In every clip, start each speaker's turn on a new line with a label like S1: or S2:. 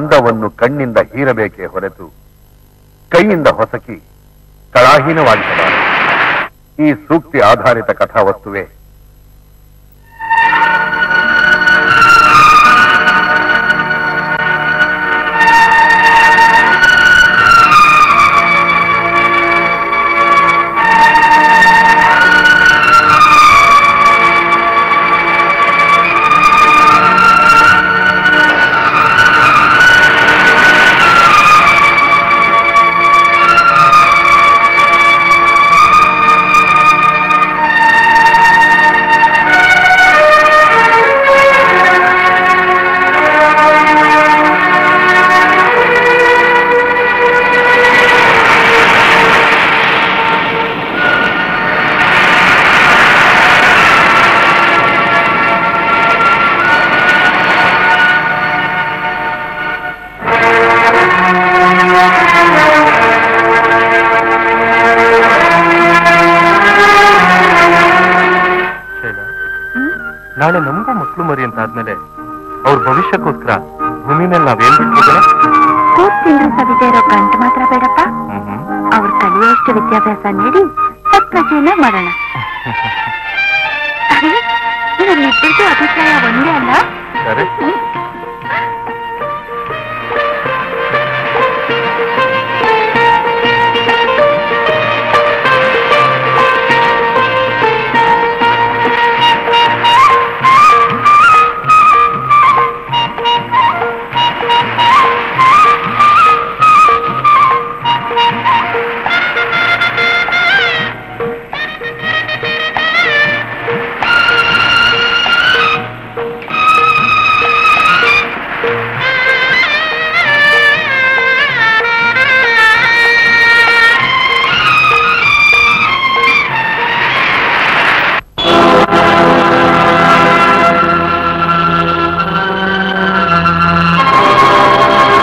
S1: ಅಂದವನ್ನು ಕಣ್ಣಿಂದ ಹೀರಬೇಕೇ ಹೊರತು ಕೈಯಿಂದ ಹೊಸಕಿ ಕಳಾಹೀನವಾಗಿಸಬಾರದು ಈ ಸೂಕ್ತಿ ಆಧಾರಿತ ಕಥಾವಸ್ತುವೆ
S2: ನಾಳೆ ನಮಗೂ ಮಕ್ಕಳು ಮರಿ ಅಂತ ಆದ್ಮೇಲೆ ಅವ್ರ ಭವಿಷ್ಯಕ್ಕೋಸ್ಕರ ಭೂಮಿ ಮೇಲೆ ನಾವೇನ್ ಬಿಟ್ಬಿಡೋಣ
S3: ಕೂತ್ ತಿಂದ್ರು ಸವಿದೆ ಇರೋ ಗಂಟು ಮಾತ್ರ ಬೇಡಪ್ಪ
S2: ಹ್ಮ್
S3: ಅವ್ರು ಕಲಿಯುವಷ್ಟು ವಿದ್ಯಾಭ್ಯಾಸ ನೀಡಿ ಸತ್ಪ್ರಜೆಯನ್ನ ಮಾಡೋಣ ಅರೆ, ನಮ್ಮಿಬ್ಬರಿಗೂ ಅಭಿಪ್ರಾಯ ಒಂದೇ ಅಲ್ಲ
S2: ಸರಿ
S3: ಆ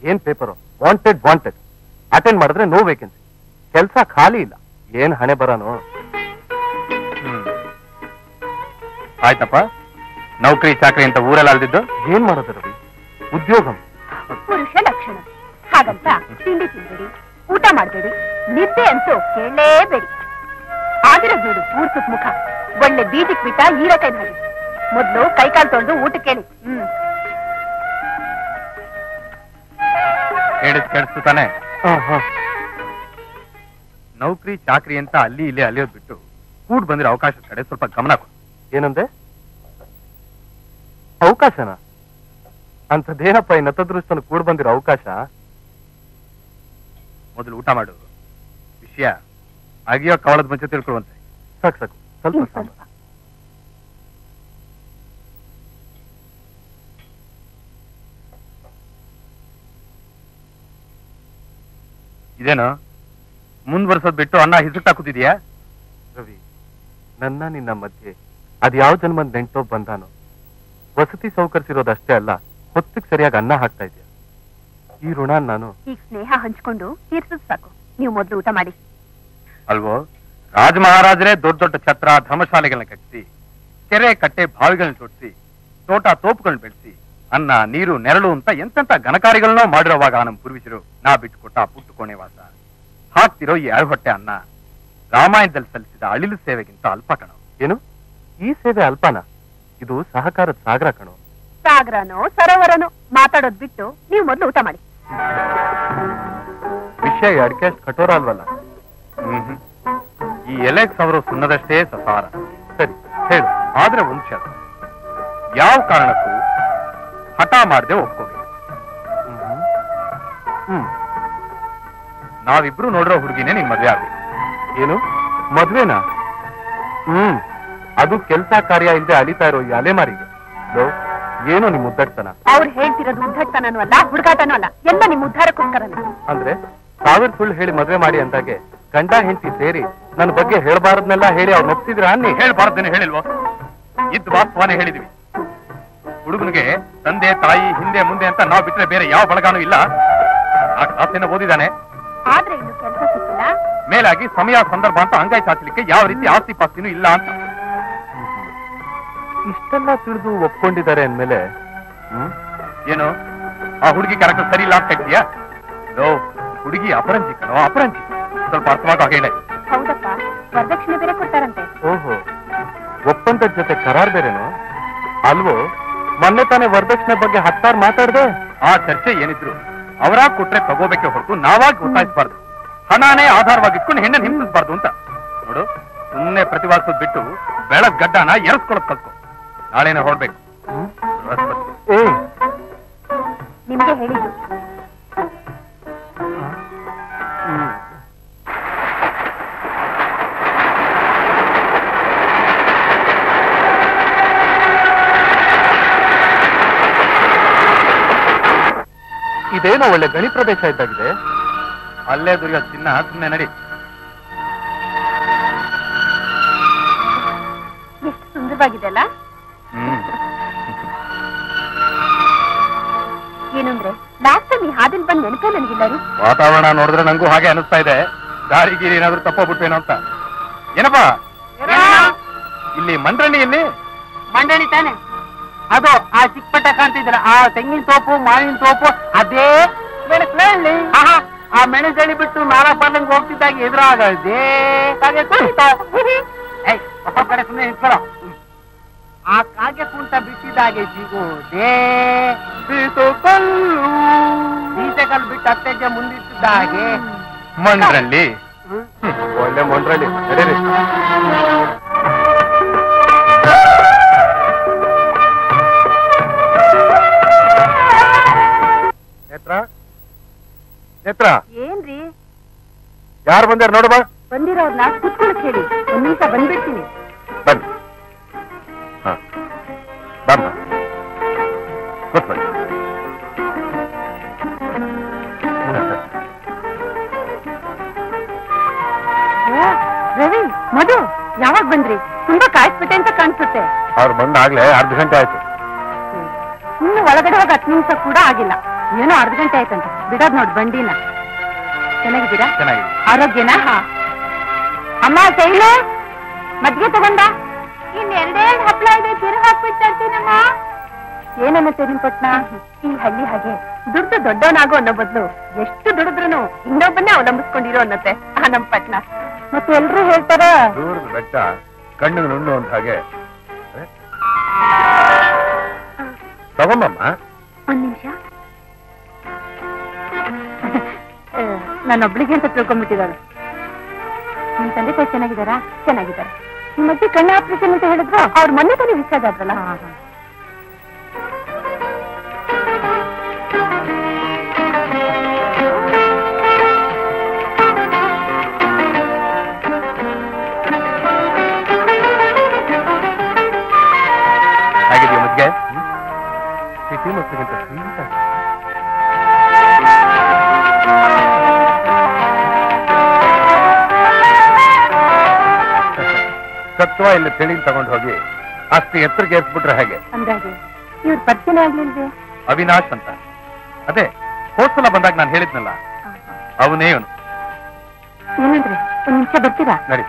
S2: ಏನ್ ಪೇಪರು ವಾಂಟೆಡ್ ವಾಂಟೆಡ್ ಅಟೆಂಡ್ ಮಾಡಿದ್ರೆ ನೋ ವೇಕೆನ್ಸಿ ಕೆಲಸ ಖಾಲಿ ಇಲ್ಲ ಏನ್ ಹಣೆ ಬರೋನು
S4: ಆಯ್ತಪ್ಪ ನೌಕರಿ ಚಾಕರಿ ಅಂತ ಊರಲ್ಲಿ ಅಲ್ದಿದ್ದು
S2: ಏನ್ ಮಾಡೋದು ರವಿ ಉದ್ಯೋಗಂ
S3: ಪುರುಷ ಲಕ್ಷಣ ಹಾಗಂತ ತಿಂಡಿ ತಿನ್ಬೇಡಿ ಊಟ ಮಾಡಬೇಡಿ ನಿದ್ದೆ ಅಂತೂ ಕೇಳಲೇಬೇಡಿ ಆಗಿರೋದು ನೋಡು ಊರ್ ಸುತ್ತ ಮುಖ ಒಳ್ಳೆ ಬೀದಿಕ್ ಬಿಟ್ಟ ಹೀರಕೈ ಹಾಗೆ ಮೊದ್ಲು ಕೈಕಾಲು ತೊಳೆದು ಊಟಕ್ಕೆ ಕೇಳಿ ಹ್ಮ್
S4: ಹೇಳಿದ್ ಕೇಳಿಸ್ತು ತಾನೆ
S2: ಹಾ ಹಾ
S4: ನೌಕರಿ ಚಾಕರಿ ಅಂತ ಅಲ್ಲಿ ಇಲ್ಲಿ ಅಲಿಯೋದ್ ಬಿಟ್ಟು ಕೂಡ್ ಬಂದಿರೋ ಅವಕಾಶದ ಕಡೆ ಸ್ವಲ್ಪ ಗಮನ ಕೊಡು
S2: ಏನಂದೆ ಅವಕಾಶನ ಅಂಥದ್ದೇನಪ್ಪ ಈ ನತದೃಷ್ಟನ ಕೂಡ್ ಬಂದಿರೋ ಅವಕಾಶ
S4: ಮೊದಲು ಊಟ ಮಾಡು ವಿಷಯ ಅಗಿಯೋ ಕವಳದ ಮುಂಚೆ ತಿಳ್ಕೊಳ್ಳುವಂತೆ
S2: ಸಾಕು ಸಾಕು ಸ್ವಲ್ಪ
S3: ಇನ್ನು
S2: ಸಾಂಬಾರ್.
S3: ಸ್ವಲ್ಪ
S4: ಇದೇನು ಮುಂದ್ವರ್ಸೋದ್ ಬಿಟ್ಟು ಅನ್ನ ಹಿಸುಕ್ತಾ ಕೂತಿದ್ಯಾ
S2: ರವಿ ನನ್ನ ನಿನ್ನ ಮಧ್ಯೆ ಅದ್ಯಾವ ಜನ್ಮದ ನೆಂಟೋ ಬಂದಾನೋ ವಸತಿ ಸೌಕರ್ಸಿರೋದಷ್ಟೇ ಅಲ್ಲ ಹೊತ್ತಿಗೆ ಸರಿಯಾಗಿ ಅನ್ನ ಹಾಕ್ತಾ ಇದೆಯಾ ಈ ಋಣ ನಾನು
S3: ಈಗ ಸ್ನೇಹ ಹಂಚ್ಕೊಂಡು ತೀರ್ಸಿದ್ ಸಾಕು ನೀವು ಮೊದ್ಲು ಊಟ ಮಾಡಿ
S4: ಅಲ್ವೋ ರಾಜ ಮಹಾರಾಜರೇ ದೊಡ್ಡ ದೊಡ್ಡ ಛತ್ರ ಧರ್ಮಶಾಲೆಗಳನ್ನ ಕಟ್ಟಿಸಿ ಕೆರೆ ಕಟ್ಟೆ ಬಾವಿಗಳನ್ನ ಜೋಡಿಸಿ ತೋಟ ತೋಪುಗಳನ್ನ ಬೆಳೆಸಿ ಅನ್ನ ನೀರು ನೆರಳು ಅಂತ ಎಂತೆಂತ ಘನಕಾರಿಗಳನ್ನೋ ಮಾಡಿರೋವಾಗ ನಮ್ಮ ಪೂರ್ವಿಜರು ನಾ ಬಿಟ್ಟುಕೊಟ್ಟ ಆ ಪುಟ್ಟು ಕೋಣೆ ವಾಸ ಹಾಕ್ತಿರೋ ಈ ಹೊಟ್ಟೆ ಅನ್ನ ರಾಮಾಯಣದಲ್ಲಿ ಸಲ್ಲಿಸಿದ ಅಳಿಲು ಸೇವೆಗಿಂತ ಅಲ್ಪ ಕಣ
S2: ಏನು ಈ ಸೇವೆ ಅಲ್ಪಾನ ಇದು ಸಹಕಾರದ ಸಾಗರ ಕಣೋ
S3: ಸಾಗರನೋ ಸರೋವರನೋ ಮಾತಾಡೋದ್ ಬಿಟ್ಟು ನೀವು ಮೊದ್ಲು ಊಟ ಮಾಡಿ
S2: ವಿಷಯ ಅಡಿಕೆ ಅಷ್ಟು ಕಠೋರ ಅಲ್ವಲ್ಲ
S4: ಹ್ಮ್ ಈ ಎಲೆ ಸವರು ಸುಣ್ಣದಷ್ಟೇ ಸಸಾರ
S2: ಸರಿ ಹೇಳು
S4: ಆದ್ರೆ ಒಂದ್ ಷರತ್ತು ಯಾವ ಕಾರಣಕ್ಕೂ ಹಠ ಮಾಡದೆ ಒಪ್ಕೋಬೇಕು
S2: ಹ್ಮ್. ಹ್ಮ್
S4: ನಾವಿಬ್ರು ನೋಡಿರೋ ಹುಡುಗಿನೇ ನಿನ್ ಮದ್ವೆ ಆಗ್ಬೇಕು
S2: ಏನು ಮದ್ವೆನಾ ಹ್ಮ್ ಅದು ಕೆಲ್ಸ ಕಾರ್ಯ ಇಲ್ಲದೆ ಅಲಿತಾ ಇರೋ ಈ ಅಲೆಮಾರಿಗೆ ಲೋ, ಏನು ನಿಮ್ ಮುದ್ದಡ್ತನ
S3: ಅವ್ರು ಹೇಳ್ತಿರೋದು ಉದ್ದಟತನನೂ ಅಲ್ಲ ಹುಡುಗಾಟನೂ ಅಲ್ಲ ಎಲ್ಲ ನಿಮ್ ಉದ್ಧಾರಕ್ಕೋಸ್ಕರನೇ
S2: ಅಂದ್ರೆ ಸಾವಿರ ಸುಳ್ಳು ಹೇಳಿ ಮದ್ವೆ ಮಾಡಿ ಅಂದಾಗೆ ಗಂಡ ಹೆಂಡತಿ ಸೇರಿ ನನ್ನ ಬಗ್ಗೆ ಹೇಳ್ಬಾರದ್ನೆಲ್ಲ ಹೇಳಿ ಅವ್ರು ಒಪ್ಸಿದ್ರ ಅನ್ನಿ
S4: ಹೇಳ್ಬಾರ್ದೇನೆ ಹೇಳಿಲ್ವೋ ಇದ್ ವಾಸ್ತವನೇ ಹೇಳಿದ್ವಿ ಹುಡುಗನಿಗೆ ತಂದೆ ತಾಯಿ ಹಿಂದೆ ಮುಂದೆ ಅಂತ ನಾವು ಬಿಟ್ರೆ ಬೇರೆ ಯಾವ ಬಳಗಾನೂ ಇಲ್ಲ ಆ ಕ್ಲಾಸೇನ ಓದಿದಾನೆ
S3: ಆದ್ರೆ ಇನ್ನು ಕೆಲಸ ಸಿಕ್ಕಿಲ್ಲ
S4: ಮೇಲಾಗಿ ಸಮಯ ಸಂದರ್ಭ ಅಂತ ಅಂಗೈ ಚಾಚಲಿಕ್ಕೆ ಯಾವ ರೀತಿ ಆಸ್ತಿ ಪಾಸ್ತಿನೂ ಇಲ್ಲ ಅಂತ
S2: ಇಷ್ಟೆಲ್ಲ ತಿಳಿದು ಒಪ್ಕೊಂಡಿದ್ದಾರೆ ಅಂದ್ಮೇಲೆ ಹ್ಮ್
S4: ಏನು ಆ ಹುಡುಗಿ ಕ್ಯಾರೆಕ್ಟರ್ ಸರಿ ಇಲ್ಲ ಅಂತ ಹೇಳ್ತೀಯಾ ಲೋ ಹುಡುಗಿ ಅಪರಂಜಿ ಕಣೋ ಅಪರಂಜಿ ಸ್ವಲ್ಪ ಅರ್ಥವಾಗ ಹೇಳಿ
S3: ಹೌದಪ್ಪ ವರದಕ್ಷಿಣೆ ಬೇರೆ ಕೊಡ್ತಾರಂತೆ
S2: ಓಹೋ ಒಪ್ಪಂದದ ಜೊತೆ ಕರಾರ್ ಬೇರೆನು ಅಲ್ವೋ ಮೊನ್ನೆ ತಾನೇ ವರದಕ್ಷಿಣೆ ಬಗ್ಗೆ ಹತ್ತಾರು ಮಾತಾಡ್ದೆ
S4: ಆ ಚರ್ಚೆ ಏನಿದ್ರು ಅವರಾಗ್ ಕೊಟ್ರೆ ತಗೋಬೇಕೆ ಹೊರತು ನಾವಾಗಿ ಒತ್ತಾಯಿಸಬಾರ್ದು ಹಣನೇ ಆಧಾರವಾಗಿಟ್ಕೊಂಡು ಹೆಣ್ಣನ್ನು ಹಿಂಸಿಸಬಾರ್ದು ಅಂತ ನೋಡು ಸುಮ್ಮನೆ ಪ್ರತಿವಾದಿಸೋದ್ ಬಿಟ್ಟು ಬೆಳಗ್ ಗಡ್ಡನ ಎರಸ್ಕೊಳಕ್ ಕಲ್ತ್ಕೊ ನಾಳೆನೆ ಹೊರಡ್ಬೇಕು ಬೃಹಸ್ಪತಿ
S2: ಏ
S3: ನಿಮ್ಗೆ ಹೇಳಿದ್ದು
S2: ಇದೇನೋ ಒಳ್ಳೆ ಗಣಿ ಪ್ರದೇಶ ಇದ್ದಾಗಿದೆ
S4: ಅಲ್ಲೇ ದುರ್ಗ ಚಿನ್ನ ಸುಮ್ಮನೆ ನಡಿ
S3: ಎಷ್ಟು ಸುಂದರವಾಗಿದೆ ಅಲ್ಲ
S4: ಹ್ಮ್
S3: ಏನಂದ್ರೆ ಲಾಸ್ಟ್ ಟೈಮ್ ಈ ಹಾದಿಲ್ ಬಂದ್ ನೆನಪೇ ನನಗಿಲ್ಲ ರೀ
S4: ವಾತಾವರಣ ನೋಡಿದ್ರೆ ನಂಗೂ ಹಾಗೆ ಅನಿಸ್ತಾ ಇದೆ ದಾರಿ ಗೀರಿ ಏನಾದ್ರೂ ತಪ್ಪೋಗ್ಬಿಟ್ವೇನೋ ಅಂತ ಏನಪ್ಪಾ ಇಲ್ಲಿ ಮಂಡ್ರಳ್ಳಿಯಲ್ಲಿ
S5: ಮಂಡಳಿ ತಾನೆ ಅದು ಆ ಚಿಕ್ಕಪಟ್ಟ ಕಾಣ್ತಿದ್ರ ಆ ತೆಂಗಿನ ತೋಪು ಮಾವಿನ ತೋಪು ಅದೇ ಮೆಣಸಳ್ಳಿ ಆ ಮೆಣಸಳ್ಳಿ ಬಿಟ್ಟು ನಾಲ್ಕು ಬರ್ಲಂಗ್ ಹೋಗ್ತಿದ್ದಾಗ ಎದುರಾಗದೆ ಕಾಗೆ ಕುಣಿತ ಏಯ್ ಒಬ್ಬ ಕಡೆ ಸುಮ್ಮನೆ ನಿಂತ್ಕೊಳ್ಳೋ ಆ ಕಾಗೆ ಕುಂಟ ಬಿಟ್ಟಿದ್ದಾಗೆ ಸಿಗೋದೆ ಬೀಸೋಕಲ್ಲು ಬೀಸಕಲ್ಲು ಬಿಟ್ಟು ಅತ್ತೆಗೆ ಮುಂದಿಟ್ಟಿದ್ದಾಗೆ
S4: ಮಂಡ್ರಳ್ಳಿ
S2: ಒಳ್ಳೆ ಮೊಂಡ್ರಲ್ಲಿ ನಡೀರಿ ನೇತ್ರ ನೇತ್ರ
S3: ಏನ್ರಿ
S2: ಯಾರು ಬಂದಾರ ನೋಡು ಬಾ
S3: ಬಂದಿರೋರ್ನ ಕುತ್ಕೊಳಕ್ ಹೇಳಿ ಒಂದ್ ನಿಮಿಷ ಬಂದ್ಬಿಡ್ತೀನಿ
S1: ಬನ್ನಿ ಹ. ಬಮ್ಮ ಕೂತ್ಕೊಳ್ಳಿ
S3: ಓ, ರವಿ ಮಧು ಯಾವಾಗ ಬಂದ್ರಿ ತುಂಬಾ ಕಾಯಿಸ್ಬಿಟ್ಟೆ ಅಂತ ಕಾಣಿಸುತ್ತೆ
S1: ಅವ್ರು ಬಂದಾಗ್ಲೇ ಅರ್ಧ ಗಂಟೆ ಆಯ್ತು
S3: ಇನ್ನು ಒಳಗಡೆ ಹೋಗಿ ಹತ್ತು ನಿಮಿಷ ಕೂಡ ಆಗಿಲ್ಲ ಏನೋ ಅರ್ಧ ಗಂಟೆ ಆಯ್ತಂತ ಬಿಡೋದ್ ನೋಡ್ ಬಂಡಿನ ಚೆನ್ನಾಗಿದ್ದೀರಾ
S4: ಚೆನ್ನಾಗಿದೆ
S3: ಆರೋಗ್ಯನಾ ಹಾ ಅಮ್ಮ ಶೈಲು ಮದ್ಗೆ ತಗೊಂಡ ಇನ್ ಎರಡೆರಡು ಹಪ್ಳ ಇದೆ ತಿರು ಹಾಕ್ಬಿಟ್ಟು ತರ್ತೀನಮ್ಮ ಏನನ್ನತ್ತೆ ನಿಮ್ ಪಟ್ನ ಈ ಹಳ್ಳಿ ಹಾಗೆ ದುಡ್ಡು ದೊಡ್ಡವನಾಗೋ ಅನ್ನೋ ಬದಲು ಎಷ್ಟು ದುಡಿದ್ರು ಇನ್ನೊಬ್ಬನ್ನೇ ಅವಲಂಬಿಸ್ಕೊಂಡಿರೋ ಅನ್ನತ್ತೆ ಆ ನಮ್ ಪಟ್ನ ಮತ್ತೆ ಎಲ್ರು ಹೇಳ್ತಾರ
S1: ದೂರದ ಬೆಟ್ಟ ಕಣ್ಣಿಗೆ ನುಣ್ಣು ಅಂತ ಹಾಗೆ ಅರೆ? ತಗೊಂಬಮ್ಮ
S3: ಒಂದ್ ನಿಮಿಷ ನಾನೊಬ್ಳಿಗೆ ಅಂತ ತಿಳ್ಕೊಂಡ್ಬಿಟ್ಟಿದ್ದಾಳೆ ನಿಮ್ ತಂದೆ ತಾಯಿ ಚೆನ್ನಾಗಿದ್ದಾರಾ ಚೆನ್ನಾಗಿದ್ದಾರೆ ಈ ಮಧ್ಯೆ ಕಣ್ಣು ಆಪರೇಷನ್ ಅಂತ ಹೇಳಿದ್ರು ಅವ್ರ ಮೊನ್ನೆ ತಾನೇ ಡಿಸ್ಚಾರ್ಜ್ ಆದ್ರಲ್ಲ
S4: ಹೇಗಿದೆಯಾ ಮದ್ಗೆ
S2: ಸಿಟಿ ಮಕ್ಕಳಿಗಿಂತ ಸ್ವೀಟ್
S1: ಸತ್ವ ಇಲ್ಲಿ ತಿಳಿನ್ ತಗೊಂಡು ಹೋಗಿ ಅಷ್ಟು ಎತ್ತರಕ್ಕೆ ಏರ್ಸ್ಬಿಟ್ರೆ ಹೇಗೆ
S3: ಅಂದಾಗೆ ಇವ್ರ ಪರಿಚಯ ಆಗ್ಲಿಲ್ವೇ
S4: ಅವಿನಾಶ್ ಅಂತ ಅದೇ ಹೋದ್ಸಲ ಬಂದಾಗ ನಾನು ಹೇಳಿದ್ನಲ್ಲ ಅವನೇ ಅವನು
S3: ಏನಂದ್ರೆ ಒಂದ್ ನಿಮಿಷ ಬರ್ತೀರಾ
S4: ನಡಿ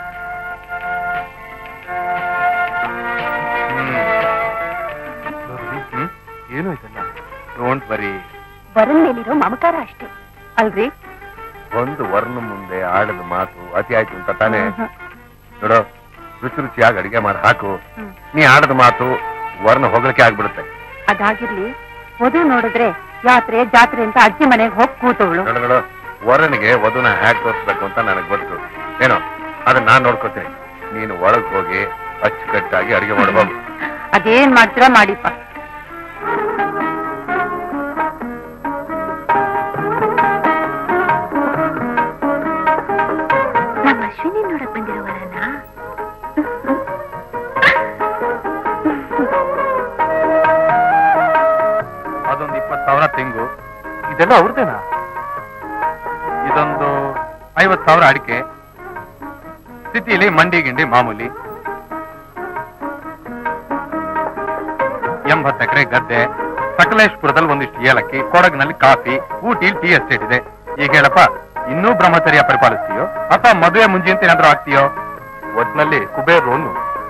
S4: ಹ್ಮ್
S2: ಏನು ಇದೆಲ್ಲ
S4: ಡೋಂಟ್ ವರಿ
S3: ಬರನ್ ಮೇಲಿರೋ ಮಮಕಾರ ಅಷ್ಟೇ ಅಲ್ರಿ
S1: ಒಂದು ವರ್ಣ ಮುಂದೆ ಆಡದ ಮಾತು ಅತಿ ಆಯ್ತು ಅಂತ ತಾನೇ ನೋಡೋ ರುಚಿ ರುಚಿಯಾಗಿ ಅಡಿಗೆ ಮಾಡಿ ಹಾಕು
S3: ಹ್ಮ್.
S1: ನೀ ಆಡದ ಮಾತು ವರ್ಣ ಹೊಗಳಿಕೆ ಆಗ್ಬಿಡುತ್ತೆ
S3: ಅದಾಗಿರ್ಲಿ ವಧು ನೋಡಿದ್ರೆ ಜಾತ್ರೆ ಜಾತ್ರೆ ಅಂತ ಅಜ್ಜಿ ಮನೆಗೆ ಹೋಗಿ ಕೂತವಳು
S1: ನೋಡು ನೋಡು ವರನಿಗೆ ವಧುನ ಹ್ಯಾಕ್ ತೋರಿಸ್ಬೇಕು ಅಂತ ನನಗೆ ಗೊತ್ತು ಏನೋ ಅದನ್ನ ನಾನ್ ನೋಡ್ಕೋತೀನಿ ನೀನು ಒಳಗ್ ಹೋಗಿ ಅಚ್ಚುಕಟ್ಟಾಗಿ ಅಡಿಗೆ ಮಾಡಬಹುದು
S3: ಅದೇನ್ ಮಾಡ್ತೀರಾ ಮಾಡಿಪ್ಪ ನಮ್ಮ ಅಶ್ವಿನಿ ನೋಡಕ್ ಬಂದಿರೋವರನ
S4: ಅದೊಂದು ಇಪ್ಪತ್ತು ಸಾವಿರ ತೆಂಗು
S2: ಇದೆಲ್ಲ ಅವ್ರದೇನಾ
S4: ಇದೊಂದು ಐವತ್ತು ಸಾವಿರ ಅಡಿಕೆ ಸ್ಥಿತಿಯಲ್ಲಿ ಮಂಡಿ ಗಿಂಡಿ ಮಾಮೂಲಿ ಎಂಬತ್ತು ಎಕರೆ ಗದ್ದೆ ಸಕಲೇಶ್ಪುರದಲ್ಲಿ ಒಂದಿಷ್ಟು ಏಲಕ್ಕಿ ಕೊಡಗಿನಲ್ಲಿ ಕಾಫಿ ಊಟಿಲಿ ಟೀ ಎಸ್ಟೇಟ್ ಇದೆ ಈಗ ಹೇಳಪ್ಪ ಇನ್ನೂ ಬ್ರಹ್ಮಚರ್ಯ ಪರಿಪಾಲಿಸ್ತೀಯೋ ಅಥವಾ ಮದುವೆ ಮುಂಜಿ ಅಂತ ಏನಾದ್ರೂ ಆಗ್ತೀಯೋ
S2: ಒಟ್ನಲ್ಲಿ ಕುಬೇರ್ ರೋನು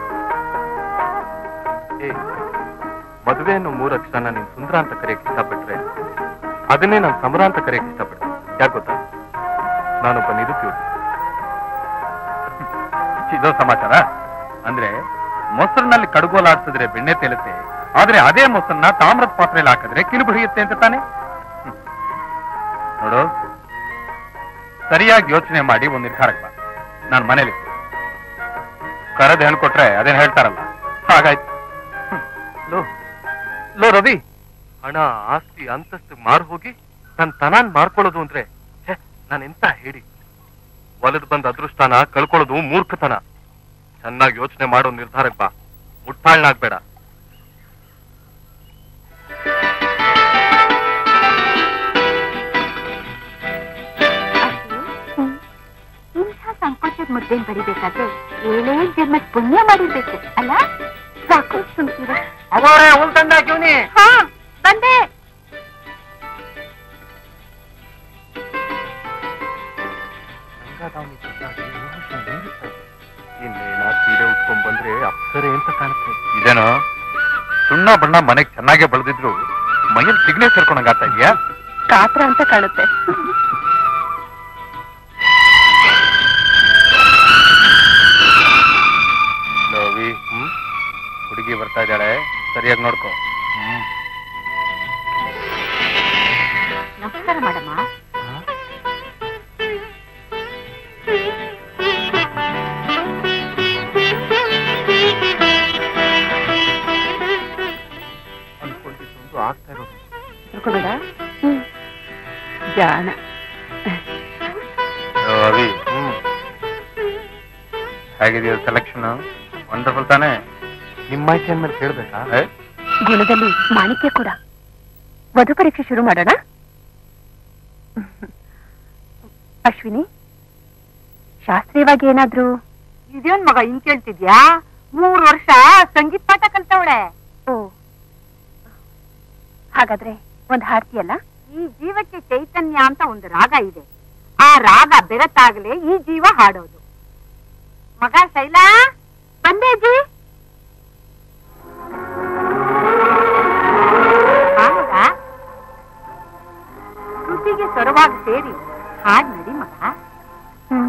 S2: ಏ ಮದುವೆ ಅನ್ನೋ ಮೂರು ಅಕ್ಷರನ ನೀನ್ ಸುಂದರ ಅಂತ ಕರೆಯಕ್ ಇಷ್ಟಪಟ್ರೆ ಅದನ್ನೇ ನಾನು ಸಮರ ಅಂತ ಕರೆಯಕ್ ಇಷ್ಟಪಡ್ತೀನಿ ಯಾಕೆ ಗೊತ್ತಾ ನಾನೊಬ್ಬ ನಿರುದ್ಯೋಗಿ
S4: ಇದೋ ಸಮಾಚಾರ ಅಂದ್ರೆ ಮೊಸರಿನಲ್ಲಿ ಕಡುಗೋಲಾಡ್ಸಿದ್ರೆ ಬೆಣ್ಣೆ ತೇಲುತ್ತೆ ಆದ್ರೆ ಅದೇ ಮೊಸರನ್ನ ತಾಮ್ರದ ಪಾತ್ರೆಯಲ್ಲಿ ಹಾಕಿದ್ರೆ ಕಿರುಬು ಹಿಡಿಯುತ್ತೆ ಅಂತ ತಾನೆ ಹ್ಮ್. ನೋಡು ಸರಿಯಾಗಿ ಯೋಚನೆ ಮಾಡಿ ಒಂದ್ ನಿರ್ಧಾರಕ್ಕೆ ಬಾ ನಾನು ಮನೇಲಿ ಕರೆದು ಹೇಳ್ಕೊಟ್ರೆ ಅದೇನ್ ಹೇಳ್ತಾರಲ್ಲ ಹಾಗಾಯ್ತು
S2: ಲೋ ಲೋ ರವಿ ಹಣ ಆಸ್ತಿ ಅಂತಸ್ತು ಮಾರು ಹೋಗಿ ನನ್ ತನಾನ್ ಮಾರ್ಕೊಳ್ಳೋದು ಅಂದ್ರೆ ಛೆ, ನಾನ್ ಎಂತ ಹೇಳಿ ಒಲದ್ ಬಂದ ಅದೃಷ್ಟನ ಕಳ್ಕೊಳ್ಳೋದು ಮೂರ್ಖತನ ಚೆನ್ನಾಗಿ ಯೋಚನೆ ಮಾಡೋ ನಿರ್ಧಾರಕ್ಕೆ ಬಾ ಮುಟ್ಟಾಳ್ನಾಗ್ಬೇಡ
S3: ಇಂಥ ಸಂಕೋಚದ ಮುದ್ದೇನ್ ಬಡಿಬೇಕಾದ್ರೆ ಏಳೇ ಜನ್ಮದ ಪುಣ್ಯ ಮಾಡಿರ್ಬೇಕು ಅಲ್ಲ ಸಾಕು ಸುಮ್ಕಿರ
S5: ಅವರೇ ಹುಲ್ ತಂದಾಕಿವ್ನಿ
S3: ಹಾ ಬಂದೆ
S2: ಇನ್ನೇನ ಸೀರೆ ಉಟ್ಕೊಂಡ್ ಬಂದ್ರೆ ಅಪ್ಸರೆ ಅಂತ ಕಾಣುತ್ತೆ
S4: ಇದೇನೋ ಸುಣ್ಣ ಬಣ್ಣ ಮನೆಗ್ ಚೆನ್ನಾಗೇ ಬೆಳೆದಿದ್ರು ಮೈಯಲ್ಲಿ ಸಿಗ್ನೆ ಸೇರ್ಕೊಂಡಂಗ ಆಗ್ತಾ ಇದೆಯಾ
S3: ಕಾತ್ರ ಅಂತ ಕಾಣುತ್ತೆ
S4: ಲೋವಿ ಹ್ಮ್ ಹುಡುಗಿ ಬರ್ತಾ ಇದ್ದಾಳೆ ಸರಿಯಾಗಿ ನೋಡ್ಕೊ ಹ್ಮ್
S3: ನಮಸ್ಕಾರ ಮಾಡಮ್ಮ
S2: ಅನ್ಕೊಂಡಿದ್ದೊಂದು ಆಗ್ತಾ ಇರೋದು
S3: ತಿಳ್ಕೊಬೇಡ ಜಾಣ
S4: ರವಿ ಹ್ಮ್ ಹೇಗಿದೆಯೋ ಸೆಲೆಕ್ಷನ್ ವಂಡರ್ಫುಲ್ ತಾನೇ
S2: ನಿಮ್ಮ ಆಯ್ಕೆ ಅಂದ್ಮೇಲೆ ಕೇಳ್ಬೇಕಾ
S4: ಏ?
S3: ಗುಣದಲ್ಲಿ ಮಾಣಿಕ್ಯ ಕೂಡ ವಧು ಪರೀಕ್ಷೆ ಶುರು ಮಾಡೋಣ ಅಶ್ವಿನಿ ಶಾಸ್ತ್ರೀಯವಾಗಿ ಏನಾದ್ರೂ
S6: ಇದೇನ್ ಮಗ ಹಿಂಗ್ ಕೇಳ್ತಿದ್ಯಾ ಮೂರ್ ವರ್ಷ ಸಂಗೀತ ಪಾಠ ಕಲ್ತವಳೆ
S3: ಓ ಹಾಗಾದ್ರೆ ಒಂದ್ ಹಾಡ್ತಿಯಲ್ಲ
S6: ಈ ಜೀವಕ್ಕೆ ಚೈತನ್ಯ ಅಂತ ಒಂದು ರಾಗ ಇದೆ ಆ ರಾಗ ಬೆರೆತಾಗಲೇ ಈ ಜೀವ ಹಾಡೋದು ಮಗ ಶೈಲಾ ಬಂದೆ ಅಜ್ಜಿ ಬಾ ಮಗ. ಶ್ರುತಿಗೆ ಸ್ವರವಾಗಿ ಸೇರಿ ಹಾಡ್ ನಡಿ ಮಗ
S3: ಹ್ಮ್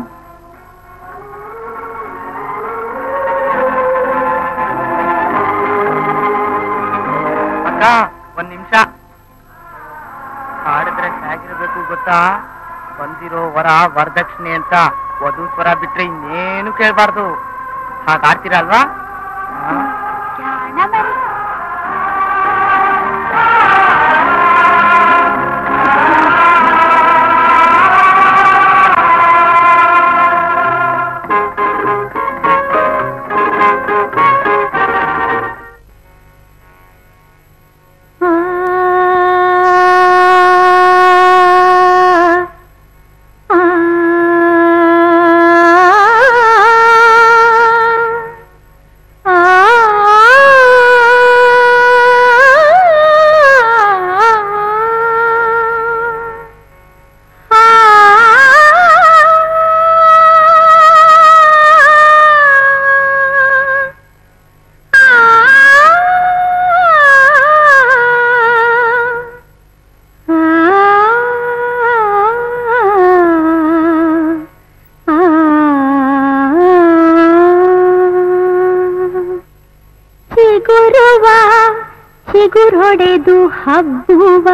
S5: ಅಕ್ಕ ಒಂದ್ ನಿಮಿಷ ಹಾಡಿದ್ರೆ ಹೇಗಿರ್ಬೇಕು ಗೊತ್ತಾ ಬಂದಿರೋ ವರ ವರದಕ್ಷಿಣೆ ಅಂತ ವಧು ಸ್ವರ ಬಿಟ್ರೆ ಇನ್ನೇನು ಕೇಳ್ಬಾರ್ದು ಹಾಗೆ ಆಡ್ತೀರಲ್ವಾ ಹಾ?
S3: ಚಿಗುರುವ ಚಿಗುರೊಡೆದು ಹಬ್ಬುವ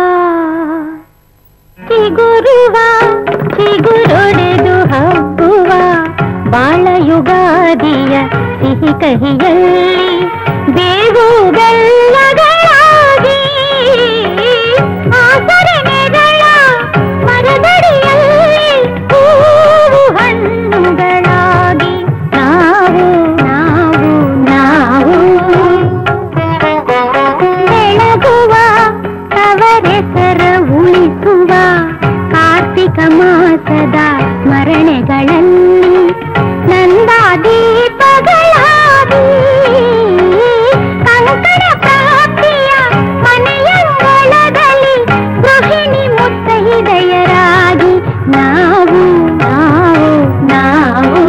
S3: ಚಿಗುರುವ ಚಿಗುರೊಡೆದು ಹಬ್ಬುವ ಬಾಳ ಯುಗಾದಿಯ ಸಿಹಿ ಕಹಿಯಲ್ಲಿ ಬೇವು ಬೆಲ್ಲಗಳಾಗಿ ಆಚರಣೆಗಳ ಮರದಡಿಯಲ್ಲಿ ಹೂವು ಹಣ್ಣುಗಳಾಗಿ ನಾವು ನಾವು ನಾವು ಬೆಳಗುವ ತವರೆಸರ ಉಳಿಸುವ ಕಾರ್ತಿಕ ಮಾಸದ ಸ್ಮರಣೆಗಳಲ್ಲಿ ನಂದಾದೀಪಗಳಾಗಿ ಕಂಕಣ ಪ್ರಾಪ್ತಿಯ ಮನೆಯಂಗಳದಲ್ಲಿ ಗೃಹಿಣಿ ಮುತ್ತೈದೆಯರಾಗಿ ನಾವು ನಾವು ನಾವು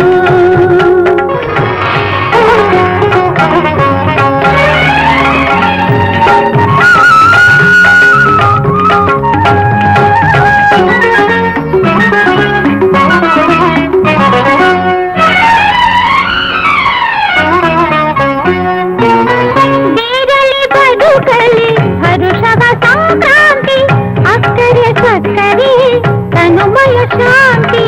S3: ಬೇಗಲಿ ಬದುಕಲಿ ಹರುಷವ ಸಂಕ್ರಾಂತಿ ಅಕ್ಕರೆ ಸಕ್ಕರೆ ತನುಮಯ ಶಾಂತಿ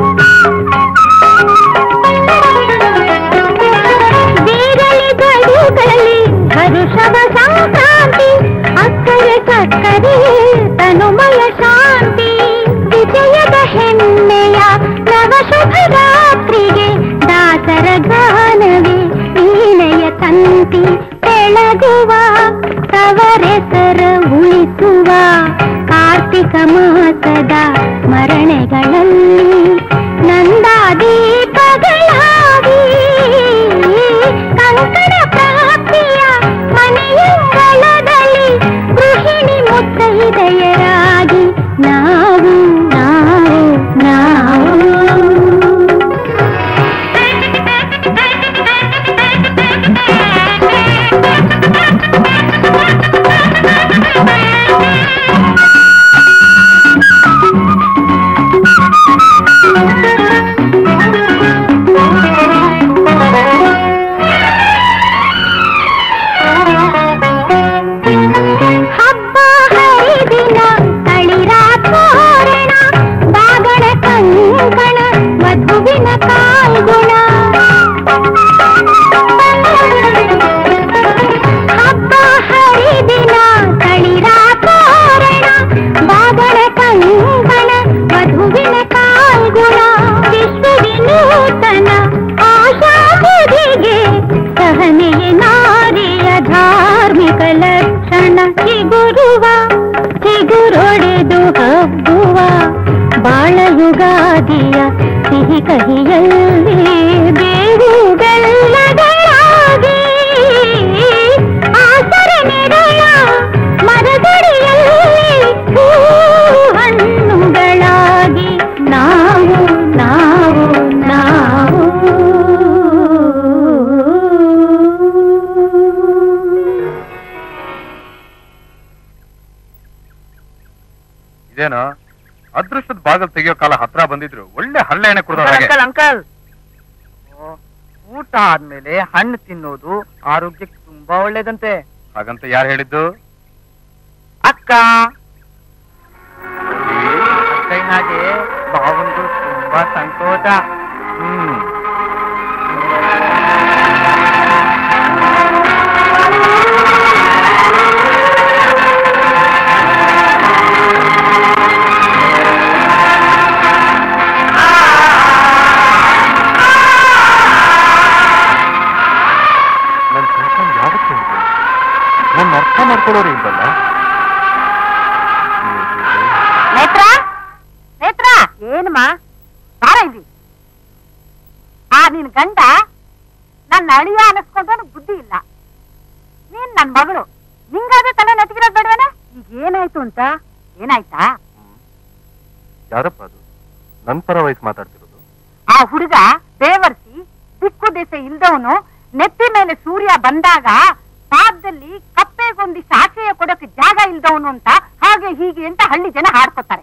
S3: ಬೇಗಲಿ ಬದುಕಲಿ ಹರುಷವ ಸಂಕ್ರಾಂತಿ ಅಕ್ಕರೆ ಸಕ್ಕರೆ ತನುಮಯ ಶಾಂತಿ ವಿಜಯದ ಹೆಮ್ಮೆಯ ನವ ಶುಭ ರಾತ್ರಿಗೆ ದಾಸರ ಗಾನವೇ ವೀಣೆಯ ತಂತಿ ಬೆಳಗುವ ತವರೆಸರ ಉಳಿಸುವ ಕಾರ್ತಿಕ ಮಾಸದ ಸ್ಮರಣೆಗಳಲ್ಲಿ ನಂದಾದೀಪಗಳಾಗಿ ಕಂಕಣ ಪ್ರಾಪ್ತಿಯ ಮನೆಯಂಗಳದಲ್ಲಿ ಗೃಹಿಣಿ ಮುತ್ತೈದೆಯರಾಗಿ ನಾವು ನಾವು ನಾವು ಹಬ್ಬ ಹರಿದಿನ ತಳಿರಾತ್ಮೋರಣ ಬಾಗಡ ಕಂಕಣ ವಧುವಿನ ಕಾಲ್ಗುಣ ಹಬ್ಬ ಹರಿದಿನ ತಳಿರಾತ್ಮೋರಣ ಬಾಗಡ ಕಂಕಣ ವಧುವಿನ ಕಾಲ್ಗುಣ ವಿಶ್ವವಿನೂತನ ಆಶಾಬುದಿಗೆ ಸಹನೆಯ ನಾರಿಯ ಧಾರ್ಮಿಕ ಲಕ್ಷಣ ಚಿಗುರುವ ಚಿಗುರೊಡೆದು ಹಬ್ಬುವ ಬಾಳ ಯುಗಾದಿಯ ಸಿಹಿ ಕಹಿಯಲ್ಲಿ ಬೇವು ಬೆಲ್ಲಗಳಾಗಿ ಆಸರಣೆಗಳ ಮರದಡಿಯಲ್ಲಿ
S4: ಅದೃಷ್ಟದ ಬಾಗಲ್ ತೆಗಿಯೋ ಕಾಲ ಹತ್ರ ಬಂದಿದ್ರು ಒಳ್ಳೆ ಹಳ್ಳೆ ಎಣ್ಣೆ ಕುಡ್ದ ಹಾಗೆ
S5: ಅಂಕಲ್ ಅಂಕಲ್ ಊಟ ಆದ್ಮೇಲೆ ಹಣ್ಣು ತಿನ್ನೋದು ಆರೋಗ್ಯಕ್ಕೆ ತುಂಬಾ ಒಳ್ಳೇದಂತೆ
S4: ಹಾಗಂತ ಯಾರು ಹೇಳಿದ್ದು
S5: ಅಕ್ಕ ಅಕ್ಕಯ್ಯನಾಗೆ ಬಾವಂದು ತುಂಬಾ ಸಂಕೋಚ
S4: ಹ್ಮ್
S2: ನನ್ ಕಳ್ಕೊಂಡ್ ಯಾವತ್ತೂ ಉಂಟು ನನ್ನ ಅರ್ಥ ಮಾಡ್ಕೊಳ್ಳೋರು ಇಲ್ವಲ್ಲ
S6: ನೇತ್ರ ನೇತ್ರ ಏನಮ್ಮ ಬಾರ ಇಲ್ಲಿ ಆ ನಿನ್ ಗಂಡ ನನ್ನ ಅಳಿಯ ಅನಿಸ್ಕೊಂಡು ಬುದ್ಧಿ ಇಲ್ಲ ನೀನ್ ನನ್ ಮಗಳು ನಿಂಗಾದ್ರೆ ತಲೆ ನೆಟ್ಟಿಗಿರೋದ್ ಬೇಡವೇನೆ ಈಗ ಏನಾಯ್ತು ಅಂತ ಏನಾಯ್ತಾ
S2: ಯಾರಪ್ಪ ಅದು ನನ್ ಪರ ವಯಸ್ಸು ಮಾತಾಡ್ತಿರೋದು
S6: ಆ ಹುಡುಗ ಬೇವರ್ಸಿ ದಿಕ್ಕು ದೇಶ ಇಲ್ದವನು ನೆತ್ತಿ ಮೇಲೆ ಸೂರ್ಯ ಬಂದಾಗ ಪಾದದಲ್ಲಿ ಕಪ್ಪೆಗೊಂದಿಷ್ಟು ಆಶ್ರಯ ಕೊಡೋಕೆ ಜಾಗ ಇಲ್ದವನು ಅಂತ ಹಾಗೆ ಹೀಗೆ ಅಂತ ಹಳ್ಳಿ ಜನ ಹಾಡ್ಕೊತಾರೆ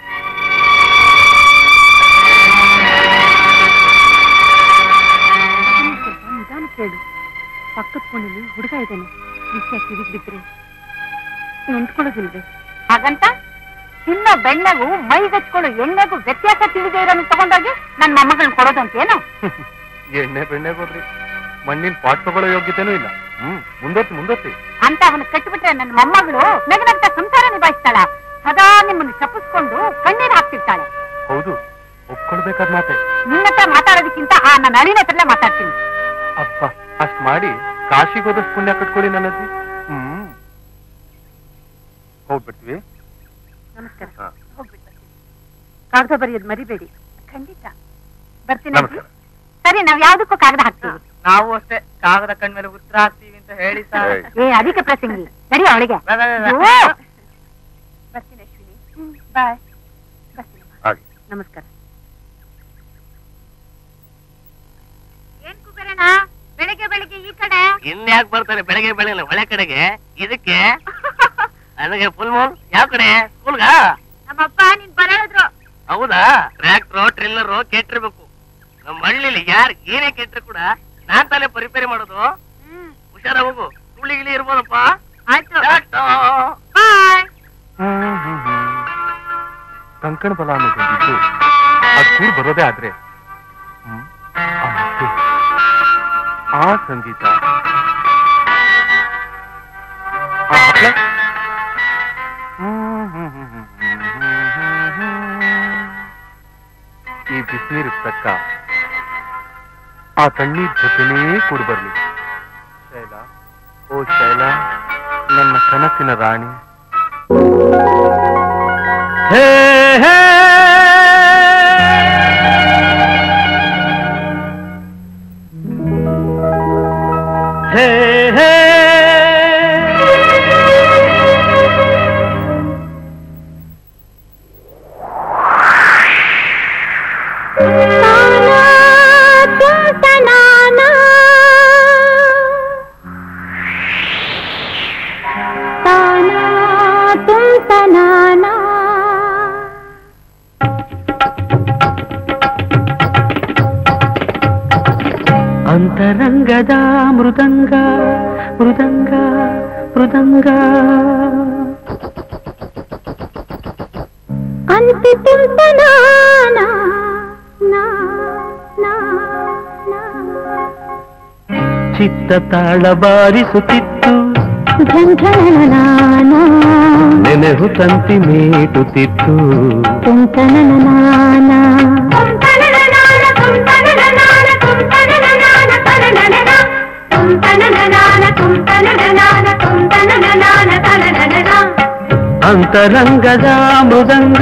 S6: ನಿಧಾನ ಕೇಳು ಪಕ್ಕದ ಕೋಣೆಲಿ ಹುಡುಗ ಇದ್ದಾನೆ ವಿಷಯ ಕಿವಿಗ್ ಬಿದ್ರೆ ನೆಂಟ್ಕೊಳ್ಳೋದಿಲ್ವೇ ಹಾಗಂತ ತಿನ್ನೋ ಬೆಣ್ಣೆಗೂ ಮೈಗಚ್ಕೊಳ್ಳೋ ಎಣ್ಣೆಗೂ ವ್ಯತ್ಯಾಸ ತಿಳಿದೇ ಇರೋನು ತಗೊಂಡೋಗಿ ನನ್ನ ಮೊಮ್ಮಗಳನ್ನ ಕೊಡೋದು ಅಂತೇನು
S2: ಎಣ್ಣೆ ಬೆಣ್ಣೆ ಹೋದ್ರಿ ಮಣ್ಣಿನ ಪಾಟ್ ತಗೊಳ್ಳೋ ಯೋಗ್ಯತೆನೂ ಇಲ್ಲ ಹ್ಮ್ ಮುಂದೋತಿ ಮುಂದೋತಿ
S6: ಅಂತ ಅವನು ಕಟ್ಟಿಬಿಟ್ರೆ ನನ್ನ ಮೊಮ್ಮಗಳು ನಗನಂತ ಸಂಸಾರ ನಿಭಾಯಿಸ್ತಾಳ ಸದಾ ನಿಮ್ಮನ್ನು ಚಪ್ಪಿಸ್ಕೊಂಡು ಕಣ್ಣೀರು ಹಾಕ್ತಿರ್ತಾಳೆ
S2: ಹೌದು ಒಪ್ಕೊಳ್ಬೇಕಾದ ಮಾತೆ
S6: ನಿನ್ನತ್ರ ಮಾತಾಡೋದಕ್ಕಿಂತ ಆ ನನ್ನ ಅಳಿನ ಹತ್ರನೇ ಮಾತಾಡ್ತೀನಿ
S2: ಅಪ್ಪ ಅಷ್ಟ್ ಮಾಡಿ ಕಾಶಿಗೋದಷ್ಟು ಪುಣ್ಯ ಕಟ್ಕೊಳ್ಳಿ ನನ್ನಜ್ಜಿ ಹ್ಮ್
S4: ಹೋಗ್ಬಿಡ್ತೀವಿ
S6: ನಮಸ್ಕಾರ
S2: ಹಾ.
S6: ಹೋಗ್ಬಿಟ್ಟು ಕಾಗದ ಬರೆಯೋದು ಮರಿಬೇಡಿ ಖಂಡಿತ ಬರ್ತೀನಿ
S2: ನಮಸ್ಕಾರ.
S6: ಸರಿ ನಾವ್ ಯಾವ್ದಕ್ಕೂ ಕಾಗದ ಹಾಕ್ತೀವಿ
S5: ನಾವು ಅಷ್ಟೇ ಕಾಗದ ಕಣ್ ಮೇಲೆ ಉತ್ತರ ಹಾಕ್ತೀವಿ ಅಂತ ಹೇಳಿ ಸರ್
S1: ಏಯ್.
S6: ಏ ಅದಕ್ಕೆ ಪ್ರಸಂಗಿ ಸರಿ ಅವಳಿಗೆ
S5: ಬಾ, ಬಾ, ಬಾ,
S6: ಓ!
S5: ಬಾ.
S6: ಬರ್ತೀನಿ ಅಶ್ವಿನಿ ಬಾಯ್ ಬರ್ತೀನಿ
S1: ಹಾಗೆ
S6: ನಮಸ್ಕಾರ ಏನ್ ಕುಬೇರಣ್ಣ ಬೆಳಿಗ್ಗೆ ಬೆಳಿಗ್ಗೆ ಈ ಕಡೆ
S5: ಇನ್ಯಾಕ್ ಬರ್ತಾರೆ ಬೆಳಗ್ಗೆ ಬೆಳಗ್ಗೆ ಒಳ್ಳೆ ಕಡೆಗೆ ಇದಕ್ಕೆ ನನಗೆ ಫುಲ್ ಮೂನ್ ಯಾವ ಕಡೆ ಸ್ಕೂಲ್ಗ
S6: ನಮ್ಮಪ್ಪ ನೀನ್ ಬರೋದ್ರು
S5: ಹೌದಾ ಟ್ರ್ಯಾಕ್ಟ್ರು ಟ್ರಿಲ್ಲರು ಕೆಟ್ಟಿರ್ಬೇಕು ನಮ್ಮ ಹಳ್ಳಿಲಿ ಯಾರ್ ಏನೇ ಕೆಟ್ಟರು ಕೂಡ ನಾನ್ ತಾನೇ ಪರಿಪೇರಿ ಮಾಡೋದು ಹುಷಾರ ಹೋಗು ಸುಳ್ಳಿ ಗಿಳಿ ಇರ್ಬೋದಪ್ಪ
S6: ಆಯ್ತು
S5: ಟಾಟಾ.
S6: ಬಾಯ್
S2: ಕಂಕಣ ಬಲ ಅನ್ನೋದೊಂದಿದ್ದು ಅದ್ ಕೂಡ ಬರೋದೇ ಆದ್ರೆ ಹ್ಮ್, ಆ ಮುದ್ದು, ಆ ಸಂಗೀತ ಆ ಹಪ್ಳ? ಹ್ಮ್, ಹ್ಮ್, ಹ್ಮ್, ಹ್ಮ್, ಹ್ಮ್, ಹ್ಮ್, ಹ್ಮ್, ಹ್ಮ್. ಈ ಬಿಸಿನೀರು ತಕ್ಕ ಆ ತಣ್ಣೀರ್ ಜೊತೆನೇ ಕೂಡಿ ಬರ್ಲಿ ಶೈಲಾ ಓ ಶೈಲಾ ನನ್ನ ಕನಸಿನ ರಾಣಿ ಹೇ ಹೇ ಹೇ ಹೇ ಅಂತರಂಗದ ಮೃದಂಗ ಮೃದಂಗ ಮೃದಂಗ ಚಿತ್ತ ತಾಳ ಬಾರಿಸುತ್ತಿತ್ತು ನೆನೆಹು ತಂತಿ ಮೇಟುತ್ತಿತ್ತು ಅಂತರಂಗದ ಮೃದಂಗ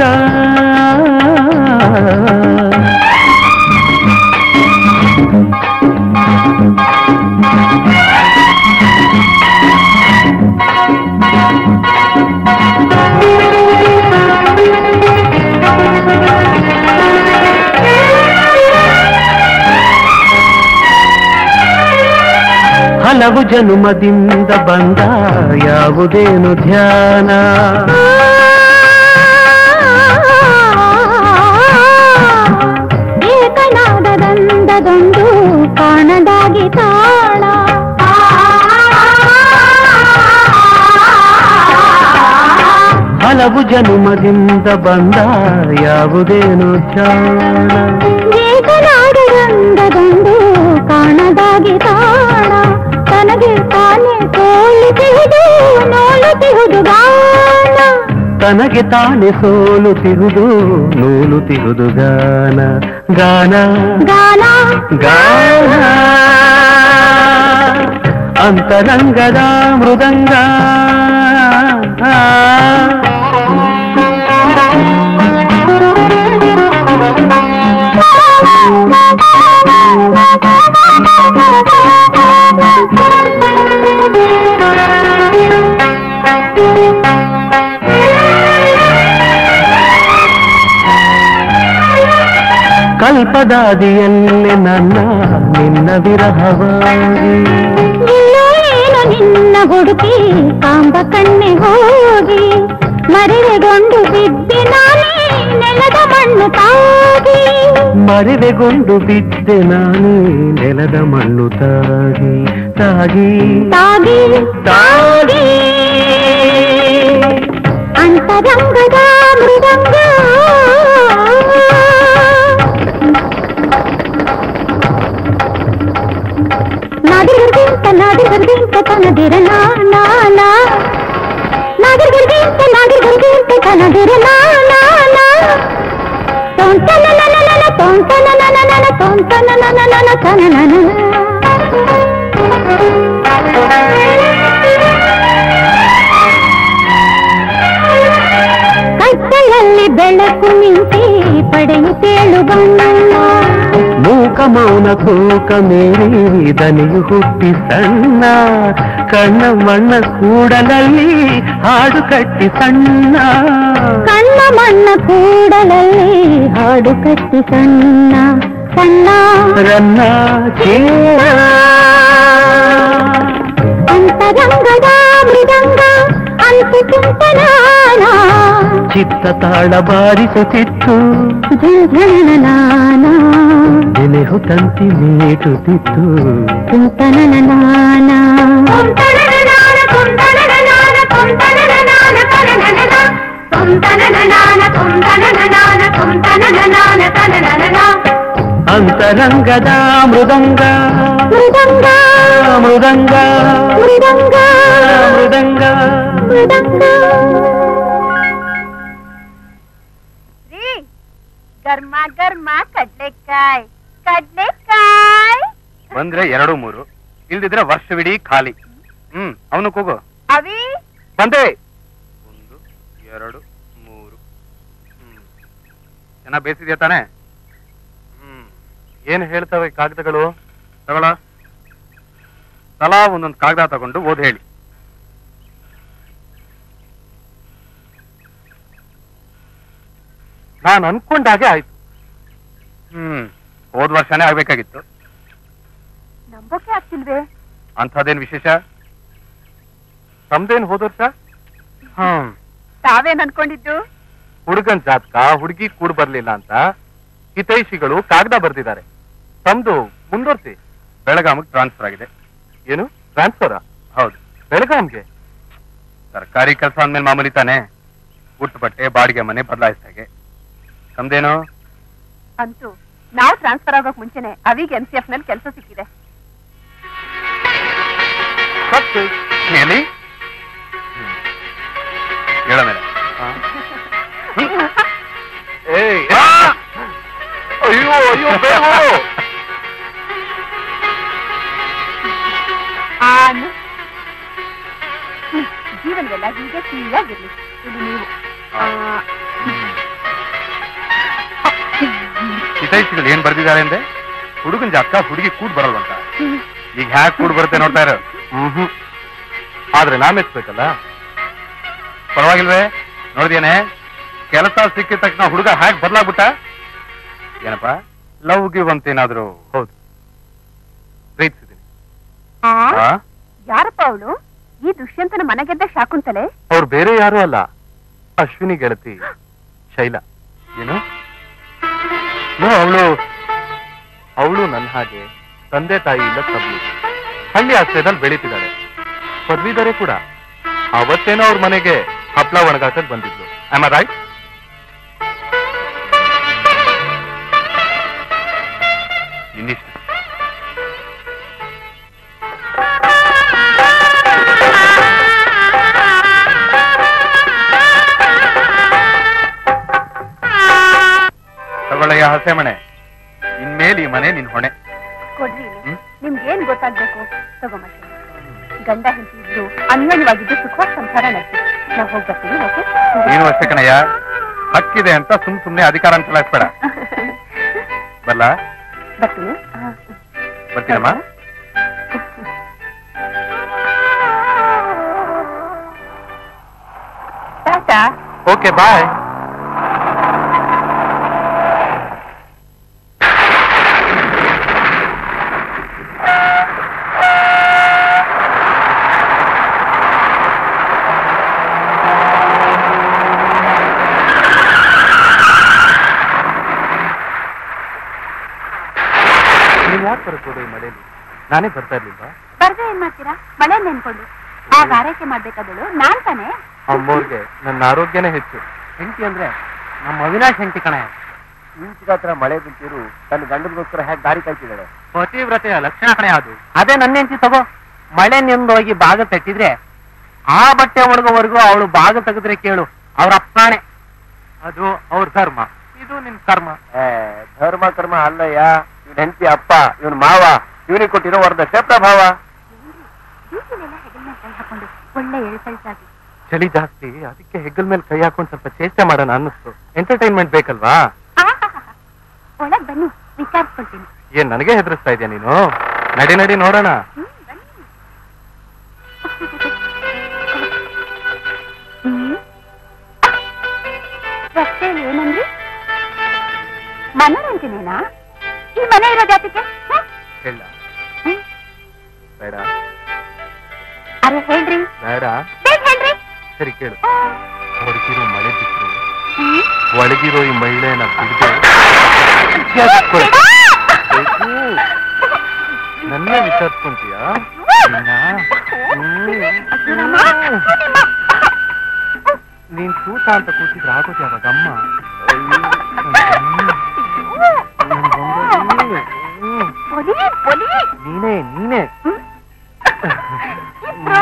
S2: ಹಲವು ಜನುಮದಿಂದ ಬಂದ ಯಾವುದೇನು ಧ್ಯಾನ
S7: ಅಂದದೊಂದು ಕಾಣದಾಗಿ ತಾಳ
S5: ಹಲವು ಜನುಮದಿಂದ ಬಂದ ಯಾವುದೇನೋ ಜಾಣ
S7: ರಂಗದೊಂದು ಕಾಣದಾಗಿ ತಾಣ ತನಗೆ ತಾನೇ ತೋಳಿಸುವುದು ನೋಲುತ್ತಿಹುದು ಗಾನ
S5: ತನಗೆ ತಾನೆ ಸೋಲುತ್ತಿರುವುದು ನೂಲುತ್ತಿರುವುದು ಗಾನ ಗಾನ
S7: ಗಾನ
S5: ಗಾನ ಅಂತರಂಗದ ಮೃದಂಗ ಕಲ್ಪದಾದಿಯಲ್ಲೇ ನನ್ನ ನಿನ್ನ ವಿರಹವಾಗಿ
S7: ಇಲ್ಲೋ ಏನೋ ನಿನ್ನ ಹುಡುಕಿ ಕಾಂಬ ಕಣ್ಣೆ ಹೋಗಿ ಮರೆವೆಗೊಂಡು ಬಿದ್ದೆ ನಾನೇ ನೆಲದ ಮಣ್ಣು ತಾಗಿ
S5: ಮರೆವೆಗೊಂಡು ಬಿದ್ದೆ ನಾನೇ ನೆಲದ ಮಣ್ಣು ತಾಗಿ ತಾಗಿ
S7: ತಾಗಿ
S5: ತಾಗಿ
S7: ಅಂತರಂಗದ ಮೃದಂಗ ನಾದಿರ್ಗಿಂತ ನಾದಿರ್ಗಿಂತ ತನದಿರ ನಾ ನಾ ನಾ ನಾದಿರ್ಗಿಂತ ನಾದಿರ್ಗಿಂತ ತನದಿರ ನಾ ನಾ ನಾ ತೊಂತನ ನನ ನನ ತೊಂತನ ನನ ನನ ತೊಂತನ ನನ ನನ ತನ ನನ ಕತ್ತಲಲ್ಲಿ ಬೆಳಕು ನಿಂತಿ ಪಡೆಯುತ್ತೇಳು ಬಣ್ಣ
S5: ಮೂಕ ಮೌನ ತೂಕ ಮೀರಿ ದನಿಯು ಹುಟ್ಟಿ ಸಣ್ಣ ಕಣ್ಣ ಮಣ್ಣ ಕೂಡಲಲ್ಲಿ ಹಾಡು ಕಟ್ಟಿ ಸಣ್ಣ
S7: ಕಣ್ಣ ಮಣ್ಣ ಕೂಡಲಲ್ಲಿ ಹಾಡು ಕಟ್ಟಿ ಸಣ್ಣ ಸಣ್ಣ
S5: ರನ್ನ ಚೇರ
S7: ಅಂತರಂಗದ ಮೃದಂಗ ಅಂತು ಚಿಂತನಾನ
S5: ಚಿತ್ತ ತಾಳ ಬಾರಿಸುತ್ತಿತ್ತು
S7: ಝಂಝಣನಾನ
S5: ನೆನೆಹು ತಂತಿ ಮೀಟುತ್ತಿತ್ತು
S7: ಚಿಂತನನಾನ
S5: ಅಂತರಂಗದ ಮೃದಂಗ
S7: ಮೃದಂಗ
S5: ಮೃದಂಗ
S7: ಮೃದಂಗ
S5: ಮೃದಂಗ
S7: ಮೃದಂಗ
S3: ರೀ ಗರ್ಮ ಗರ್ಮ ಕಡ್ಲೆಕಾಯ್ ಕಡ್ಲೆಕಾಯ್
S4: ಬಂದ್ರೆ ಎರಡು ಮೂರು ಇಲ್ದಿದ್ರೆ ವರ್ಷವಿಡೀ ಖಾಲಿ ಹ್ಮ್ ಅವನು ಕೂಗು
S3: ಅವಿ
S4: ಬಂದೆ ಒಂದು ಎರಡು ಮೂರು ಹ್ಮ್ ಚೆನ್ನಾಗ್ ಬೇಸಿದ್ಯಾ ತಾನೆ
S2: ಹ್ಮ್ ಏನ್ ಹೇಳ್ತವೆ ಕಾಗದಗಳು
S4: ತಗೊಳ ತಲಾ ಒಂದೊಂದು ಕಾಗದ ತಗೊಂಡು ಓದ್ ಹೇಳಿ
S2: ನಾನ್ ಅನ್ಕೊಂಡಾಗೆ ಆಯ್ತು
S4: ಹ್ಮ್ ಹೋದ್ ವರ್ಷನೇ ಆಗ್ಬೇಕಾಗಿತ್ತು
S3: ನಂಬೋಕೆ ಆಗ್ತಿಲ್ವೇ
S4: ಅಂಥದ್ದೇನ್ ವಿಶೇಷ
S2: ತಮ್ದೇನ್ ಹೋದ ವರ್ಷ ಹ್ಮ್
S3: ತಾವೇನ್ ಅನ್ಕೊಂಡಿದ್ದು
S2: ಹುಡುಗನ್ ಜಾತಕ ಹುಡುಗಿ ಕೂಡ್ ಬರ್ಲಿಲ್ಲ ಅಂತ ಹಿತೈಷಿಗಳು ಕಾಗದ ಬರ್ದಿದ್ದಾರೆ ತಮ್ದು ಮುಂದುವರ್ಸಿ
S4: ಬೆಳಗಾಮಿಗೆ ಟ್ರಾನ್ಸ್ಫರ್ ಆಗಿದೆ
S2: ಏನು ಟ್ರಾನ್ಸ್ಫರ್
S4: ಹೌದು
S2: ಬೆಳಗಾಂಗೆ
S4: ಸರ್ಕಾರಿ ಕೆಲಸ ಅಂದ್ಮೇಲೆ ಮಾಮೂಲಿ ತಾನೆ ಉಟ್ಟು ಬಟ್ಟೆ ಬಾಡಿಗೆ ಮನೆ ಬದಲಾಯಿಸ್ದಾಗೆ ತಮ್ದೇನು
S3: ಅಂತೂ ನಾವು ಟ್ರಾನ್ಸ್ಫರ್ ಆಗೋಕ್ ಮುಂಚೆನೆ ಅವಿಗೆ ಎಂ ಸಿ ಎಫ್ ನಲ್ಲಿ ಕೆಲಸ ಸಿಕ್ಕಿದೆ
S4: ಹೇಳಿ ಹೇಳ ಮೇಲೆ
S2: ಏಯ್ ಅಯ್ಯೋ ಅಯ್ಯೋ ಬೇವು.
S3: ಆನು ಹ್ಮ್, ಜೀವನವೆಲ್ಲ ಹೀಗೆ ಸಿಹಿಯಾಗಿರ್ಲಿ ಇದು ನೀವು ಆ,
S4: ಹಿತೈಷಿಗಳು ಏನ್ ಬರ್ದಿದ್ದಾರೆ ಅಂದ್ರೆ ಹುಡುಗನ್ ಜಾತಕ ಹುಡುಗಿ ಕೂಡ್ ಬರಲ್ವಂತ ಈಗ ಹ್ಯಾಕ್ ಕೂಡ್ ಬರುತ್ತೆ ನೋಡ್ತಾ ಇರೋ
S2: ಹ್ಮ್ ಆದ್ರೆ ನಾನ್ ಎತ್ಬೇಕಲ್ಲ
S4: ಪರವಾಗಿಲ್ವೇ ನೋಡಿದೇನೆ ಕೆಲಸ ಸಿಕ್ಕಿದ ತಕ್ಷಣ ಹುಡುಗ ಹ್ಯಾಕ್ ಬದಲಾಗ್ಬಿಟ್ಟ ಏನಪ್ಪ ಲವ್ ಗಿವ್ ಅಂತ ಏನಾದ್ರು
S2: ಹೌದು ಪ್ರೀತಿಸಿದ್ದೀನಿ
S3: ಆ,
S4: ಆ?
S3: ಯಾರಪ್ಪ ಅವಳು ಈ ದುಷ್ಯಂತನ ಮನೆಗೆದ್ದ ಶಾಕುಂತಲೆ
S2: ಅವ್ರು ಬೇರೆ ಯಾರು ಅಲ್ಲ ಅಶ್ವಿನಿ ಗೆಳತಿ ಶೈಲಾ
S4: ಏನು
S2: ಅವಳು ಅವಳು ನನ್ನ ಹಾಗೆ ತಂದೆ ತಾಯಿ ಇಲ್ಲ ತಬ್ಲು ಹಳ್ಳಿ ಆಶ್ರಯದಲ್ಲಿ ಬೆಳೀತಿದ್ದಾಳೆ ಪದವೀಧರೆ ಕೂಡ ಅವತ್ತೇನೋ ಅವ್ರ ಮನೆಗೆ ಹಪ್ಳ ಒಣಗಾಕಕ್ ಬಂದಿದ್ಲು ಆಮ್ ರೈಟ್
S4: ನಿನ್ನಿಷ್ಟ ತಗೊಳ್ಳಯ್ಯ ಹಸೆಮಣೆ ಇನ್ಮೇಲೆ ಈ ಮನೆ ನಿನ್ ಹೊಣೆ
S3: ಕೊಡ್ರಿ ಇಲ್ಲಿ.
S4: ಹ್ಮ್?
S3: ನಿಮ್ಗೇನ್ ಗೊತ್ತಾಗ್ಬೇಕು ತಗೊಂಬರ್ತೀನಿ ಗಂಡ ಹೆಂಡತಿ ಇದ್ರು ಅನ್ಯೋನ್ಯವಾಗಿದ್ದು ಸುಖವಾಗಿ ಸಂಸಾರ ನಡೆಸಿ ನಾವು ಹೋಗಿ ಬರ್ತೀವಿ ಓಕೆ
S4: ನೀನು ಅಷ್ಟೇ ಕಣಯ್ಯ ಹಕ್ಕಿದೆ ಅಂತ ಸುಮ್ ಸುಮ್ನೆ ಅಧಿಕಾರ ಚಲಾಯಿಸ್ಬೇಡ ಬಲ್ಲ
S3: ಬರ್ತೀನಿ ಹಾ.
S4: ಬರ್ತೀನಮ್ಮ
S3: ಟಾಟಾ
S2: ಓಕೆ ಬಾಯ್ ನೀವ್ ಯಾಕೆ ಬರ್ಬೋದು ಈ ಮಳೆಯಲ್ಲಿ ನಾನೇ ಬರ್ತಾ ಇರ್ಲಿಲ್ವಾ
S3: ಬರ್ದೆ ಏನ್ ಮಾಡ್ತೀರಾ ಮಳೆ ನೆನ್ಕೊಂಡು ಆಗ ಆರೈಕೆ ಮಾಡ್ಬೇಕಾದಳು ನಾನ್ ತಾನೇ
S2: ಅಮ್ಮೋರ್ಗೆ ನನ್ನ ಆರೋಗ್ಯನೇ ಹೆಚ್ಚು
S5: ಹೆಂಡತಿ ಅಂದ್ರೆ ನಮ್ಮ ಅವಿನಾಶ್ ಹೆಂಡತಿ ಕಣ
S1: ಹತ್ರ ಮಳೆ ಬಿಂತಿರು ತನ್ನ ಗಂಡನಿಗೋಸ್ಕರ ಹೇಗೆ ದಾರಿ ಕಾಯ್ತಿದ್ದಾಳೆ
S5: ಪತಿವ್ರತೆಯ ಲಕ್ಷಣ ಕಣೆ ಅದು ಅದೇ ನನ್ನ ಹೆಂಡತಿ ತಗೋ ಮಳೆ ಹೋಗಿ ಬಾಗ ತಟ್ಟಿದ್ರೆ ಆ ಬಟ್ಟೆ ಒಣಗೋವರೆಗೂ ಅವಳು ಬಾಗ ತೆಗೆದ್ರೆ ಕೇಳು ಅವ್ರ ಅಪ್ಪಣೆ ಅದು ಅವ್ರ ಧರ್ಮ ಇದು ನಿನ್ ಕರ್ಮ
S1: ಧರ್ಮ ಕರ್ಮ ಅಲ್ಲಯ್ಯ ಇವನ್ ಹೆಂಡತಿ ಅಪ್ಪ ಇವನ್ ಮಾವ ಇವನಿಗೆ ಕೊಟ್ಟಿರೋ ವರದ ಪ್ರಭಾವ
S3: ಬೀಚಿನೆಲ್ಲ ಹೆಗಲ ಮೇಲೆ ಕೈ ಹಾಕೊಂಡು ಒಳ್ಳೆ ಎಳ್ಸಳ್ಸಾಗಿ
S2: ಚಳಿ ಜಾಸ್ತಿ ಅದಕ್ಕೆ ಹೆಗಲ್ ಮೇಲೆ ಕೈ ಹಾಕೊಂಡು ಸ್ವಲ್ಪ ಚೇಷ್ಟೆ ಮಾಡೋಣ ಅನ್ನಿಸ್ತು ಎಂಟರ್ಟೈನ್ಮೆಂಟ್ ಬೇಕಲ್ವಾ
S3: ಒಳಗ್ ಬನ್ನಿ ವಿಚಾರಿಸ್ಕೊಳ್ತೀನಿ
S2: ಏನ್ ನನಗೆ ಹೆದರ್ಸ್ತಾ ಇದೆಯಾ ನೀನು ನಡಿ ನಡಿ ನೋಡೋಣ
S3: ಹ್ಮ್, ಬನ್ನಿ. ಹ್ಮ್. ರಸ್ತೆಯಲ್ಲಿ ಏನಂದ್ರಿ ಮನೋರಂಜನೆನಾ ಈ ಮನೆ ಇರೋದು ಯಾತಕ್ಕೆ ಹ್ಮ್?
S2: ಹೇಳ
S3: ಹ್ಮ್.
S2: ಬೇಡ
S3: ಅರೆ ಹೇಳ್ರಿ
S2: ಬೇಡ
S3: ಬೇಗ ಹೇಳ್ರಿ
S2: ಸರಿ ಕೇಳು ಹೊರಗಿರೋ ಮಳೆ ಬಿಟ್ಟರು
S3: ಹ್ಮ್.
S2: ಒಳಗಿರೋ ಈ ಮಹಿಳೆಯನ್ನ ಬಿಡದೆ
S3: ಬೇಡ.
S2: ನನ್ನ ವಿಚಾರಿಸ್ಕೊಂತೀಯ
S3: ಅಯ್ಯಮ್ಮ, ನಿಮ್ಮ.
S2: ನೀನ್ ತೂತ ಅಂತ ಕೂತಿದ್ರೆ ಆಗೋದು ಯಾವಾಗ ಅಮ್ಮ ಹ್ಮ್.
S3: ಪೊಲಿ ಪೊಲಿ
S2: ನೀನೇ ನೀನೇ
S3: ಹ್ಮ್. ಇಬ್ರು.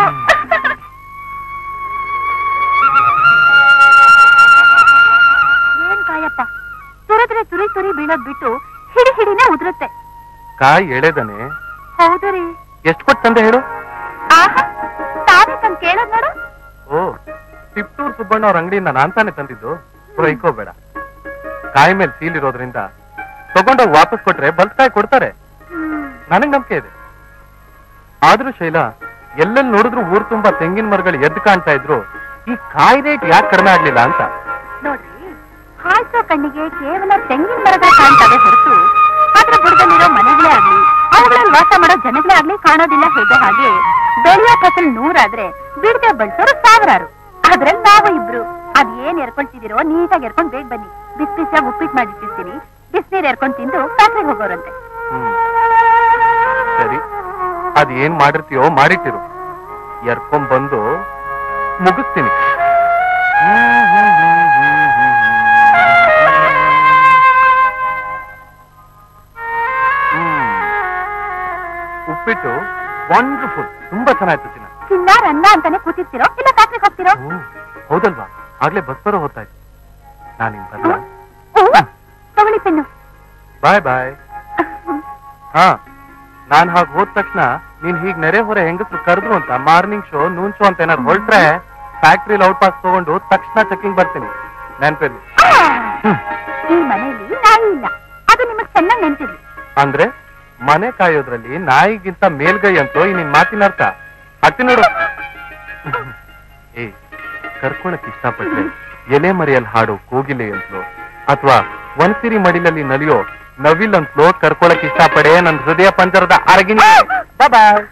S3: ಏನ್ ಕಾಯಪ್ಪ ತುರಿದ್ರೆ ತುರಿ ತುರಿ ಬೀಳೋದ್ ಬಿಟ್ಟು ಹಿಡಿ ಹಿಡಿನೇ ಉದುರುತ್ತೆ
S2: ಕಾಯಿ ಎಳೆದನೆ
S3: ಹೌದು ರೀ
S2: ಎಷ್ಟು ಕೊಟ್ಟು ತಂದೆ ಹೇಳು
S3: ಆಹಾ ತಾನೇ ತಂದ್ ಕೇಳೋದ್ ನೋಡು
S2: ಓ ತಿಪ್ಟೂರ್ ಸುಬ್ಬಣ್ಣ ಅವ್ರ ಅಂಗಡಿಯಿಂದ ನಾನ್ ತಾನೇ ತಂದಿದ್ದು ಬೈಕೋಬೇಡ ಕಾಯಿ ಮೇಲೆ ಸೀಲ್ ಇರೋದ್ರಿಂದ ತಗೊಂಡೋಗಿ ವಾಪಸ್ ಕೊಟ್ರೆ ಬಲ್ಕಾಯಿ ಕೊಡ್ತಾರೆ
S3: ಹ್ಮ್.
S2: ನನಗ್ ನಂಬಿಕೆ ಇದೆ ಆದ್ರೂ ಶೈಲಾ ಎಲ್ಲೆಲ್ಲಿ ನೋಡಿದ್ರು ಊರ್ ತುಂಬಾ ತೆಂಗಿನ ಮರಗಳು ಎದ್ದು ಕಾಣ್ತಾ ಇದ್ರು ಈ ಕಾಯಿ ರೇಟ್ ಯಾಕೆ ಕಡಿಮೆ ಆಗ್ಲಿಲ್ಲ ಅಂತ
S3: ನೋಡ್ರಿ ಹಾಯ್ಸೋ ಕಣ್ಣಿಗೆ ಕೇವಲ ತೆಂಗಿನ ಮರಗಳು ಕಾಣ್ತವೆ ಹೊರತು ಅದ್ರ ಬುಡದಲ್ಲಿರೋ ಮನೆಗಳೇ ಆಗ್ಲಿ ಅವುಗಳಲ್ಲಿ ವಾಸ ಮಾಡೋ ಜನಗಳೇ ಆಗ್ಲಿ ಕಾಣೋದಿಲ್ಲ ಹೇಗೋ ಹಾಗೆ ಬೆಳೆಯೋ ಫಸಲ್ ನೂರಾದ್ರೆ ಬಿಡದೆ ಬಳಸೋರು ಸಾವಿರಾರು ಅದ್ರಲ್ಲಿ ನಾವು ಇಬ್ರು ಅದ್ ಏನ್ ಎರ್ಕೊಳ್ತಿದಿರೋ ನೀಟಾಗಿ ಎರ್ಕೊಂಡ್ ಬೇಗ ಬನ್ನಿ ಬಿಸಿ ಬಿಸಿಯಾಗಿ ಉಪ್ಪಿಟ್ಟು ಮಾಡಿಟ್ಟಿರ್ತೀನಿ ಬಿಸಿನೀರ್ ಎರ್ಕೊಂಡ್ ತಿಂದು ಫ್ಯಾಕ್ಟ್ರಿಗೆ ಹೋಗೋರಂತೆ
S2: ಹ್ಮ್ ಸರಿ ಅದ್ ಏನ್ ಮಾಡಿರ್ತೀಯೋ ಮಾಡಿಟ್ಟಿರು ಎರ್ಕೊಂಡ್ ಬಂದು ಮುಗಿಸ್ತೀನಿ ಹ್ಮ್. ಉಪ್ಪಿಟ್ಟು ವಂಡರ್ಫುಲ್ ತುಂಬಾ ಚೆನ್ನಾಯ್ತು ಚಿನ್ನ
S3: ಚಿನ್ನಾರ್ ಅನ್ನ ಅಂತಾನೆ ಕೂತಿರ್ತಿರೋ ಇಲ್ಲ ಫ್ಯಾಕ್ಟ್ರಿಗೆ ಹೋಗ್ತಿರೋ
S2: ಹ್ಮ್. ಹೌದಲ್ವಾ ಆಗ್ಲೇ ಬಸ್ ಬರೋ ಹೊತ್ತಾಯ್ತು ನಾನಿನ್ ಬರ್ಲಾ
S3: ಹ್ಮ್. ತಗೊಳ್ಳಿ ಪೆನ್ನು
S2: ಬಾಯ್ ಬಾಯ್ ಹಾ ನಾನ್ ಹಾಗೆ ಹೋದ ತಕ್ಷಣ ನೀನ್ ಹೀಗ್ ನೆರೆ ಹೊರೆ ಹೆಂಗಸ್ರು ಕರೆದ್ರು ಅಂತ ಮಾರ್ನಿಂಗ್ ಶೋ ನೂನ್ ಶೋ ಅಂತ ಏನಾದ್ರು ಹೊರಟ್ರೆ ಫ್ಯಾಕ್ಟ್ರಿಲಿ ಔಟ್ ಪಾಸ್ ತಗೊಂಡು ತಕ್ಷಣ ಚೆಕಿಂಗ್ ಬರ್ತೀನಿ ನೆನ್ಪಿರ್ಲಿ
S3: ಆ, ಈ ಮನೆಯಲ್ಲಿ ನಾಯಿ ಇಲ್ಲ ಅದು ನಿಮಗ್ ಚೆನ್ನಾಗಿ ನೆನ್ಪಿರ್ಲಿ
S2: ಅಂದ್ರೆ ಮನೆ ಕಾಯೋದ್ರಲ್ಲಿ ನಾಯಿಗಿಂತ ಮೇಲ್ಗೈ ಅಂತೋ ಈ ನಿನ್ ಮಾತಿನ ಅರ್ಥ ಹತ್ತಿ ನೋಡು ಏ ಕರ್ಕೊಳಕ್ ಇಷ್ಟಪಟ್ರೆ ಎಲೆ ಮರಿಯಲ್ಲಿ ಹಾಡೋ ಕೋಗಿಲೆ ಅಂತಲೋ ಅಥವಾ ಒಂದ್ಸಿರಿ ಮಡಿಲಲ್ಲಿ ನಲಿಯೋ ನವಿಲ್ ಅಂತಲೋ ಕರ್ಕೊಳಕ್ ಇಷ್ಟಪಡೆ ನನ್ ಹೃದಯ ಪಂಜರದ ಅರಗಿನಿ ಬಾಯ್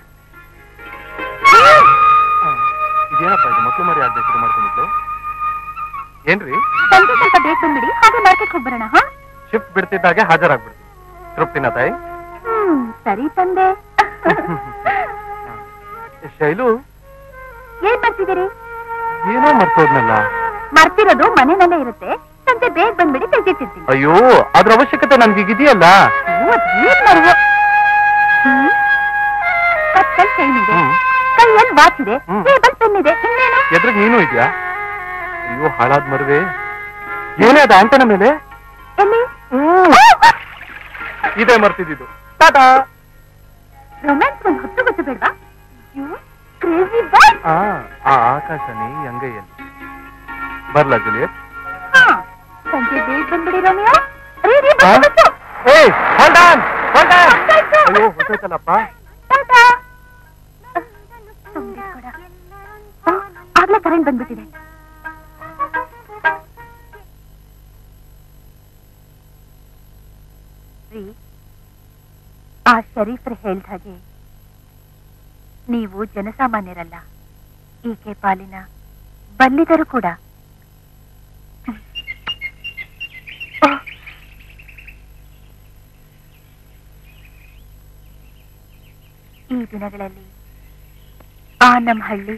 S2: ಇದೇನಪ್ಪ ಇದು ಮಕ್ಕಳು ಮರಿ ಆಗ್ಬೇಕು ಶುರು ಮಾಡ್ಕೊಂಡಿದ್ದು ಏನ್ರಿ
S3: ಸಂಜೆ ಸ್ವಲ್ಪ ಬೇಕು ಬಿಡಿ ಹಾಗೆ ಮಾರ್ಕೆಟ್ ಹೋಗ್ಬರೋಣ ಹಾ
S2: ಶಿಫ್ಟ್ ಬಿಡ್ತಿದ್ದಾಗೆ ಹಾಜರಾಗ್ಬಿಡ್ತೀನಿ ತೃಪ್ತಿನ ತಾಯಿ
S3: ಸರಿ ತಂದೆ
S2: ಶೈಲು
S3: ಏನ್ ಮಾಡ್ತಿದ್ದೀರಿ
S2: ಏನೋ ಮರ್ತೋದ್ನಲ್ಲ
S3: ಮರ್ತಿರೋದು ಮನೆಯಲ್ಲೇ ಇರುತ್ತೆ ಸಂಜೆ ಬೇಗ ಬಂದ್ಬಿಡಿ ತೆಗೆದಿಟ್ಟಿರ್ತೀನಿ
S2: ಅಯ್ಯೋ ಅದ್ರ ಅವಶ್ಯಕತೆ ನನ್ಗೀಗಿದೆಯಲ್ಲ
S3: ಕತ್ತಲ್ ಚೈನ್ ಇದೆ
S2: ಹ್ಮ್.
S3: ಕೈಯಲ್ಲಿ ವಾಚ್ ಇದೆ
S2: ಹ್ಮ್.
S3: ಟೇಬಲ್ ಪೆನ್ ಇದೆ ಇನ್ನೇನು
S2: ಎದ್ರಿಗೆ ನೀನು ಇದೆಯಾ ಅಯ್ಯೋ ಹಾಳಾದ್ ಮರುವೆ ಏನೇ ಅದ ಆಂಟನ ಮೇಲೆ
S3: ಎಲ್ಲಿ
S2: ಇದೇ ಮರ್ತಿದ್ದು ಟಾಟಾ
S3: ರೊಮ್ಯಾನ್ಸ್ ಒಂದು ಹೊತ್ತು ಗೊತ್ತು ಬೇಡ್ವಾ ಯು ಕ್ರೇಜಿ ಬಾಯ್
S2: ಆ ಆ ಆಕಾಶನೇ ಈ ಅಂಗೈಯಲ್ಲಿ ಬರ್ಲಾ ಜುಲಿಯಟ್
S3: ಹಾ ಸಂಜೆ ಬೇಗ ಬಂದ್ಬಿಡಿ ರೋಮಿಯೋ ರೀ ರೀ
S2: ಹಾ?
S3: ಬಸ್ಸು ಬಸ್ಸು
S2: ಏಯ್ ಹೋಲ್ಡ್ ಆನ್ ಹೋಲ್ಡ್ ಆನ್
S3: ಹೊರ್ಟಾಯ್ತು.
S2: ಅಯ್ಯೋ ಹೊಸೈತಲ್ಲಪ್ಪ
S3: ಟಾಟಾ ಸುಮ್ನೆ ಕೊಡ. ಆ, ಆಗ್ಲೇ ಕರೆಂಟ್ ಬಂದ್ಬಿಟ್ಟಿದೆ ರೀ ಆ ಶರೀಫ್ರು ಹೇಳ್ದ ಹಾಗೆ ನೀವು ಜನಸಾಮಾನ್ಯರಲ್ಲ ಈಕೆ ಪಾಲಿನ ಬಲ್ಲಿದರು ಕೂಡ ಓಹ್, ಈ ದಿನಗಳಲ್ಲಿ ಆ ನಮ್ಮ ಹಳ್ಳಿ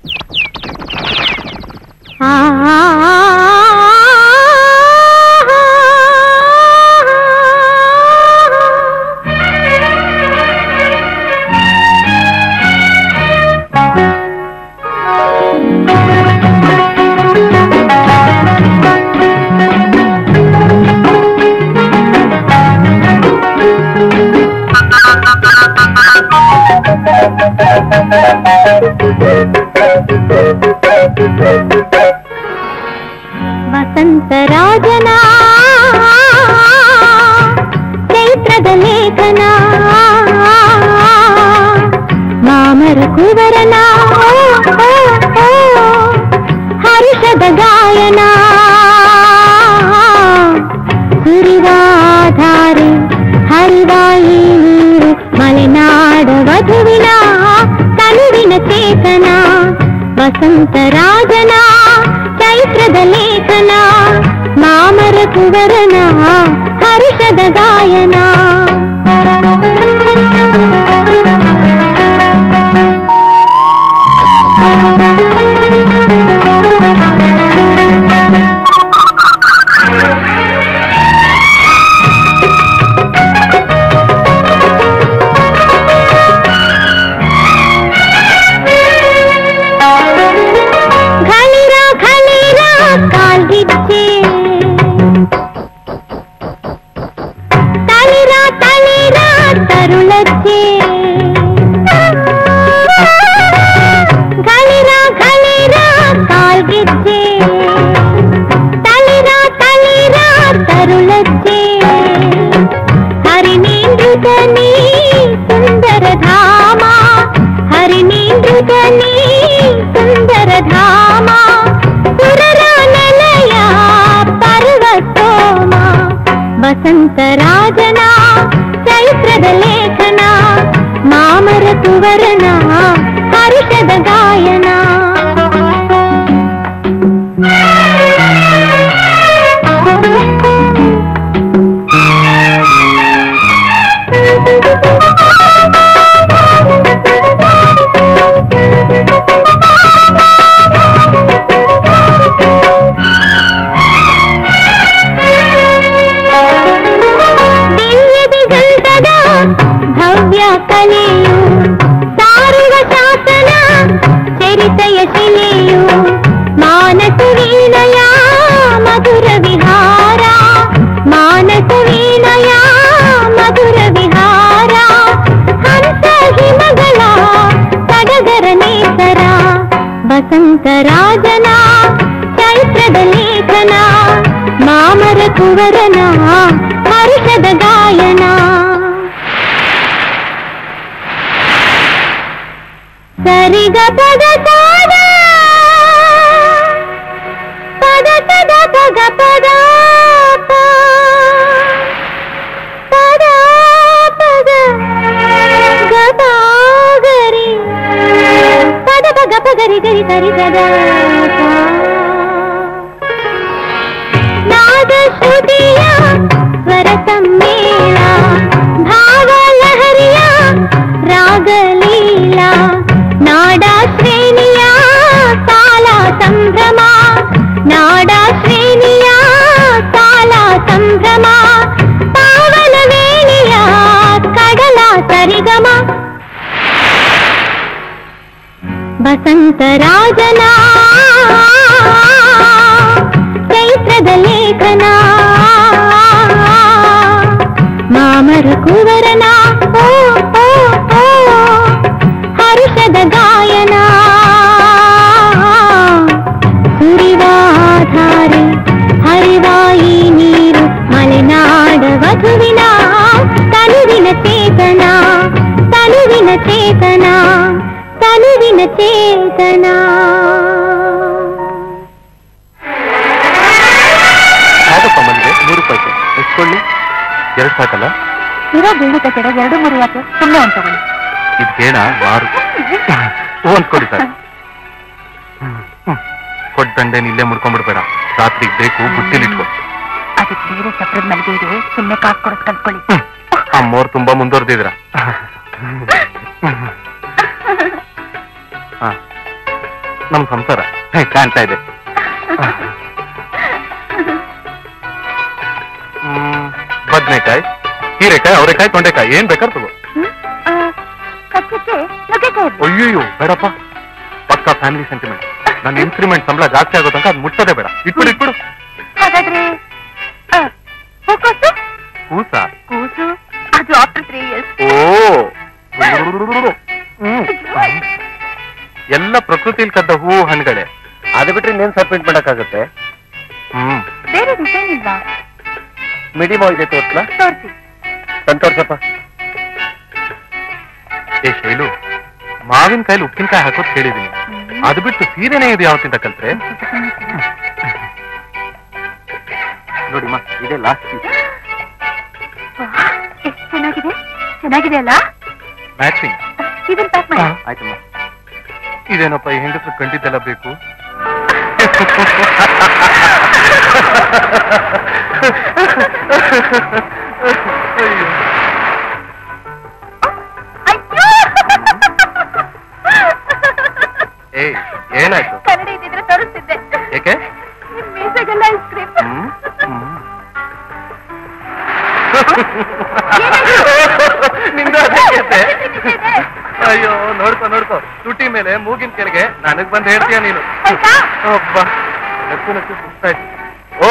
S7: ವಸಂತರಾಜನ ಚೈತ್ರದ ಲೇಖನ ಮಾಮರ ಕುವರನ ಹರ್ಷದ ಗಾಯನ ಸುರಿವಾಧಾರೆ ಹರಿವಾಯಿ ನೀರು ಮಲೆನಾಡ ವಧುವಿನ ತನುವಿನ ಚೇತನ ವಸಂತರಾಜನ ಚೈತ್ರದ ಲೇಖನ ಮಾಮರ ಕುವರನ ಹರ್ಷದ ಗಾಯನ ಘಳಿರ ಘಳಿರ ಕಾಲ್ಗಿಚ್ಚೆ ತಳಿರ ತಳಿರ ತರುಳಚ್ಚೆ ಘಳಿರ ಘಳಿರ ಕಾಲ್ಗಿಚ್ಚೆ ತಳಿರ ತಳಿರ ತರುಳಚ್ಚೆ ಹರಿಣೀಂದ್ರುತನಿ ಸುಂದರ ಧಾಮ ಹರಿಣೀಂದ್ರುತನಿ ಸುಂದರ ಧಾಮ ಸುರರ ನೆಲೆಯ ಪರ್ವತೋಮ ವಸಂತರಾಜನ ಚೈತ್ರದ ಲೇಖನ ಮಾಮರ ಕುವರನ ಹರ್ಷದ ಗಾಯನ ದಿವ್ಯದಿ ಗಂಧದ ಭವ್ಯ ಕಲೆಯು ಸಾರುವ ಶಾಸನ ಚರಿತೆಯ ಶಿಲೆಯು ಮಾನಸ ವೀಣಯ ಮಧುರ ವಿಹಾರ ಮಾನಸ ವೀಣಯ ಮಧುರ ವಿಹಾರ ಹಂಸ ಹಿಮಗಳ ಸಡಗರ ನೇಸರ ವಸಂತರಾಜನ ಚೈತ್ರದ ಲೇಖನ ಮಾಮರ ಕುವರನ ಹರ್ಷದ ಗಾಯನ ಸರಿಗ ಪದ ಸಾದ ಪದ ಪದ ಪಗ ಪದ ಪ. ಪದ ಪದ ಗದ ಗರಿ ಪದ ಪಗ ಪಗರಿ ಗರಿ ಗರಿ ಗದ ಪ. ನಾದ ಶ್ರುತಿಯ ಸ್ವರ ಸಮ್ಮೇಳ ಭಾವ ಲಹರಿಯ ವಸಂತರಾಜನ ಚೈತ್ರದ ಲೇಖನ ಮಾಮರ ಕುವರನ ಓ ಓ ಓ ಹರುಷದ ಗಾಯನ ಸುರಿವಾಧಾರೆ ಹರಿವಾಯಿ ನೀರು ಮಲೆನಾಡ ವಧುವಿನ ತನುವಿನ ಚೇತನ ತನುವಿನ ಚೇತನ ತನುವಿನ ಚೇತನ
S2: ಯಾಕಪ್ಪ ಮನೆಗೆ ನೂರು ರೂಪಾಯಿ ಎಷ್ಟ್ಕೊಳ್ಳಿ ಎರಡು ಸಾಕಲ್ಲ
S3: ಇರೋ ಬೀಳಿ ಕಟ್ಟಡ ಎರಡು ಮೂರು ಯಾಕೆ ಸುಮ್ಮನೆ ಒಂದು ತಗೊಳ್ಳಿ
S2: ಇದು ಬೇಡ ಮಾರು ಒಂದ್ ಕೊಡಿ ಸರ್ ಕೊಟ್ಟು ದಂಡೆ ಇಲ್ಲೇ ಮುಡ್ಕೊಂಡ್ಬಿಡ್ಬೇಡ ರಾತ್ರಿಗೆ ಬೇಕು ಬುಟ್ಟಿಲಿಟ್ಕೊ
S3: ಅದಕ್ಕೆ ಬೇರೆ ಸಪ್ರೇಟ್ ಮಲ್ಲಿಗೆ ಇದೆ ಸುಮ್ಮನೆ ಕಾಸು ಕೊಡೋದು ಕಲ್ತ್ಕೊಳ್ಳಿ
S2: ಅಮ್ಮೋರು ತುಂಬಾ ಮುಂದುವರೆದಿದ್ರ ನಮ್ ಸಂಸಾರ ಹೇ, ಕಾಣ್ತಾ ಇದೆ ಹ್ಮ್, ಬದ್ನೆಕಾಯಿ ಹೀರೆಕಾಯಿ ಅವರೆಕಾಯಿ ತೊಂಡೆಕಾಯಿ ಏನ್ ಬೇಕಾದ್ರೆ ತಗೋ
S3: ಕಚ್ಚಕ್ಕೆ ನುಗ್ಗೆಕಾಯಿ
S2: ಅಯ್ಯಯ್ಯೋ ಬೇಡಪ್ಪ ಪಕ್ಕ ಫ್ಯಾಮಿಲಿ ಸೆಂಟಿಮೆಂಟ್ ನನ್ನ ಇನ್ಕ್ರಿಮೆಂಟ್ ಸಂಬಳ ಜಾಸ್ತಿ ಆಗೋ ತನಕ ಅದು ಮುಟ್ಟೋದೇ ಬೇಡ ಇಟ್ಬಿಡು ಇಟ್ಬಿಡು
S3: ಹಾಗಾದ್ರೆ ಆ, ಹೂಕೋಸು
S2: ಕೂಸ
S3: ಕೂಸು ಅದು ಆಫ್ಟರ್ ತ್ರೀ ಇಯರ್ಸ್
S2: ಓ ಹ್ಮ್. ಎಲ್ಲ ಪ್ರಕೃತಿಲಿ ಕದ್ದ ಹೂವು ಹಣ್ಣುಗಳೇ
S1: ಅದು ಬಿಟ್ರೆ ಇನ್ನೇನ್ ಸಬ್ಮಿಟ್ ಮಾಡಕ್ಕಾಗತ್ತೆ
S2: ಹ್ಮ್
S3: ಬೇರೆ ಡಿಸೈನ್ ಇಲ್ವಾ
S1: ಮಿಡಿಮೋ ಇದೆ ತೋರ್ಸ್ಲಾ
S3: ತೋರಿಸಿ
S1: ಸಂತೋಷಪ್ಪ
S2: ಏ ಶೈಲು ಮಾವಿನ ಕಾಯಿಲಿ ಉಪ್ಪಿನಕಾಯಿ ಹಾಕೋದ್ ಕೇಳಿದೀನಿ ಅದು ಬಿಟ್ಟು ಸೀರೆನೇ ಇದು ಯಾವತ್ತಿಂದ ಕಲ್ತ್ರೆ
S1: ನೋಡಿಮ್ಮ ಇದೇ ಲಾಸ್ಟ್
S3: ಎಷ್ಟು ಚೆನ್ನಾಗಿದೆ ಚೆನ್ನಾಗಿದೆ ಅಲ್ಲ
S2: ಮ್ಯಾಚಿಂಗ್
S3: ಇದನ್ನ ಪ್ಯಾಕ್ ಮಾಡಿ
S1: ಆಯ್ತಮ್ಮ
S2: ಇದೇನಪ್ಪ ಈ ಹೆಂಗಸರು ಕಂಡಿದ್ದೆಲ್ಲ ಬೇಕು ಏಯ್ ಏನಾಯ್ತು
S3: ಕನ್ನಡಿ ಇದ್ದಿದ್ರೆ ತೋರಿಸ್ತಿದ್ದೆ
S2: ಏಕೆ
S3: ನಿಮ್ ಮೀಸೆಗೆಲ್ಲ ಐಸ್ ಕ್ರೀಮ್
S2: ಹ್ಮ್ ಹ್ಮ್ ನಿಂದ ಅದೇ ಕೇಳ್ತೆ? ಅಯ್ಯೋ ನೋಡ್ಕೊ ನೋಡ್ಕೊ ತುಟಿ ಮೇಲೆ ಮೂಗಿನ ಕೆಳಗೆ ನನಗ್ ಬಂದ್ ಹೇಳ್ತೀಯ ನೀನು
S3: ಆಯ್ತಾ
S2: ಒಬ್ಬ ನಕ್ಕು ನಕ್ಕು ಸುಸ್ತಾಯ್ತು ಓ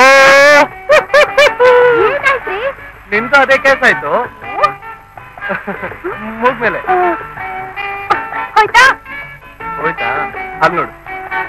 S3: ಏನಾಯ್ತ್ರಿ
S2: ನಿಂದ ಅದೇ ಕೇಸ್ ಆಯ್ತು ಮೂಗ್ಮೇಲೆ
S3: ಹೋಯ್ತಾ
S2: ಹೋಯ್ತಾ ಅಲ್ಲಿ ನೋಡು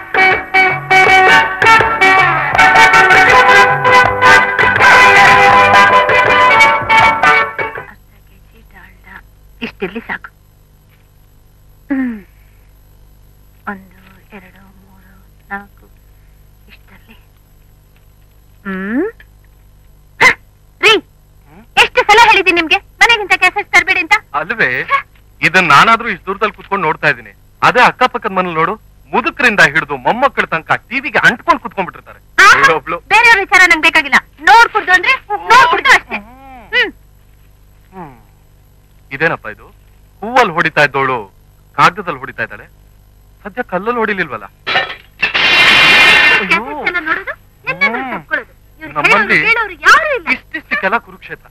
S3: ಇಷ್ಟಿರ್ಲಿ ಸಾಕು ಹ್ಮ್. ಒಂದು ಎರಡು ಮೂರು ನಾಲ್ಕು ಇಷ್ಟರಲ್ಲಿ ಹ್ಮ್ ಹ, ರೀ ಎಷ್ಟು ಸಲ ಹೇಳಿದ್ದೀನಿ ನಿಮ್ಗೆ ಮನೆಗಿಂತ ಕೆಲಸ ತರಬೇಡಿ ಅಂತ
S2: ಅಲ್ವೇ ಇದನ್ನ ನಾನಾದ್ರೂ ಇಷ್ಟು ದೂರದಲ್ಲಿ ಕುತ್ಕೊಂಡು ನೋಡ್ತಾ ಇದ್ದೀನಿ ಅದೇ ಅಕ್ಕಪಕ್ಕದ ಮನೇಲಿ ನೋಡು ಮುದುಕರಿಂದ ಹಿಡಿದು ಮೊಮ್ಮಕ್ಕಳ ತನಕ ಟಿವಿಗೆ ಅಂಟ್ಕೊಂಡು ಕುತ್ಕೊಂಡ್ಬಿಟ್ಟಿರ್ತಾರೆ
S3: ಆಹಾ,
S2: ಒಬ್ಳು
S3: ಬೇರೆಯವ್ರ ವಿಚಾರ ನಂಗೆ ಬೇಕಾಗಿಲ್ಲ ನೋಡ್ಕೊಡ್ದು ಅಂದ್ರೆ ನೋಡ್ಕೊಡ್ದು ಅಷ್ಟೇ ಹ್ಮ್
S2: ಹ್ಮ್. ಇದೇನಪ್ಪ ಇದು ಹೂವಲ್ಲಿ ಹೊಡಿತಾ ಇದ್ದವಳು ಕಾಗದದಲ್ಲಿ ಹೊಡಿತಾ ಇದ್ದಾಳೆ ಸದ್ಯ ಕಲ್ಲಲ್ಲಿ ಹೊಡಿಲಿಲ್ವಲ್ಲ ಅಯ್ಯೋ.
S3: ಕೆಲ್ಸಕ್ಕೆಲ್ಲ ನೋಡೋದು ಎಂತೆಂಥದ್ದು
S2: ಹ್ಮ್.
S3: ತಪ್ಕೊಳ್ಳೋದು. ಇವ್ರು
S2: ನಮ್ಮಲ್ಲಿ
S3: ಹೇಳೋರು ಕೇಳೋರು ಯಾರೂ ಇಲ್ಲ
S2: ಇಷ್ಟಿಷ್ಟಕ್ಕೆಲ್ಲ ಕುರುಕ್ಷೇತ್ರ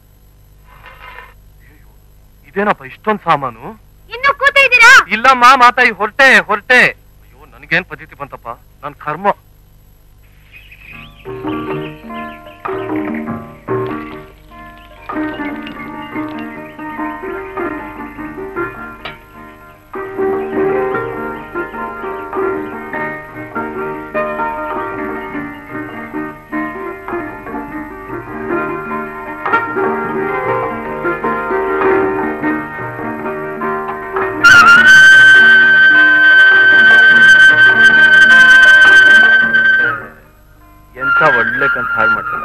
S2: ಅಯ್ಯೋ, ಇದೇನಪ್ಪ ಇಷ್ಟೊಂದ್ ಸಾಮಾನು
S3: ಇನ್ನು ಕೂತ ಇದ್ದೀರಾ
S2: ಇಲ್ಲಮ್ಮ ಮಾತಾಯಿ ಹೊರಟೆ ಹೊರಟೆ ಅಯ್ಯೋ ನನಗೇನ್ ಪದ್ಧತಿ ಬಂತಪ್ಪ ನನ್ ಕರ್ಮ ಎಂತ ಒಳ್ಳೆ ಕಂತ ಹಾಳು ಮಾಡ್ತಾನೆ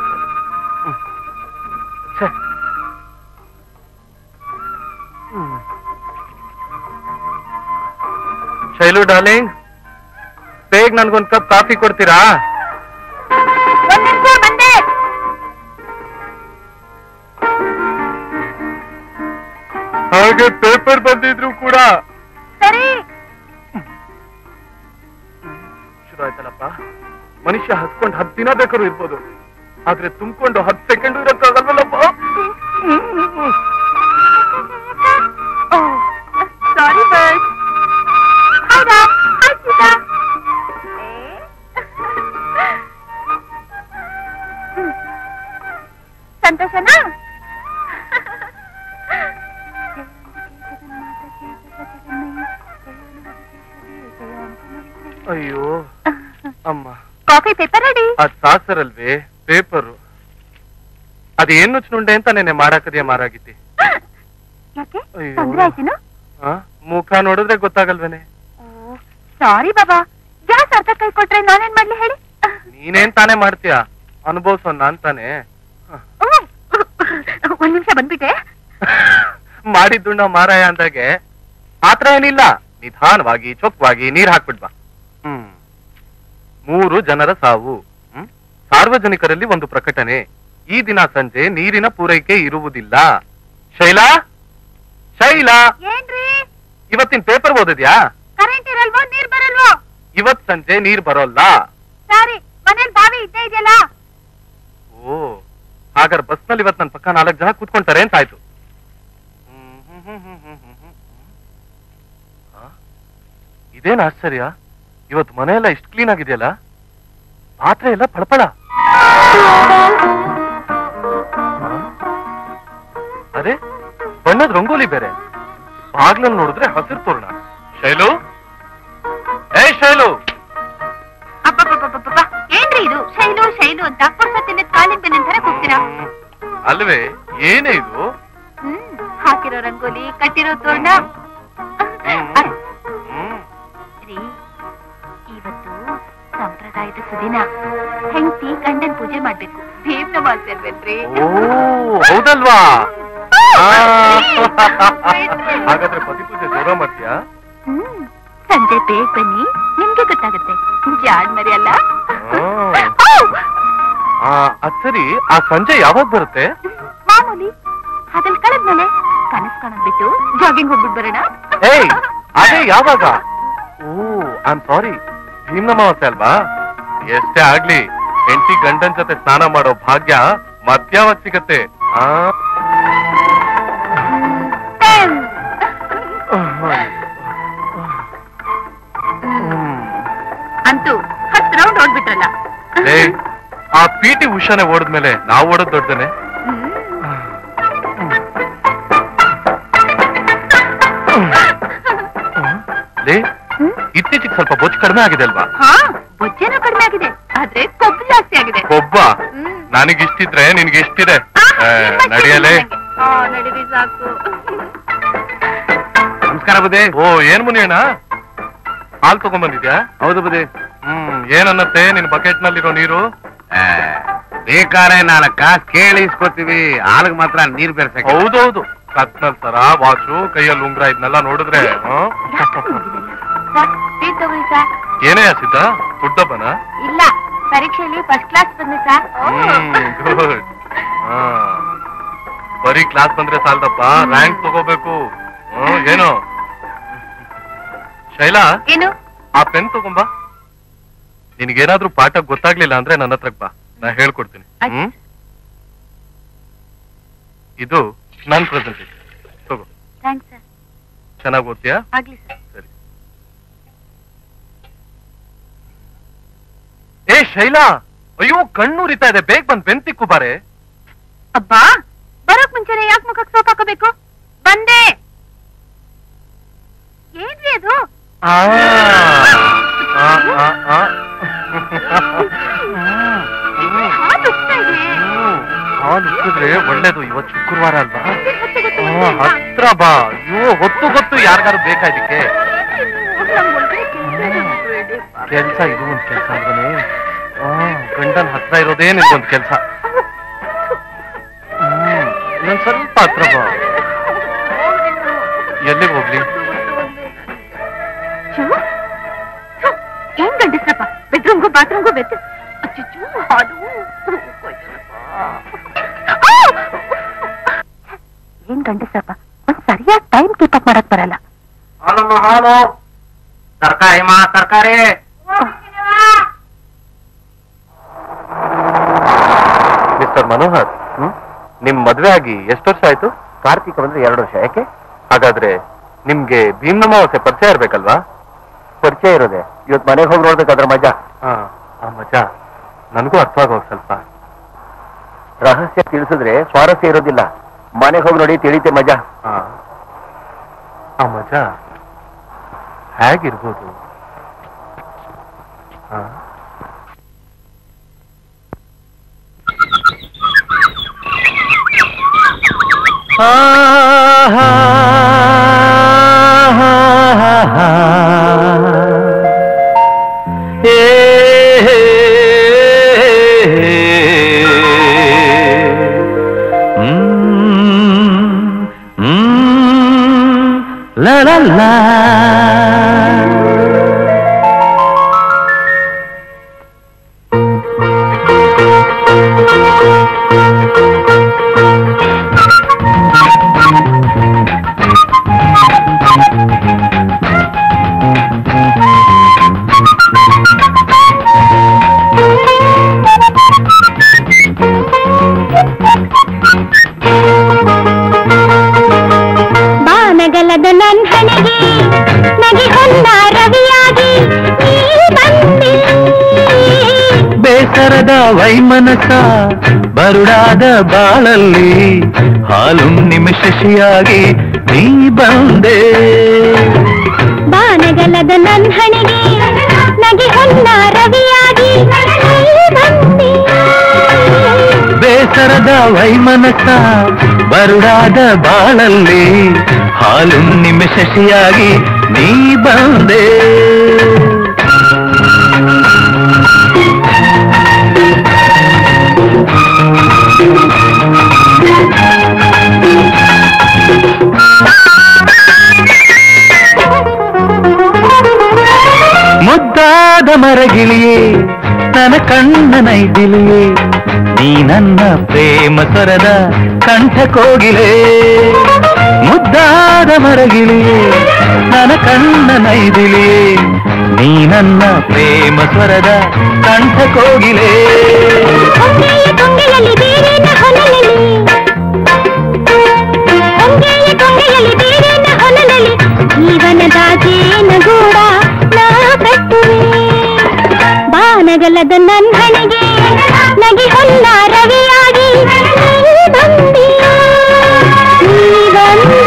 S2: ಶೈಲು ಡಾರ್ಲಿಂಗ್ ಬೇಗ ನನ್ಗೊಂದ್ ಕಪ್ ಕಾಫಿ ಕೊಡ್ತೀರಾ
S3: ಒಂದ್ ನಿಮಿಷ ಬಂದೆ
S2: ಹಾಗೆ ಪೇಪರ್ ಬಂದಿದ್ರು ಕೂಡ
S3: ಸರಿ
S2: ಶುರು ಆಯ್ತಲ್ಲಪ್ಪ ಮನುಷ್ಯ ಹತ್ಕೊಂಡು ಹತ್ತು ದಿನ ಬೇಕಾದ್ರೂ ಇರ್ಬೋದು ಆದ್ರೆ ತುಂಬಿಕೊಂಡು ಹತ್ತು ಸೆಕೆಂಡ್ ಇರಕ್ಕಾಗಲ್ವಲ್ಲಪ್ಪ
S3: ಸಾರಿ ಬಸ್ ಹೌದಾ
S2: ಅಯ್ಯೋ ಅಮ್ಮ
S3: ಕಾಫಿ ಪೇಪರ್ ರೆಡಿ
S2: ಅದ್ ಸಾಸರಲ್ವೇ ಪೇಪರು ಅದೇನು ನುಂಡೆ ಅಂತ ನೆನೆ ಮಾರಾಕದೆಯ ಮಾರಾಗಿದ್ದಿ
S3: ಯಾಕೆ
S2: ಅಯ್ಯೋ.
S3: ತೊಂದ್ರೆ ಆಯ್ತೇನು
S2: ಆ ಮುಖ ನೋಡಿದ್ರೆ ಗೊತ್ತಾಗಲ್ವೇನೆ
S3: ಸಾರಿ ಬಾಬಾ ಗ್ಯಾಸ್ ಅರ್ಧ ಕೈ ಕೊಟ್ರೆ ನಾನೇನ್ ಮಾಡ್ಲಿ ಹೇಳಿ
S2: ನೀನೇನ್ ತಾನೇ ಮಾಡ್ತೀಯ ಅನುಭವಿಸೋ ನಾನ್ ತಾನೇ
S3: ಹ್ಮ್. ಒಂದ್ ನಿಮಿಷ ಬಂದ್ಬಿಟ್ಟೆ
S2: ಮಾಡಿದ್ದುಣ್ಣ ಮಾರಾಯ ಅಂದಾಗೆ ಆತರ ಏನಿಲ್ಲ ನಿಧಾನವಾಗಿ ಚೊಕ್ಕವಾಗಿ ನೀರ್ ಹಾಕ್ಬಿಡ್ಬಾ ಹ್ಮ್ ಮೂರು ಜನರ ಸಾವು ಹ್ಮ್ ಸಾರ್ವಜನಿಕರಲ್ಲಿ ಒಂದು ಪ್ರಕಟಣೆ ಈ ದಿನ ಸಂಜೆ ನೀರಿನ ಪೂರೈಕೆ ಇರುವುದಿಲ್ಲ ಶೈಲಾ ಶೈಲಾ
S3: ಏನ್ರಿ
S2: ಇವತ್ತಿನ ಪೇಪರ್ ಓದಿದ್ಯಾ
S3: ಕರೆಂಟ್ ಇರಲ್ವೋ ನೀರ್ ಬರಲ್ವೋ
S2: ಇವತ್ ಸಂಜೆ ನೀರ್ ಬರೋಲ್ಲ
S3: ಸಾರಿ ಮನೇಲಿ ಬಾವಿ ಇದ್ದೇ ಇದೆಯಲ್ಲ
S2: ಓ ಹಾಗಾದ್ರೆ ಬಸ್ನಲ್ಲಿ ಇವತ್ ನನ್ ಪಕ್ಕ ನಾಲ್ಕು ಜನ ಕೂತ್ಕೊಂತಾರೆ ಅಂತ ಆಯ್ತು ಆ? ಇದೇನ್ ಆಶ್ಚರ್ಯ ಇವತ್ತು ಮನೆಯೆಲ್ಲ ಇಷ್ಟು ಕ್ಲೀನ್ ಆಗಿದೆಯಲ್ಲ ಪಾತ್ರೆ ಎಲ್ಲ ಫಳಫಳ ಆ? ಅರೆ ಬಣ್ಣದ ರಂಗೋಲಿ ಬೇರೆ ಬಾಗ್ಲಲ್ಲಿ ನೋಡಿದ್ರೆ ಹಸಿರು ತೋರಣ ಶೈಲು ಏ ಶೈಲು
S3: ಅಬ್ಬಬ್ಬಬ್ಬಬ್ಬಬ್ಬ. ಏನ್ರಿ ಇದು ಶೈಲು ಶೈಲು ಅಂತ ಪುರ್ಸತ್ತಿನ ಕಾಲಿನ ಬೆನ್ನ ತರ ಕೂಗ್ತೀರಾ
S2: ಹ್ಮ್. ಅಲ್ವೇ ಏನೇ ಇದು
S3: ಹ್ಮ್ ಹಾಕಿರೋ ರಂಗೋಲಿ ಕಟ್ಟಿರೋ ತೋರಣ
S2: ಹ್ಮ್.
S3: ಅದ್-
S2: ಹ್ಮ್.
S3: ರೀ ಇವತ್ತು ಸಂಪ್ರದಾಯದ ಸುದಿನ ಹೆಂಡತಿ ಗಂಡನ್ ಪೂಜೆ ಮಾಡ್ಬೇಕು ಭೀಮ್ನ ಮಾಡ್ತಿರ್ಬೇಕ್ರಿ
S2: ಓ ಹೌದಲ್ವಾ ಆ. ಹಾಗಾದ್ರೆ ಪತಿ ಪೂಜೆ ಜೋರ ಮಾಡ್ತೀಯಾ
S3: ಹ್ಮ್ ಸಂಜೆ ಬೇಗ ಬನ್ನಿ ನಿಮ್ಗೆ ಗೊತ್ತಾಗುತ್ತೆ ಜಾಡ್ ಮರಿ ಅಲ್ಲ
S2: ಆ, ಅದ್ ಸರಿ ಆ ಸಂಜೆ ಯಾವಾಗ ಬರುತ್ತೆ
S3: ಮಾಮೂಲಿ ಹಗಲ್ ಕಳೆದ್ಮೇಲೆ ಕನಸ್ ಕಾಣೋದ್ ಬಿಟ್ಟು ಜಾಗಿಂಗ್ ಹೋಗ್ಬಿಟ್ ಬರೋಣ
S2: ಏಯ್ ಅದೇ ಯಾವಾಗ ಓ ಐ ಆಮ್ ಸಾರಿ ಭೀಮ್ನಮಾವಾಸ್ಯೆ ಅಲ್ವಾ ಎಷ್ಟೇ ಆಗ್ಲಿ ಹೆಂಡತಿ ಗಂಡನ್ ಜೊತೆ ಸ್ನಾನ ಮಾಡೋ ಭಾಗ್ಯ ಮಧ್ಯಾವತ್ ಸಿಗತ್ತೆ ಆ
S3: ಟೆನ್. ಅಂತೂ ಹತ್ತು ರೌಂಡ್ ಓಡ್ಬಿಟ್ರಲ್ಲ
S2: ಏ ಆ ಪಿ ಟಿ ಉಷಾನೆ ಓಡಿದ್ಮೇಲೆ ನಾವು ಓಡೋದ್ ದೊಡ್ಡನೆ ಲೇ ಇತ್ತೀಚೆಗೆ ಸ್ವಲ್ಪ ಬೊಚ್ಚು ಕಡಿಮೆ ಆಗಿದೆ ಅಲ್ವಾ
S3: ಹಾ ಬೊಜ್ಜೇನೋ ಕಡಿಮೆ ಆಗಿದೆ ಆದ್ರೆ ಕೊಬ್ಬು ಜಾಸ್ತಿ ಆಗಿದೆ
S2: ಒಬ್ಬ
S3: ಹ್ಮ್.
S2: ನನಗಿಷ್ಟಿದ್ರೆ ನಿನ್ಗೆ ಎಷ್ಟಿದೆ
S3: ಆ,
S2: ಏ,
S3: ನಿಮ್ಮ ಅಜ್ಜಿ
S2: ನಡಿಯಲೇ
S3: ನಂಗೆ. ಆ, ನಡೀರಿ ಸಾಕು
S4: ನಮಸ್ಕಾರ ಬುದೇ
S2: ಓ ಏನ್ ಮುನಿಯಣ್ಣ ಹಾಲ್ ತಗೊಂಡ್ಬಂದಿದ್ಯಾ
S4: ಹೌದು ಬುದೇ
S2: ಹ್ಮ್ ಏನನ್ನತ್ತೆ ನಿನ್ ಬಕೆಟ್ ನಲ್ಲಿರೋ ನೀರು
S4: ಬೇಕಾರೆ ನಾಲ್ಕು ಕಾಸು ಕೇಳಿ ಇಸ್ಕೊತೀವಿ ಹಾಲಿಗೆ ಮಾತ್ರ ನೀರ್ ಬೆರೆಸಕ್ಕೆ
S2: ಹೌದೌದು ಕತ್ನಲ್ ಸರ ವಾಚು ಕೈಯಲ್ಲಿ ಉಂಗ್ರ ಇದನ್ನೆಲ್ಲ ನೋಡಿದ್ರೆ ಹ್ಮ್?
S3: ಯಾಕೆ ಹೋಗಿಲ್ಲ? ಸರ್, ಟೀ ತಗೊಳ್ಳಿ ಸರ್
S2: ಏನೇ ಹಸಿದ್ದ ಫುಡ್ಡಪ್ಪನ
S3: ಇಲ್ಲ ಪರೀಕ್ಷೆಯಲ್ಲಿ ಫಸ್ಟ್ ಕ್ಲಾಸ್ ಬಂದೆ ಸರ್
S2: ಗುಡ್ ಬರೀ ಕ್ಲಾಸ್ ಬಂದ್ರೆ ಸಾಲದಪ್ಪ ರ್ಯಾಂಕ್ ತಗೋಬೇಕು ಹ್ಮ್, ಏನು ಶೈಲಾ
S3: ಏನು
S2: ಆ ಪೆನ್ ತಗೊಂಬಾ ನಿನಗೇನಾದ್ರೂ ಪಾಠ ಗೊತ್ತಾಗ್ಲಿಲ್ಲ ಅಂದ್ರೆ ನನ್ನ ಹತ್ರಕ್ ಬಾ ನಾ ಹೇಳ್ಕೊಡ್ತೀನಿ
S3: ಆಯ್ತು.
S2: ಹ್ಮ್ ಇದು ನನ್ ಪ್ರೆಸೆಂಟೇಷನ್ ತಗೋ
S3: ಥ್ಯಾಂಕ್ಸ್ ಸರ್
S2: ಚೆನ್ನಾಗ್ ಓದ್ತೀಯಾ
S3: ಆಗ್ಲಿ ಸರ್
S2: ಸರಿ ಏ ಶೈಲಾ ಅಯ್ಯೋ ಕಣ್ಣು ಉರಿತಾ ಇದೆ ಬೇಗ ಬಂದ್ ಬೆನ್ ತಿಕ್ಕು ಬಾರೆ
S3: ಅಬ್ಬಾ ಬರೋಕ್ ಮುಂಚೆನೆ ಯಾಕೆ ಮುಖಕ್ಕೆ ಸೋಪ್ ಹಾಕೋಬೇಕು ಬಂದೆ ಏನ್ರಿ ಅದು
S2: ಆ, ಆ, ಆ, ಆ.
S3: ಹಾಲು ಉಕ್ತಾ ಇದೆ.
S2: ಹ್ಮ್. ಹಾಲು ಉಕ್ಕಿದ್ರೆ ಒಳ್ಳೇದು ಇವತ್ತು ಶುಕ್ರವಾರ ಅಲ್ವಾ
S3: ಗೊತ್ತು, ಗೊತ್ತು,
S2: ಆ,
S3: ಗೊತ್ತು.
S2: ಹತ್ರ ಬಾ ಅಯ್ಯೋ ಹೊತ್ತು ಗೊತ್ತು ಯಾರಿಗಾರು ಬೇಕಾ ಇದಕ್ಕೆ
S3: ನಂಗ್ ಒಳ್ಳೆ ಕೆಲ್ಸ ಇದೆ ಬಿಡಿ.
S2: ಕೆಲ್ಸ ಇದು ಒಂದ್ ಕೆಲ್ಸ ಅಂದ್ರೆ ಗಂಡನ್ ಹತ್ರ ಇರೋದೇ ನಿನ್ಗೊಂದ್ ಕೆಲ್ಸ ಹ್ಮ್ ಇನ್ನೊಂದ್ ಸ್ವಲ್ಪ ಹತ್ರ ಬಾ ಎಲ್ಲಿಗೆ ಹೋಗ್ಲಿ
S3: ಛು, ಛು, ಏನ್ ಗಂಡಸ್ರಪ್ಪ ಬೆಡ್ರೂಮ್ಗೂ ಬಾತ್ರೂಮ್ಗೂ ಬೆತ್ತು ಅಚ್ಚುಚ್ಚು ಹಾಲು ಆ! ಏನ್ ಗಂಡಸ್ರಪ್ಪ ಒಂದ್ ಸರಿಯಾದ ಟೈಮ್ ಕೀಪ್ ಅಪ್ ಮಾಡಕ್ ಬರಲ್ಲ
S5: ಹಾಲಮ್ಮ ಹಾಲು ತರಕಾರಿ ಮಾ ತರಕಾರಿ
S2: ಮಿಸ್ಟರ್ ಮನೋಹರ್ ನಿಮ್ ಮದ್ವೆ ಆಗಿ ಎಷ್ಟು ವರ್ಷ ಆಯ್ತು
S4: ಕಾರ್ತಿಕ ಬಂದ್ರೆ ಎರಡು ವರ್ಷ ಯಾಕೆ
S2: ಹಾಗಾದ್ರೆ ನಿಮ್ಗೆ ಭೀಮ್ನಮಾವಾಸ್ಯೆ ಪರಿಚಯ ಇರ್ಬೇಕಲ್ವಾ
S4: ಪರಿಚಯ ಇರೋದೆ ಇವತ್ತು ಮನೆಗೆ ಹೋಗಿ ನೋಡ್ಬೇಕು ಅದ್ರ ಮಜಾ
S2: ಹಾ ಆ ಮಜಾ ನನಗೂ ಅರ್ಥ ಆಗೋಗ್ ಸ್ವಲ್ಪ
S4: ರಹಸ್ಯ ತಿಳಿಸಿದ್ರೆ ಸ್ವಾರಸ್ಯ ಇರೋದಿಲ್ಲ ಮನೆಗೆ ಹೋಗಿ ನೋಡಿ ತಿಳಿತೆ ಮಜಾ
S2: ಹಾ ಆ ಮಜಾ ಹೇಗಿರ್ಬೋದು
S8: La la la.
S7: ಬಾನಗಲದ ನನ್ ಹಣೆಗೆ ನಗೆ ಹೊನ್ನ ರವಿಯಾಗಿ ನೀ ಬಂದೆ
S8: ಬೇಸರದ ವೈಮನಸ ಬರುಡಾದ ಬಾಳಲ್ಲಿ ಹಾಲು ನಿಮಿಷಿಯಾಗಿ ನೀ ಬಂದೆ
S7: ಬಾನಗಲದ ನನ್ ಹಣೆಗೆ ನಗೆ ಹೊನ್ನ ರವಿಯಾಗಿ ನೀ ಬಂದೆ
S8: ಬೇಸರದ ವೈಮನಸ ಬರುಡಾದ ಬಾಳಲ್ಲಿ ಹಾಲು ನಿಮಿಷಿಯಾಗಿ ನೀ ಬಂದೆ ಮುದ್ದಾದ ಮರಗಿಳಿಯೇ ನನ್ನ ಕಣ್ಣ ನೈದಿಲಿಯೇ ನೀ ನನ್ನ ಪ್ರೇಮ ಸ್ವರದ ಕಂಠ ಕೋಗಿಲೆ ಮುದ್ದಾದ ಮರಗಿಳಿಯೇ ನನ್ನ ಕಣ್ಣ ನೈದಿಲಿಯೇ ನೀ ನನ್ನ ಪ್ರೇಮ ಸ್ವರದ ಕಂಠ ಕೋಗಿಲೆ
S7: ಹೊಂಗೆಯ ಕೊಂಗೆಯಲ್ಲಿ ಬೇರೇನ ಹೊನಲಲಿ ಹೊಂಗೆಯ ಕೊಂಗೆಯಲ್ಲಿ ಬೇರೇನ ಹೊನಲಲಿ ಜೀವನದ ಜೇನಗೂಡ ನಾ ಕಟ್ಟುವೆ ಬಾನಗಲದ ನನ್ ಹಣೆಗೆ ನಗೆ ಹೊನ್ನ ರವಿಯಾಗಿ ನೀ ಬಂದೆ ನೀ ಬಂದೆ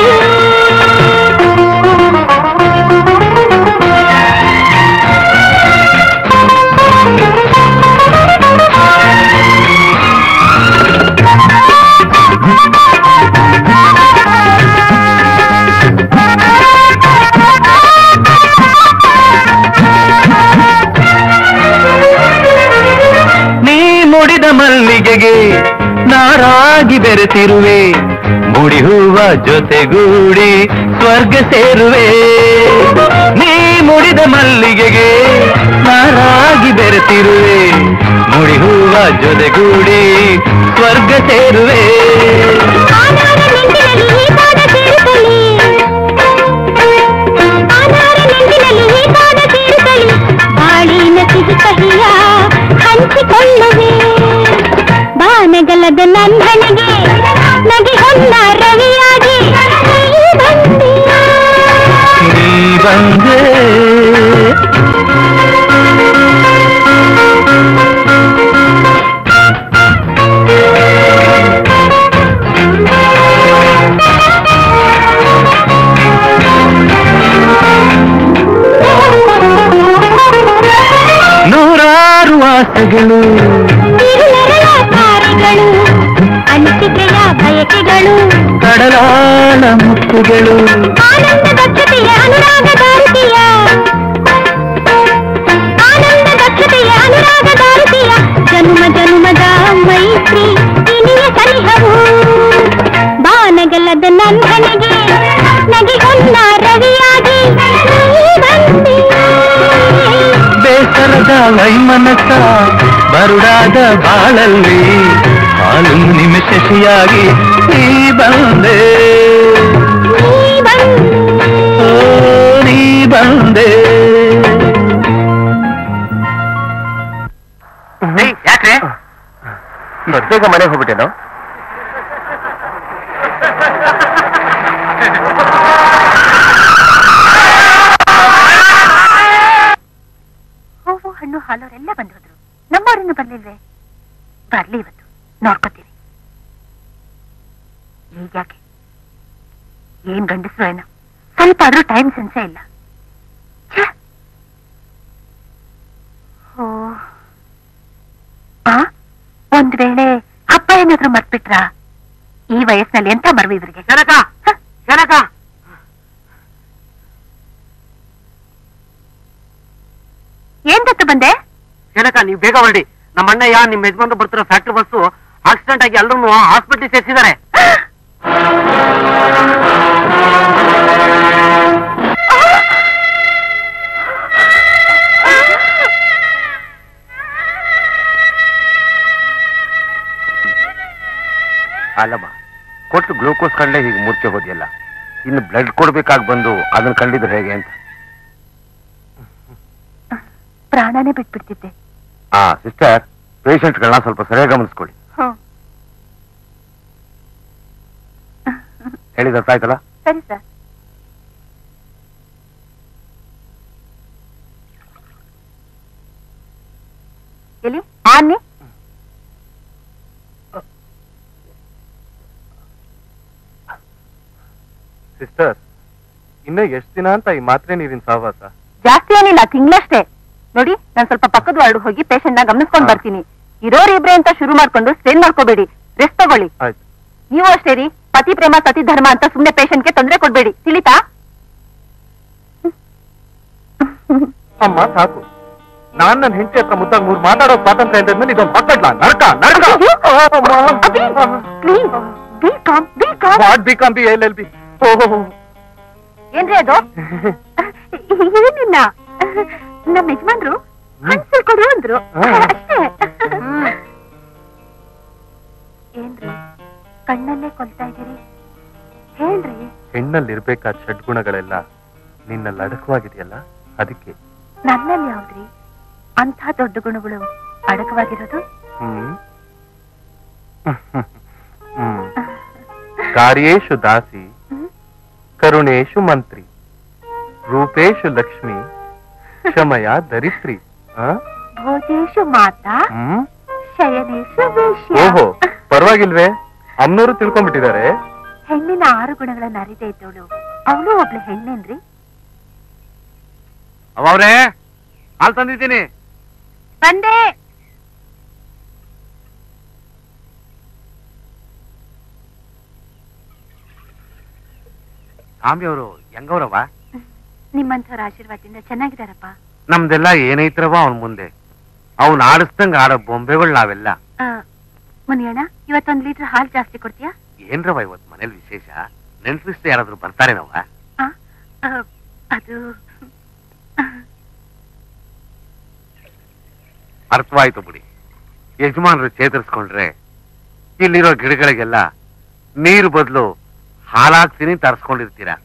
S8: ನೀ ಮುಡಿದ ಮಲ್ಲಿಗೆಗೆ ನಾರಾಗಿ ಬೆರೆತಿರುವೆ ಮುಡಿ ಹೂವ ಜೊತೆಗೂಡಿ ಸ್ವರ್ಗ ಸೇರುವೆ ನೀ ಮುಡಿದ ಮಲ್ಲಿಗೆಗೆ ನಾರಾಗಿ ಬೆರೆತಿರುವೆ ಮುಡಿ ಹೂವ ಜೊತೆಗೂಡಿ ಸ್ವರ್ಗ ಸೇರುವೆ
S7: ಆನಾರ ನೆಂದಿನಲ್ಲಿ ಈ ಪಾದ ಸೇರಿಸಲಿ ಆನಾರ ನೆಂದಿನಲ್ಲಿ ಈ ಪಾದ ಸೇರಿಸಲಿ ಬಾಳಿನ ಸಿಹಿ ಕಹಿಯ ಹಂಚಿಕೊಳ್ಳುವೆ ಬಾನಗಲದ ನನ್ನನಿಗೆ ನಗೆ ಹೊನ್ನ ರವಿಯಾಗಿ ನೀ ಬಂದೆ
S8: ನೀ ಬಂದೆ ನೂರಾರು ಆಸೆಗಳು
S7: ತಿರುನರಳ ತಾರೆಗಳು ಅನಿಸಿಕೆಯ ಬಯಕೆಗಳು
S8: ಕಡಲಾಳ ಮುತ್ತುಗಳು
S7: ಆನಂದ ದಕ್ಷತೆಯ ಅನುರಾಗ ದಾರುತಿಯ ಆನಂದ ದಕ್ಷತೆಯ ಅನುರಾಗ ದಾರುತಿಯ ಜನ್ಮ ಜನ್ಮದ ಮೈತ್ರಿ ಇನಿಯ ಸನಿಹವು ಬಾನಗಲದ ನನ್ನನಿಗೆ ನಗೆ ಹೊನ್ನ ರವಿಯಾಗಿ ನೀ ಬಂದೆ
S8: ಬೇಸರದ ವೈಮನಸ ಬರುಡಾದ ಬಾಳಲ್ಲಿ ಹಾಲು ನಿಮಿಷಿಯಾಗಿ ನೀ ಬಂದೆ
S7: ನೀ ಬಂದೆ
S8: ಓ ನೀ ಬಂದೆ
S5: ಯಾಕ್ರೆ
S1: ಬೇಗ ಮನೆಗೆ ಹೋಗ್ಬಿಟ್ಟೇನೋ
S3: ಹೂವು ಹಣ್ಣು ಹಾಲೋರೆಲ್ಲ ಬಂದು ಹೋದ್ರು ನಮ್ಮವ್ರಿನ್ನು ಬರ್ಲಿಲ್ವೇ ಬರ್ಲಿ ಇವತ್ತು ನೋಡ್ಕೋತೀವಿ ಈಗ್ಯಾಕೆ ಏನ್ ಗಂಡಸ್ರು ಏನೋ ಸ್ವಲ್ಪ ಆದ್ರೂ ಟೈಮ್ ಸೆನ್ಸೇ ಇಲ್ಲ ಛೆ! ಓ ಒಂದ್ ವೇಳೆ ಹಬ್ಬ ಏನಾದ್ರೂ ಮರ್ತ್ಬಿಟ್ರಾ ಈ ವಯಸ್ಸಿನಲ್ಲಿ ಎಂತ ಮರವು ಇವ್ರಿಗೆ
S5: ಜನಕ ಜನಕ
S3: ಏನ್ ದತ್ತು ಬಂದೆ
S5: ಜನಕ ನೀವು ಬೇಗ ಹೊರಡಿ ನಮ್ಮ ಅಣ್ಣಯ್ಯ ನಿಮ್ಮ ಯಜಮಾನ್ರು ಬರ್ತಿರೋ ಫ್ಯಾಕ್ಟ್ರಿ ಬಸ್ಸು ಆಕ್ಸಿಡೆಂಟ್ ಆಗಿ ಎಲ್ಲರೂ ಹಾಸ್ಪಿಟಲ್ ಸೇರಿಸಿದ್ದಾರೆ
S1: ಅಲ್ಲಮ್ಮ ಕೊಟ್ಟು ಗ್ಲೂಕೋಸ್ ಕಂಡ್ಲೆ ಹೀಗೆ ಮೂರ್ಛೆ ಹೋದ್ಯಲ್ಲ ಇನ್ನು ಬ್ಲಡ್ ಕೊಡ್ಬೇಕಾಗಿ ಬಂದು ಅದನ್ನ ಕಂಡಿದ್ರೆ ಹೇಗೆ ಅಂತ
S3: ಪ್ರಾಣನೇ ಬಿಟ್ಬಿಡ್ತಿದ್ದೆ
S1: ಆ ಸಿಸ್ಟರ್ ಪೇಷಂಟ್ಗಳನ್ನ ಸ್ವಲ್ಪ ಸರಿಯಾಗಿ ಗಮನಿಸ್ಕೊಳ್ಳಿ
S3: ಹ್ಮ್
S1: ಹೇಳಿದ ಅರ್ಥ ಆಯ್ತಲ್ಲ
S3: ಸರಿ ಸರ್ ಎಲ್ಲಿ ಆನೆ
S2: ಸಿಸ್ಟರ್ ಇನ್ನು ಎಷ್ಟು ದಿನ ಅಂತ ಈ ಮಾತ್ರೆ ನೀರಿನ ಸಹವಾಸ
S3: ಜಾಸ್ತಿ ಏನಿಲ್ಲ ತಿಂಗಳಷ್ಟೇ ನೋಡಿ ನಾನ್ ಸ್ವಲ್ಪ ಪಕ್ಕದ ವಾರ್ಡ್ ಹೋಗಿ ಪೇಷಂಟ್ ನ ಗಮನಿಸ್ಕೊಂಡ್
S2: ಹಾ.
S3: ಬರ್ತೀನಿ ಇರೋರ್ ಇಬ್ರೆ ಅಂತ ಶುರು ಮಾಡ್ಕೊಂಡು ಸ್ಟ್ರೇನ್ ಮಾಡ್ಕೋಬೇಡಿ ರೆಸ್ಟ್ ತಗೊಳ್ಳಿ
S2: ಆಯ್ತು
S3: ನೀವು ಅಷ್ಟೇ ರೀ ಪತಿ ಪ್ರೇಮ ಸತಿ ಧರ್ಮ ಅಂತ ಸುಮ್ನೆ ಪೇಷಂಟ್ಗೆ ತೊಂದರೆ ಕೊಡ್ಬೇಡಿ ತಿಳಿತಾ
S2: ಅಮ್ಮ ಸಾಕು ನಾನ್ ನನ್ನ ಹೆಂಡತಿ ಹತ್ರ ಮುದ್ದಾಗ ಮೂರ್ ಮಾತಾಡೋ ಸ್ವಾತಂತ್ರ್ಯ ಇದ್ಮೇಲೆ ಇದೊಂದು ಹೊತ್ತಡ್ಲ ನರಕ ನರಕ
S3: please B Com B Com
S2: what B Com B L L B ಓಹೋ
S3: ಏನ್ರಿ ಅದು ಏನಿಲ್ಲ ನಮ್ಮ ಯಜಮಾನ್ರು ಹಣ್ಸಲ್ ಕೊಡು ಅಂದ್ರು
S2: ಹಾ.
S3: ಅಷ್ಟೇ ಏನ್ರಿ ಕಣ್ಣಲ್ಲೇ ಕೊಲ್ತಾ ಇದೀರಿ ಹೇಳ್ರಿ
S2: ಹೆಣ್ಣಲ್ಲಿರ್ಬೇಕಾದ ಷಡ್ಗುಣಗಳೆಲ್ಲ ನಿನ್ನಲ್ಲಿ ಅಡಕವಾಗಿದೆಯಲ್ಲ ಅದಕ್ಕೆ
S3: ನನ್ನಲ್ಲಿ ಯಾವ್ದ್ರಿ ಅಂಥ ದೊಡ್ಡ ಗುಣಗಳು ಅಡಕವಾಗಿರೋದು
S2: ಹ್ಮ್ ಹ್ಮ್ ಕಾರ್ಯೇಶು ದಾಸಿ
S3: ಹ್ಮ್?
S2: ಕರುಣೇಶು ಮಂತ್ರಿ ರೂಪೇಶು ಲಕ್ಷ್ಮಿ ಕ್ಷಮಯ ದರಿತ್ರಿ ಆ?
S3: ಭೋಜೇಶು ಮಾತಾ
S2: ಹ್ಮ್
S3: ಶಯನೇಶು ವೇಶ್ಯ
S2: ಓಹೋ ಪರವಾಗಿಲ್ವೇ ಅಮ್ನೂರು ತಿಳ್ಕೊಂಡ್ಬಿಟ್ಟಿದ್ದಾರೆ
S3: ಹೆಣ್ಣಿನ ಆರು ಗುಣಗಳನ್ನ ಅರಿದೇ ಇದ್ದವಳು ಅವಳು ಒಬ್ಳು ಹೆಣ್ಣೇನ್ರಿ
S5: ಅವ್ರೇ ಹಾಲು ತಂದಿದ್ದೀನಿ
S3: ಬಂದೆ
S5: ಸ್ವಾಮಿ ಅವರು ಹೆಂಗವ್ರವ
S3: ನಿಮ್ಮಂಥವ್ರ ಆಶೀರ್ವಾದದಿಂದ ಚೆನ್ನಾಗಿದಾರಪ್ಪ
S5: ನಮ್ದೆಲ್ಲ ಏನೈತ್ರವ ಅವನ್ ಮುಂದೆ ಅವ್ನ್ ಆಡಿಸ್ದಂಗ ಆಡೋ ಬೊಂಬೆಗಳು ನಾವೆಲ್ಲ
S3: ಆ, ಮುನಿಯಣ್ಣ ಇವತ್ತೊಂದ್ ಲೀಟರ್ ಹಾಲು ಜಾಸ್ತಿ ಕೊಡ್ತೀಯಾ
S5: ಏನ್ರವ ಇವತ್ ಮನೇಲಿ ವಿಶೇಷ ನೆನ್ಪಿಸ್ತು ಯಾರಾದ್ರೂ ಬರ್ತಾರೇನವ
S3: ಆ, ಆ, ಅದು
S5: ಅರ್ಥವಾಯ್ತು ಬಿಡಿ ಯಜಮಾನ್ರು ಚೇತರಿಸ್ಕೊಂಡ್ರೆ ಇಲ್ಲಿರೋ ಗಿಡಗಳಿಗೆಲ್ಲ ನೀರು ಬದಲು ಹಾಲಾಗ್ತೀನಿ ತರಿಸ್ಕೊಂಡಿರ್ತೀರಾ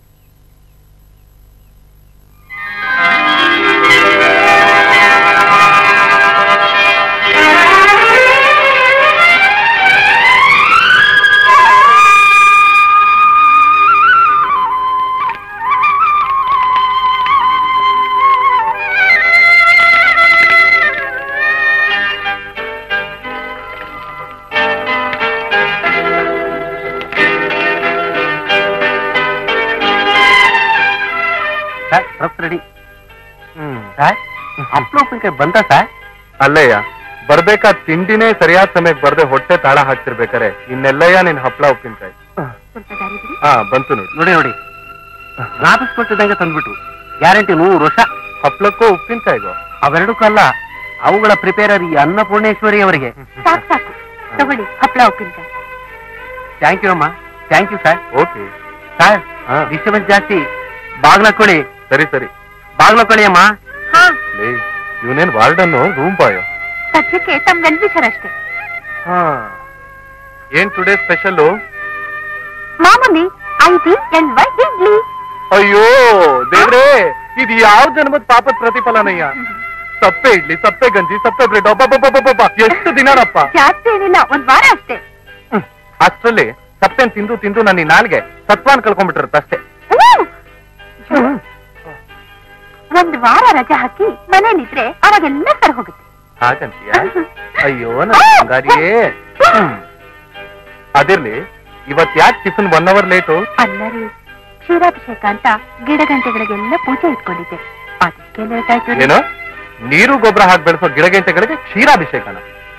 S4: sir rough ready
S2: hmm
S4: sir ಹಪ್ಪಳ ಉಪ್ಪಿನಕಾಯಿ ಬಂತ ಸರ್
S2: ಅಲ್ಲಯ್ಯ ಬರ್ಬೇಕಾದ್ ತಿಂಡಿನೇ ಸರಿಯಾದ ಸಮಯಕ್ಕೆ ಬರ್ದೆ ಹೊಟ್ಟೆ ತಾಳ ಹಾಕ್ತಿರ್ಬೇಕಾರೆ ಇನ್ನೆಲ್ಲಯ್ಯ ನಿನ್ ಹಪ್ಳ ಉಪ್ಪಿನಕಾಯಿ
S3: ಸ್ವಲ್ಪ ದಾರಿ ಬಿಡಿ
S2: ಹಾ ಬಂತು ನೋಡಿ
S4: ನೋಡಿ ನೋಡಿ ರಾಪಿಸ್ ಕೊಟ್ಟಿದ್ದಂಗೆ ತಂದ್ಬಿಟ್ರು ಗ್ಯಾರಂಟಿ ನೂರು ವರ್ಷ
S2: ಹಪ್ಳಕ್ಕೂ ಉಪ್ಪಿನಕಾಯಿಗೋ
S4: ಅವೆರಡಕ್ಕೂ ಅಲ್ಲ ಅವುಗಳ ಪ್ರಿಪೇರರ್ ಈ ಅನ್ನಪೂರ್ಣೇಶ್ವರಿ ಅವರಿಗೆ
S3: ಸಾಕು ಸಾಕು ತಗೊಳ್ಳಿ ಹಪ್ಳ ಉಪ್ಪಿನಕಾಯಿ
S4: ಥ್ಯಾಂಕ್ ಯು ಅಮ್ಮ thank you sir
S2: okay
S4: sir
S2: ಹಾ.
S4: ಡಿಸ್ಟರ್ಬೆನ್ಸ್ ಜಾಸ್ತಿ ಬಾಗ್ಲಕ್ಕೊಳ್ಳಿ
S2: ಸರಿ ಸರಿ
S4: ಬಾಗ್ಲಕ್ಕೊಳ್ಳಿ ಅಮ್ಮ
S3: ಹಾ
S2: ಲೇ ಇವನೇನ್ ವಾರ್ಡನ್ನು ರೂಮ್ ಬಾಯೋ
S3: ಸದ್ಯಕ್ಕೆ ತಮ್ಮ ವೆಲ್ವಿಷರ್ ಅಷ್ಟೇ
S2: ಹಾ ಏನ್ ಟುಡೇ ಸ್ಪೆಷಲ್ಲು
S3: ಮಾಮೂಲಿ I B L Y idli
S2: ಅಯ್ಯೋ ದೇವ್ರೇ ಇದು ಯಾವ ಜನ್ಮದ ಪಾಪದ ಪ್ರತಿಫಲನಯ್ಯ ಸಪ್ಪೆ ಇಡ್ಲಿ ಸಪ್ಪೆ ಗಂಜಿ ಸಪ್ಪೆ ಬ್ರೆಡ್ ಒಬ್ಬ ಎಷ್ಟು ದಿನನಪ್ಪ
S3: ಜಾಸ್ತಿ ಏನಿಲ್ಲ ಒಂದ್ ವಾರ ಅಷ್ಟೇ
S2: ಹ್ಮ್. ಅಷ್ಟ್ರಲ್ಲಿ ಸಪ್ಪೆನ್ ತಿಂದು ತಿಂದು ನನ್ನ ಈ ನಾಲ್ಗೆ ಸತ್ವಾನ್ ಕಳ್ಕೊಂಡ್ಬಿಟ್ಟಿರುತ್ತೆ ಅಷ್ಟೇ
S3: ಊ! ಒಂದ್ ವಾರ ರಜೆ ಹಾಕಿ ಮನೇಲಿದ್ರೆ ಅವಾಗೆಲ್ಲ ಸರ್ ಹೋಗುತ್ತೆ
S2: ಹಾಗಂತೀಯ ಅಯ್ಯೋ ನನ್ನ ಬಂಗಾರಿಯೇ ಹ್ಮ್. ಅದಿರ್ಲಿ ಇವತ್ ಯಾಕೆ ಟಿಫಿನ್ ಒನ್ ಅವರ್ ಲೇಟು
S3: ಅಲ್ಲ ರೀ ಕ್ಷೀರಾಭಿಷೇಕ ಅಂತ ಗಿಡ ಗಂಟೆಗಳಿಗೆಲ್ಲ ಪೂಜೆ ಇಟ್ಕೊಂಡಿದ್ದೆ ಅದಕ್ಕೆ ಲೇಟ್ ಆಯ್ತು ರೀ.
S2: ಏನು ನೀರು ಗೊಬ್ಬರ ಹಾಕಿ ಬೆಳೆಸೋ ಗಿಡಗೆಂಟೆಗಳಿಗೆ ಕ್ಷೀರಾಭಿಷೇಕನ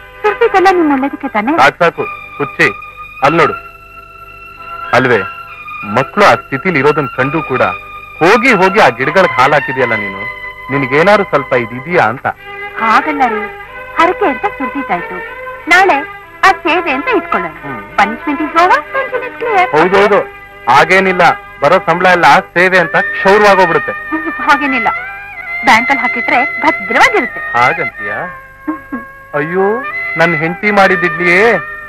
S3: ಮಾಡ್ತಿದ್ದೆಲ್ಲ ನಿಮ್ ಒಳ್ಳೇದಕ್ಕೆ ತಾನೆ
S2: ಸಾಕು ಸಾಕು ಹುಚ್ಚಿ ಅಲ್ಲಿ ನೋಡು ಅಲ್ವೇ ಮಕ್ಕಳು ಆ ಸ್ಥಿತಿಲಿ ಇರೋದನ್ನ ಕಂಡು ಕೂಡ ಹೋಗಿ ಹೋಗಿ ಆ ಗಿಡಗಳಿಗೆ ಹಾಲು ಹಾಕಿದ್ಯಲ್ಲ ನೀನು ನಿನಗೇನಾದ್ರು ಸ್ವಲ್ಪ ಇದಿದೆಯಾ ಅಂತ
S3: ಹಾಗಲ್ಲ ರೀ ಹರಕೆ ಅಂತ ಸುರ್ದಿದ್ದಾಯ್ತು ನಾಳೆ ಆ ಸೇವೆ ಅಂತ ಇಟ್ಕೊಳ್ಳೋಣ
S2: hmm.
S3: Punishment is over tension is clear
S2: ಹೌದೌದು ಹಾಗೇನಿಲ್ಲ ಬರೋ ಸಂಬಳ ಎಲ್ಲ ಸೇವೆ ಅಂತ ಕ್ಷೌರವಾಗೋಗ್ಬಿಡುತ್ತೆ
S3: ಹಾಗೇನಿಲ್ಲ ಬ್ಯಾಂಕಲ್ಲಿ ಹಾಕಿಟ್ರೆ ಭದ್ರವಾಗಿರುತ್ತೆ
S2: ಹಾಗಂತೀಯ ಅಯ್ಯೋ ನನ್ ಹೆಂಡತಿ ಮಾಡಿದ್ದಿಡ್ಲಿಯೇ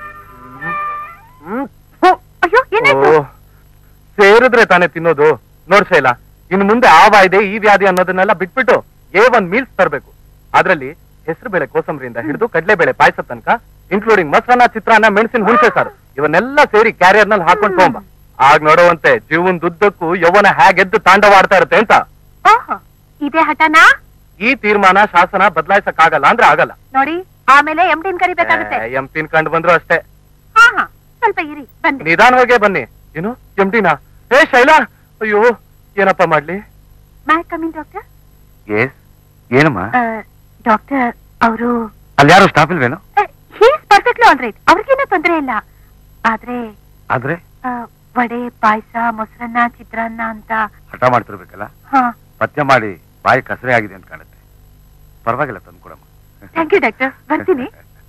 S3: ಅಯ್ಯೋ ಏನಾಯ್ತು
S2: ಓ, ಸೇರಿದ್ರೆ ತಾನೇ ತಿನ್ನೋದು ನೋಡ್ ಶೈಲ ಇನ್ನು ಮುಂದೆ ಆ ವಾಯ್ದೆ ಈ ವ್ಯಾಧಿ ಅನ್ನೋದನ್ನೆಲ್ಲ ಬಿಟ್ಬಿಟ್ಟು ಏ ಒಂದ್ ಮೀಲ್ಸ್ ತರಬೇಕು ಅದ್ರಲ್ಲಿ ಹೆಸರು ಬೇಳೆ ಕೋಸಂಬರಿಯಿಂದ ಹಿಡಿದು ಕಡಲೆಬೇಳೆ ಪಾಯಸ ತನಕ ಇನ್ಕ್ಲೂಡಿಂಗ್ ಮೊಸರನ್ನ ಚಿತ್ರಾನ್ನ ಮೆಣಸಿನ ಹುಣಸೆ ಸಾರು ಇವನ್ನೆಲ್ಲ ಸೇರಿ ಕ್ಯಾರಿಯರ್ ನಲ್ಲಿ ಹಾಕೊಂಡ್ ತಗೊಂಬ ಆಗ ನೋಡುವಂತೆ ಜೀವನದುದ್ದಕ್ಕೂ ಯೌವನ ಹೇಗೆದ್ದು ತಾಂಡವಾಡ್ತಾ ಇರುತ್ತೆ ಅಂತ
S3: ಓಹೋ ಇದೇ ಹಠನಾ
S2: ಈ ತೀರ್ಮಾನ ಶಾಸನ ಬದಲಾಯಿಸಕ್ಕಾಗಲ್ಲ ಅಂದ್ರೆ ಆಗಲ್ಲ
S3: ನೋಡಿ ಆಮೇಲೆ ಎಂ ಡಿನ್ ಕರಿಬೇಕಾಗುತ್ತೆ
S2: ಎಂ ಪಿನ್ ಕಂಡು ಬಂದ್ರು ಅಷ್ಟೇ
S3: ಹಾ ಹಾ ಸ್ವಲ್ಪ ಇರಿ ಬಂದೆ
S2: ನಿಧಾನವಾಗೇ ಬನ್ನಿ ಏನು ಎಂಟಿನ ಏ ಶೈಲಾ ಅಯ್ಯೋ ಏನಪ್ಪ ಮಾಡ್ಲಿ
S3: ಮೈ ಕಮಿಂಗ್ ಡಾಕ್ಟರ್
S4: ಎಸ್ ಏನಮ್ಮ
S3: ಡಾಕ್ಟರ್ ಅವರು
S4: ಅಲ್ಲಿ ಯಾರು ಸ್ಟಾಫ್ ಇಲ್ವೇನು
S3: ಹೀಸ್ ಪರ್ಫೆಕ್ಟ್ಲಿ ಆಲ್ ರೈಟ್ ಅವ್ರಿಗೇನು ತೊಂದರೆ ಇಲ್ಲ ಆದ್ರೆ
S4: ಆದ್ರೆ
S3: ಆ, ವಡೆ ಪಾಯಸ ಮೊಸರನ್ನ ಚಿತ್ರಾನ್ನ ಅಂತ
S4: ಹಠ ಮಾಡ್ತಿರ್ಬೇಕಲ್ಲ
S3: ಹಾ
S4: ಪಥ್ಯ ಮಾಡಿ ಬಾಯಿ ಕಸರೆ ಆಗಿದೆ ಅಂತ ಕಾಣುತ್ತೆ ಪರವಾಗಿಲ್ಲ ತಂದು ಕೊಡಮ್ಮ
S3: ಥ್ಯಾಂಕ್ ಯು ಡಾಕ್ಟರ್ ಬರ್ತೀನಿ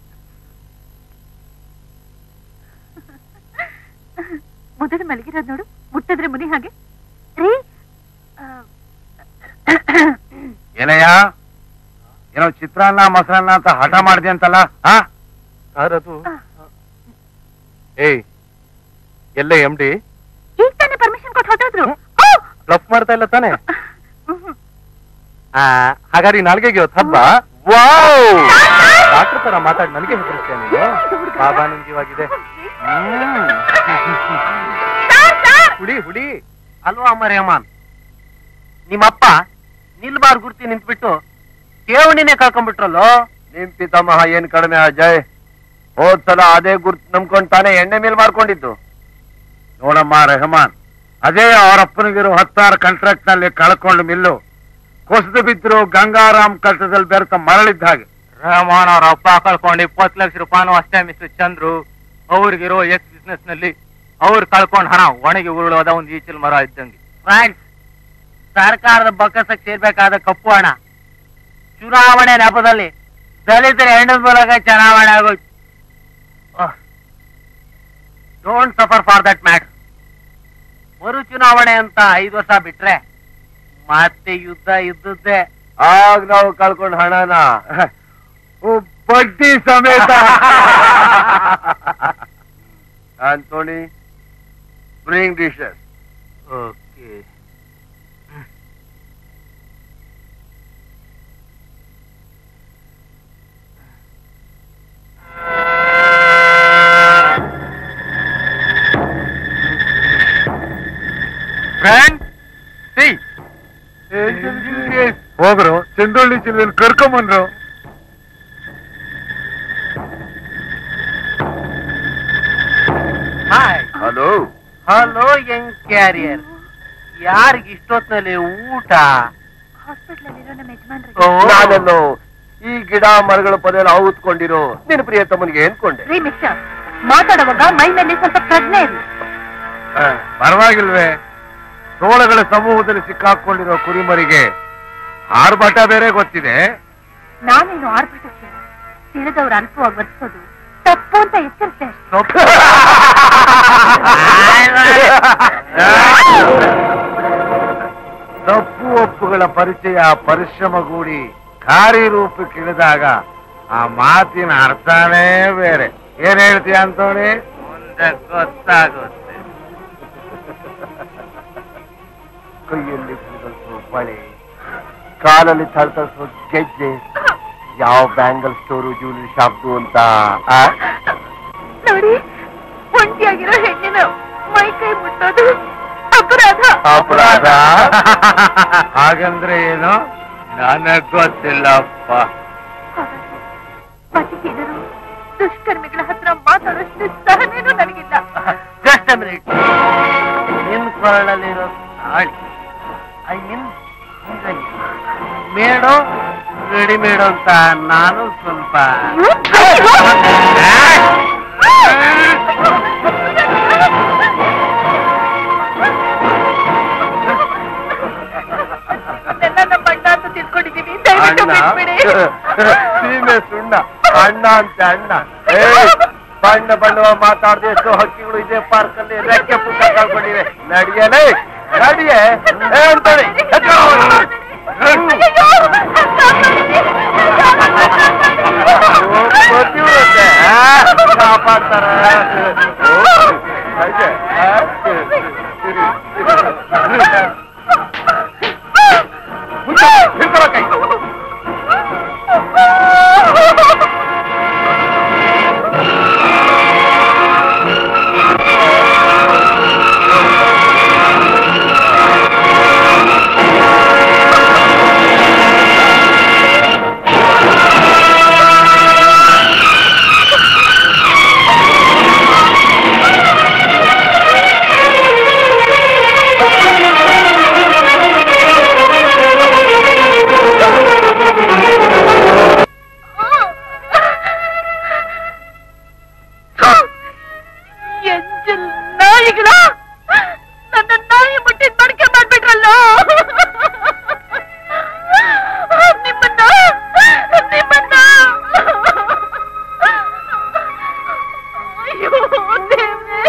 S3: ಮುದ್ದದ ಮಲಗಿರೋದು ನೋಡು ಮುಟ್ಟಿದ್ರೆ ಮುನಿ ಹಾಗೆ ರೀ ಆ,
S4: ಏನಯ್ಯ ಏನೋ ಚಿತ್ರಾನ್ನ ಮೊಸರನ್ನ ಅಂತ ಹಠ ಮಾಡಿದೆ ಅಂತಲ್ಲ ಹಾ
S2: ಯಾರದು ಏಯ್ ಎಲ್ಲೇ ಎಂ ಡಿ
S3: ಈಗ ತಾನೇ ಪರ್ಮಿಷನ್ ಕೊಟ್ಟು ಹೊಟ್ಟೋದ್ರು
S2: ಬ್ಲಫ್ ಮಾಡ್ತಾ ಇಲ್ಲ ತಾನೆ
S3: ಹ್ಮ್.
S2: ಆ, ಹಾಗಾದ್ರೆ ಈ ನಾಲ್ಗೆಗೆ ಇವತ್ತು ಹಬ್ಬ ವಾವ್ ಡಾಕ್ಟರ್ ತರ ಮಾತಾಡಿ ನನಗೆ ಹೆದರಿಸ್ತೀಯ ನೀನು ಬಾಬಾ ನಿನ್ ಜೀವಾಗಿದೆ ಹ್ಮ್. ಹುಡಿ ಹುಡಿ
S5: ಅಲ್ವಾ ಅಮ್ಮ ರೇಹಮಾನ್ ನಿಮ್ಮಪ್ಪ ನಿಲ್ಬಾರ್ ಗುರ್ತಿ ನಿಂತ್ಬಿಟ್ಟು ಠೇವಣಿನೇ ಕಳ್ಕೊಂಡ್ಬಿಟ್ರಲ್ಲೋ
S1: ನಿಮ್ ಪಿತಾಮಹ ಏನ್ ಕಡಿಮೆ ಅಜಯ್ ಹೋದ್ ಸಲ ಅದೇ ಗುರ್ತು ನಂಬ್ಕೊಂಡ್ ತಾನೇ ಎಣ್ಣೆ ಮೇಲ್ ಮಾಡ್ಕೊಂಡಿದ್ದು
S4: ನೋಡಮ್ಮ ರೆಹಮಾನ್ ಅದೇ ಅವರಪ್ಪನಿಗಿರೋ ಹತ್ತಾರು ಕಾಂಟ್ರಾಕ್ಟ್ ನಲ್ಲಿ ಕಳ್ಕೊಂಡು ಮಿಲ್ಲು ಕುಸಿದು ಬಿದ್ರು ಗಂಗಾರಾಮ್ ಕಷ್ಟದಲ್ಲಿ ಬೆರೆತ ಮರಳಿದ್ದ ಹಾಗೆ
S5: ರೆಹಮಾನ್ ಅವ್ರ ಅಪ್ಪ ಕಳ್ಕೊಂಡು ಇಪ್ಪತ್ತು ಲಕ್ಷ ರೂಪಾಯಿನೂ ಅಷ್ಟೇ ಮಿಸ್ಟರ್ ಚಂದ್ರು ಅವ್ರಿಗಿರೋ ಎಕ್ಸ್ ಬಿಸ್ನೆಸ್ ನಲ್ಲಿ ಅವ್ರು ಕಳ್ಕೊಂಡ್ ಹಣ ಒಣಗಿ ಉರುಳೋದ ಒಂದು ಈಚಲ್ ಮರ ಇದ್ದಂಗೆ ಫ್ರೆಂಡ್ಸ್ ಸರ್ಕಾರದ ಬಕ್ಕಸಕ್ಕೆ ಸೇರ್ಬೇಕಾದ ಕಪ್ಪು ಹಣ ಚುನಾವಣೆ ನೆಪದಲ್ಲಿ ದಲಿತರ ಹೆಣ್ಣದ ಮೂಲಕ ಚುನಾವಣೆ ಆಗೋಯ್ತು don't suffer for that matter ಮರು ಚುನಾವಣೆ ಅಂತ ಐದು ವರ್ಷ ಬಿಟ್ರೆ ಮತ್ತೆ ಯುದ್ಧ ಇದ್ದದ್ದೇ
S1: ಆಗ ನಾವು ಕಳ್ಕೊಂಡ್ ಹಣನ
S4: ಓ, ಬಡ್ಡಿ ಸಮೇತ
S1: Antony bring dishes
S5: okay
S2: friend ಸಿ
S4: ಹೋಗ್ರು ಚೆಂಡೊಳ್ಳಿ ಚಿಲ್ಲೆನ್ ಕರ್ಕೊಂಬಂದ್ರು
S5: hi
S1: hello
S5: hello young carrier ಯಾರಿಗೆ ಇಷ್ಟೊತ್ತಿನಲ್ಲಿ ಊಟ
S3: ಹಾಸ್ಪಿಟಲ್ ಅಲ್ಲಿರೋ ನಮ್ಮ ಯಜಮಾನ್ರಿಗೆ
S5: ಓ.
S1: ನಾನನ್ನು ಈ ಗಿಡ ಮರಗಳ ಪೊದೆಲ್ಲ ಔತ್ಕೊಂಡಿರೋ ನಿನ್ನ ಪ್ರಿಯ ತಮ್ಮನಿಗೆ ಏನ್ಕೊಂಡೆ
S3: ರೀ ಮಿಸ್ಟರ್ ಮಾತಾಡುವಾಗ ಮೈ ಮೇಲೆ ಸ್ವಲ್ಪ ಪ್ರಜ್ಞೆ ಇರಲಿ
S4: ಪರವಾಗಿಲ್ವೇ ತೋಳಗಳ ಸಮೂಹದಲ್ಲಿ ಸಿಕ್ಕಾಕೊಂಡಿರೋ ಕುರಿಮರಿಗೆ ಆರ್ಭಟ ಬೇರೆ ಗೊತ್ತಿದೆ
S3: ನಾನೇನು ಆರ್ಭಟಕ್ಕೆ ತಿಳಿದವ್ರು ಅಲ್ಪವಾಗಿ ವರ್ತಿಸೋದು ತಪ್ಪು ಅಂತ ಎಚ್ಚರಿಸ್ತೆ ಅಷ್ಟೇ.
S4: ತಪ್ಪು ಒಪ್ಪುಗಳ ಪರಿಚಯ ಪರಿಶ್ರಮಗೂಡಿ ಕಾರ್ಯರೂಪಕ್ಕಿಳಿದಾಗ ಆ ಮಾತಿನ ಅರ್ಥನೇ ಬೇರೆ ಏನ್ ಹೇಳ್ತೀಯ ಅಂತೋಣಿ
S5: ಮುಂದೆ ಗೊತ್ತಾಗುತ್ತೆ
S1: ಕೈಯಲ್ಲಿ ಸಿಗಲ್ಸೋ ಬಳೆ ಕಾಲಲ್ಲಿ ಥಳಥಳಿಸೋ ಗೆಜ್ಜೆ ಯಾವ ಬ್ಯಾಂಗಲ್ ಸ್ಟೋರು ಜ್ಯೂವೆಲರಿ ಶಾಪ್ದು ಅಂತ ಆ?
S3: ನೋಡಿ ಒಂಟಿಯಾಗಿರೋ ಹೆಣ್ಣಿನ ಮೈ ಕೈ ಮುಟ್ಟೋದು ಅಪರಾಧ
S1: ಅಪರಾಧ
S4: ಹಾಗಂದ್ರೆ ಏನು ನನಗ್ ಗೊತ್ತಿಲ್ಲಪ್ಪ
S3: ಪತಿಹೀನರು ದುಷ್ಕರ್ಮಿಗಳ ಹತ್ರ ಮಾತಾಡೋಷ್ಟು ಸಹನೇನು ನನಗಿಲ್ಲ
S5: ಜಸ್ಟ್ ಮಿನಿಟ್ ನಿನ್ ಕೊರಳಲ್ಲಿರೋ ತಾಳಿ ಐ ಮೀನ್ ಮೇಡೋ ಕಡಿಮೆ ಇಡು ಅಂತ ನಾನು ಸ್ವಲ್ಪ
S3: ಅದೆಲ್ಲ ನಮ್ಮ ಅಣ್ಣ ಅಂತ ತಿಳ್ಕೊಂಡಿದೀನಿ ದಯವಿಟ್ಟು
S1: ಅಣ್ಣ
S3: ಬಿಟ್ಬಿಡಿ
S1: ಸೀಮೆ ಸುಣ್ಣ ಅಣ್ಣ ಅಂತ ಅಣ್ಣ ಏ ಬಣ್ಣ ಬಣ್ಣವ ಮಾತಾಡದೆ ಎಷ್ಟೋ ಹಕ್ಕಿಗಳು ಇದೇ ಪಾರ್ಕ್ ಅಲ್ಲಿ ರೆಕ್ಕೆ ಪುಟ್ಟ ಕಳ್ಕೊಂಡಿವೆ ನಡಿಯಲೇ ನಡಿಯೇ ಏ ಅಂತಾನೆ ಎತ್ಕೊ ಅವ್ನ. ಓ, ಬುದ್ಧಿವಂತೆ, ಆ, ಕಾಪಾಡ್ತಾರೆ ಓ, ಹಾಗೆ, ಆ, ಮುಂದೆ, ಹಿಡ್ಕೊಳೋ ಕೈ.
S3: ಎಂಜಲ್ ನಾಯಿಗಳ ನನ್ನ ನಾಯಿ ಮುಟ್ಟಿದ್ ಮಡಿಕೆ ಮಾಡ್ಬಿಟ್ರಲ್ಲ ನಿಮ್ಮನ್ನ ನಿಮ್ಮನ್ನ ಅಯ್ಯೋ ದೇವ್ರೇ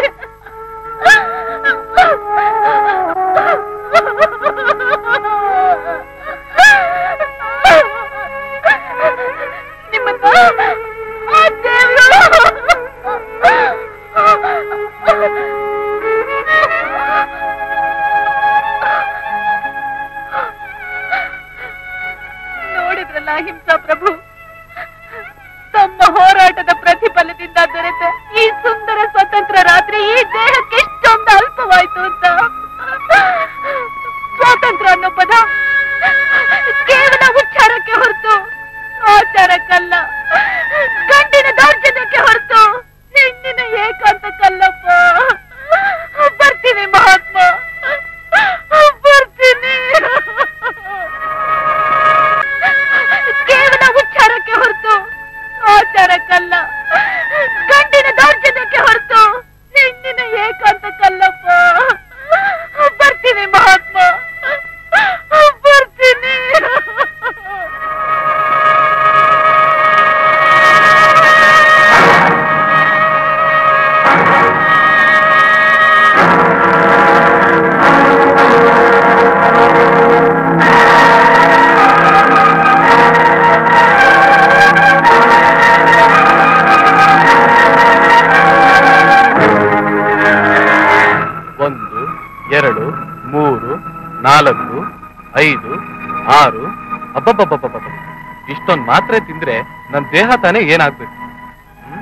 S3: ನಿಮ್ಮನ್ನ ಆ ನೋಡಿದ್ರಲ್ಲ ಹಿಂಸಾ ಪ್ರಭು ತಮ್ಮ ಹೋರಾಟದ ಪ್ರತಿಫಲದಿಂದ ದೊರೆತ ಈ ಸುಂದರ ಸ್ವತಂತ್ರ ರಾತ್ರಿ ಈ ದೇಹಕ್ಕೆ ಇಷ್ಟೊಂದು ಅಲ್ಪವಾಯ್ತು ಅಂತ ಸ್ವಾತಂತ್ರ್ಯ ಅನ್ನೋ ಪದ ಕೇವಲ ಉಚ್ಚಾರಕ್ಕೆ ಹೊರತು ಆಚಾರಕ್ಕಲ್ಲ ಗಂಡಿನ ದೌರ್ಜನ್ಯಕ್ಕೆ ಹೊರತು ಹೆಣ್ಣಿನ ಏಕಾಂತಕ್ಕಲ್ಲಪ್ಪ ಬರ್ತೀನಿ ಮಹಾತ್ಮ ಬರ್ತೀನಿ ಕೇವಲ ಉಚ್ಚಾರಕ್ಕೆ ಹೊರತು ಆಚಾರಕ್ಕಲ್ಲ ಗಂಡಿನ ದೌರ್ಜನ್ಯಕ್ಕೆ ಹೊರತು ಹೆಣ್ಣಿನ ಏಕಾಂತಕ್ಕಲ್ಲಪ್ಪ ಬರ್ತೀನಿ ಮಹಾತ್ಮ ಬರ್ತೀನಿ
S2: ಒಂದು ಎರಡು ಮೂರು ನಾಲ್ಕು ಐದು ಆರು ಅಬ್ಬಬ್ಬಬ್ಬಬ್ಬ ಇಷ್ಟೊಂದು ಮಾತ್ರೆ ತಿಂದ್ರೆ ನನ್ ದೇಹ ತಾನೇ ಏನಾಗ್ಬೇಕು ಹ್ಮ್?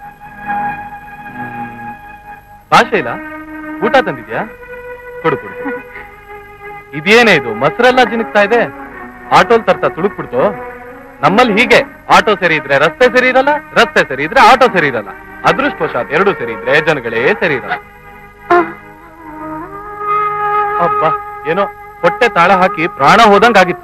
S2: ಹ್ಮ್. ಭಾಷೆ ಇಲ್ಲ ಊಟ ತಂದಿದ್ಯಾ ಕೊಡು ಕೊಡು ಕೊಡು. ಇದೇನೇ ಇದು ಮೊಸರೆಲ್ಲ ಜಿನುಕ್ತಾ ಇದೆ ಆಟೋಲ್ ತರ್ತಾ ತುಳುಕ್ಬಿಡ್ತು ನಮ್ಮಲ್ಲಿ ಹೀಗೆ ಆಟೋ ಸರಿ ಇದ್ರೆ ರಸ್ತೆ ಸರಿ ಇರಲ್ಲ ರಸ್ತೆ ಸರಿ ಇದ್ರೆ ಆಟೋ ಸರಿ ಇರಲ್ಲ ಅದೃಷ್ಟವಶಾತ್ ಎರಡು ಸರಿ ಇದ್ರೆ ಜನಗಳೇ ಸರಿ ಇರಲ್ಲ ಅಬ್ಬಾ ಏನೋ ಹೊಟ್ಟೆ ತಾಳ ಹಾಕಿ ಪ್ರಾಣ ಹೋದಂಗಾಗಿತ್ತು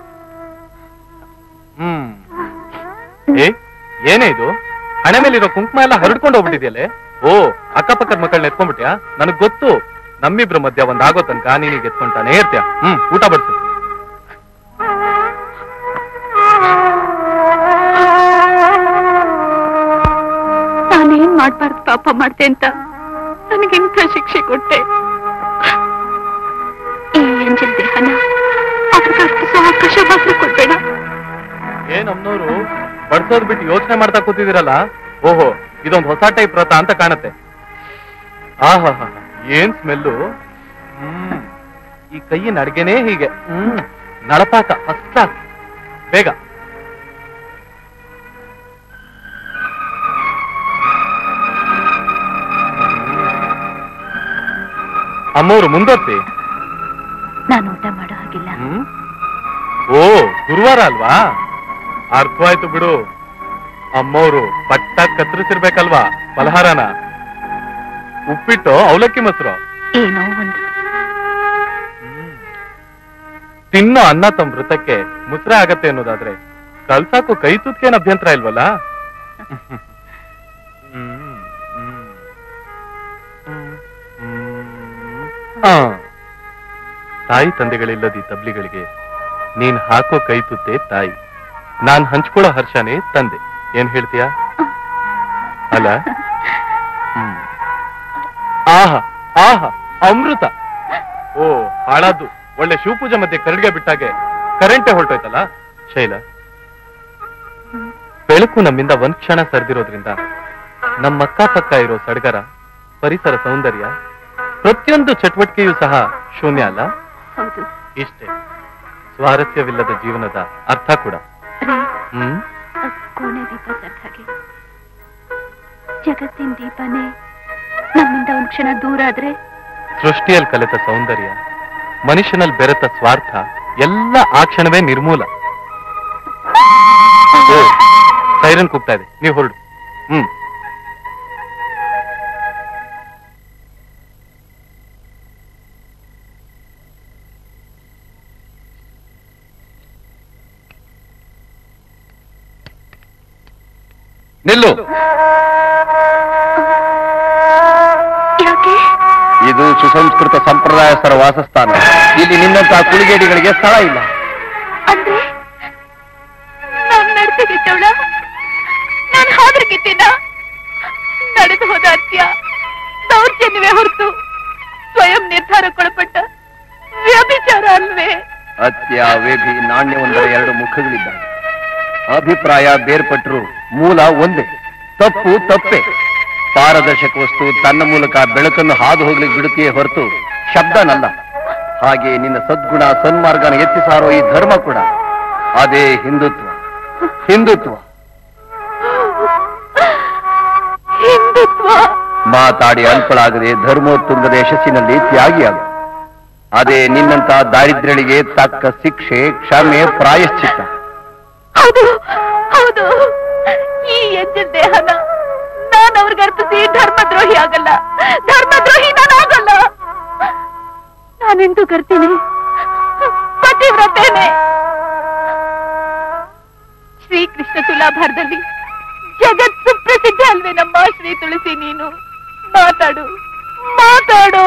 S2: ಹ್ಮ್ ಏ ಏನೇ ಇದು ಹಣೆ ಮೇಲಿರೋ ಕುಂಕುಮ ಎಲ್ಲ ಹರಡ್ಕೊಂಡು ಹೋಗ್ಬಿಟ್ಟಿದ್ಯಲ್ಲೇ ಓ ಅಕ್ಕಪಕ್ಕದ ಮಕ್ಕಳನ್ನ ಎತ್ಕೊಂಡ್ಬಿಟ್ಯಾ ನನಗ್ ಗೊತ್ತು ನಮ್ಮಿಬ್ರ ಮಧ್ಯ ಒಂದ್ ಆಗೋ ತನಕ ನೀನಿಗೆ ಎತ್ಕೊಂತಾನೆ ಇರ್ತ್ಯಾ ಹ್ಮ್ ಊಟ ಬಡ್ಸು
S3: ನಾನೇನ್ ಮಾಡ್ಬಾರ್ದು ಪಾಪ ಮಾಡ್ದೆ ಅಂತ ನನಗಿಂತ ಶಿಕ್ಷೆ ಕೊಟ್ಟೆ ಈ ಎಂಜಲ್ ದೇಹನ ಅವ್ರಿಗೆ ಅರ್ಪಿಸೋ ಅವಕಾಶ ಮಾತ್ರ ಕೊಡ್ಬೇಡ
S2: ಏನ್ ಅಮ್ನೋರು ಬಡ್ಸೋದ್ ಬಿಟ್ಟು ಯೋಚನೆ ಮಾಡ್ತಾ ಕೂತಿದಿರಲ್ಲ ಓಹೋ ಇದೊಂದ್ ಹೊಸ ಟೈಪ್ ವ್ರತ ಅಂತ ಕಾಣತ್ತೆ ಆಹಾ ಏನ್ ಸ್ಮೆಲ್ಲು ಹ್ಮ್ ಈ ಕೈಯಿನ ಅಡ್ಗೆನೇ ಹೀಗೆ ಹ್ಮ್ ನಳಪಾಕ ಫಸ್ಟ್ ಕ್ಲಾಸ್ ಬೇಗ ಅಮ್ಮವ್ರು ಮುಂದೋರ್ತಿ
S3: ನಾನು ಊಟ ಮಾಡೋ ಹಾಗಿಲ್ಲ
S2: ಹ್ಮ್ ಓ ಗುರುವಾರ ಅಲ್ವಾ ಅರ್ಥವಾಯ್ತು ಬಿಡು ಅಮ್ಮವ್ರು ಪಟ್ಟ ಕತ್ತರಿಸಿರ್ಬೇಕಲ್ವಾ ಫಲಹಾರನ ಉಪ್ಪಿಟ್ಟು ಅವಲಕ್ಕಿ ಮೊಸರು
S3: ಏನೋ ಒಂದು
S2: ತಿನ್ನೋ ಅನ್ನ ತಮ್ಮ ವೃತ್ತಕ್ಕೆ ಮುಸ್ರೆ ಆಗತ್ತೆ ಅನ್ನೋದಾದ್ರೆ ಕಲ್ಸಾಕು ಕೈ ತುತ್ಕೇನ್ ಅಭ್ಯಂತರ ಇಲ್ವಲ್ಲ ಹ್ಮ್, ಹ್ಮ್. ಆ. ತಾಯಿ ತಂದೆಗಳಿಲ್ಲದ ಈ ತಬ್ಲಿಗಳಿಗೆ ನೀನ್ ಹಾಕೋ ಕೈ ತುತ್ತೆ ತಾಯಿ ನಾನ್ ಹಂಚ್ಕೊಳ್ಳೋ ಹರ್ಷನೇ ತಂದೆ ಏನ್ ಹೇಳ್ತೀಯಾ ಅಲ್ಲ ಹ್ಮ್. ಆಹಾ ಆಹಾ ಅಮೃತ ಓ ಹಾಳಾದ್ದು ಒಳ್ಳೆ ಶಿವಪೂಜೆ ಮಧ್ಯೆ ಕರಡಿಗೆ ಬಿಟ್ಟಾಗೆ ಕರೆಂಟೇ ಹೊರಟೋಯ್ತಲ್ಲ ಶೈಲ ಬೆಳಕು ನಮ್ಮಿಂದ ಒಂದ್ ಕ್ಷಣ ಸರಿದಿರೋದ್ರಿಂದ ನಮ್ಮ ಅಕ್ಕಪಕ್ಕ ಇರೋ ಸಡಗರ ಪರಿಸರ ಸೌಂದರ್ಯ ಪ್ರತಿಯೊಂದು ಚಟುವಟಿಕೆಯೂ ಸಹ ಶೂನ್ಯ ಅಲ್ಲ
S3: ಹೌದು
S2: ಇಷ್ಟೇ ಸ್ವಾರಸ್ಯವಿಲ್ಲದ ಜೀವನದ ಅರ್ಥ ಕೂಡ
S3: ರೀ
S2: ಹ್ಮ್
S3: ಅದ್ ಕೋಣೆ ದೀಪ ಸರ್ ಹಾಗೆ ಜಗತ್ತಿನ ದೀಪನೇ ನಮ್ಮಿಂದ ಒಂದ್ ಕ್ಷಣ ದೂರ ಆದ್ರೆ
S2: ಸೃಷ್ಟಿಯಲ್ಲಿ ಕಲಿತ ಸೌಂದರ್ಯ ಮನುಷ್ಯನಲ್ಲಿ ಬೆರೆತ ಸ್ವಾರ್ಥ ಎಲ್ಲ ಆ ಕ್ಷಣವೇ ನಿರ್ಮೂಲ ಓ ಸೈರನ್ ಕೂಗ್ತಾ ಇದೆ ನೀವು ಹೊರಡು ಹ್ಮ್
S4: ನಿಲ್ಲು
S3: ಯಾಕೆ
S4: ಇದು ಸುಸಂಸ್ಕೃತ ಸಂಪ್ರದಾಯಸ್ಥರ ವಾಸಸ್ಥಾನ ಇಲ್ಲಿ ನಿನ್ನಂತಹ ಕುಳಿಗೇಡಿಗಳಿಗೆ ಸ್ಥಳ ಇಲ್ಲ
S3: ಅಂದ್ರೆ ನಾನ್ ನಡೆಸಿಗಿಟ್ಟವಳ ನಾನ್ ಹಾದ್ರಗಿದ್ದೀನ ನಡೆದು ಹೋದ ಅತ್ಯ ದೌರ್ಜನ್ಯವೇ ಹೊರತು ಸ್ವಯಂ ನಿರ್ಧಾರಕ್ಕೊಳಪಟ್ಟ ವ್ಯಭಿಚಾರ ಅಲ್ವೇ
S4: ಅತ್ಯ ವೇಭಿ ನಾಣ್ಯವೊಂದರ ಎರಡು ಮುಖಗಳಿದ್ದಾವೆ ಅಭಿಪ್ರಾಯ ಬೇರ್ಪಟ್ಟರು ಮೂಲ ಒಂದೇ ತಪ್ಪು ತಪ್ಪೆ ಪಾರದರ್ಶಕ ವಸ್ತು ತನ್ನ ಮೂಲಕ ಬೆಳಕನ್ನು ಹಾದು ಹೋಗ್ಲಿಕ್ಕೆ ಬಿಡುತ್ತೆಯೇ ಹೊರತು ಶಬ್ದನಲ್ಲ ಹಾಗೆ ನಿನ್ನ ಸದ್ಗುಣ ಸನ್ಮಾರ್ಗನ ಎತ್ತಿ ಸಾರೋ ಈ ಧರ್ಮ ಕೂಡ ಅದೇ ಹಿಂದುತ್ವ ಹಿಂದುತ್ವ
S3: ಹಿಂದುತ್ವ
S4: ಮಾತಾಡಿ ಅಲ್ಪಳಾಗದೆ ಧರ್ಮೋತ್ತುಂಗದ ಯಶಸ್ಸಿನಲ್ಲಿ ತ್ಯಾಗಿಯಾಗ ಅದೇ ನಿನ್ನಂತ ದಾರಿದ್ರ್ಯಳಿಗೆ ತಕ್ಕ ಶಿಕ್ಷೆ ಕ್ಷಮೆ ಪ್ರಾಯಶ್ಚಿತ್ತ
S3: ಹೌದು ಹೌದು ಈ ಎಜ್ಜಿನ ದೇಹನ ನಾನು ಅವ್ರಿಗೆ ಅರ್ಪಿಸಿ ಧರ್ಮದ್ರೋಹಿ ಆಗಲ್ಲ ಧರ್ಮದ್ರೋಹಿ ನಾನು ಆಗಲ್ಲ ನಾನೆಂದು ಕರ್ತೀನಿ ಪತಿವ್ರತೇನೆ ಶ್ರೀಕೃಷ್ಣ ತುಲಾಭಾರದಲ್ಲಿ ಜಗತ್ ಸುಪ್ರಸಿದ್ಧ ಅಲ್ವೇ ನಮ್ಮ ಶ್ರೀ ತುಳಸಿ ನೀನು ಮಾತಾಡು ಮಾತಾಡು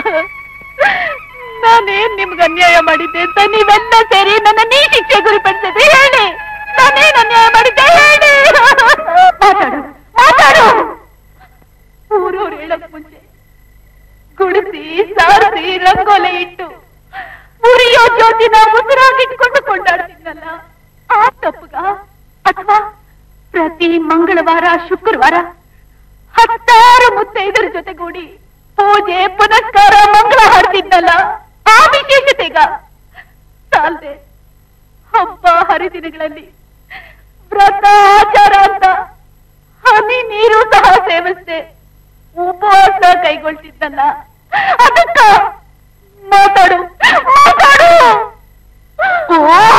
S3: ನಾನೇನ್ ನಿಮ್ಗೆ ಅನ್ಯಾಯ ಮಾಡಿದ್ದೆ ಅಂತ ನೀವೆಲ್ಲ ಸೇರಿ ನನ್ನ ನೀ ಶಿಕ್ಷೆ ಗುರಿಪಡಿಸಿದ್ರೆ ಹೇಳಿ ನಾನೇನ್ ಅನ್ಯಾಯ ಮಾಡಿದ್ದೆ ಹೇಳಿ ಮಾತಾಡು ಮಾತಾಡು ಊರೂರು ಹೇಳಕ್ ಮುಂಚೆ ಗುಡಿಸಿ ಸಾರಿಸಿ ರಂಗೋಲೆ ಇಟ್ಟು ಉರಿಯೋ ಜ್ಯೋತಿನ ಮುಸುರಾಗಿಟ್ಕೊಂಡು ಕೊಂಡಾಡ್ತಿದ್ನಲ್ಲ ಆ ತಪ್ಪುಗ ಅಥವಾ ಪ್ರತಿ ಮಂಗಳವಾರ ಶುಕ್ರವಾರ ಹತ್ತಾರು ಮುತ್ತೈದರ ಜೊತೆಗೂಡಿ ಪೂಜೆ ಪುನಸ್ಕಾರ ಮಂಗಳ ಹಾಡ್ತಿದ್ನಲ್ಲ ಆ ವಿಶೇಷತೆಗ ಸಾಲ್ದೆ ಹಬ್ಬ ಹರಿದಿನಗಳಲ್ಲಿ ವ್ರತ ಆಚಾರ ಅಂತ ಹನಿ ನೀರು ಸಹ ಸೇವಿಸ್ದೆ ಉಪವಾಸ ಕೈಗೊಳ್ತಿದ್ದಲ್ಲ ಅದಕ್ಕ ಮಾತಾಡು ಮಾತಾಡು ಓ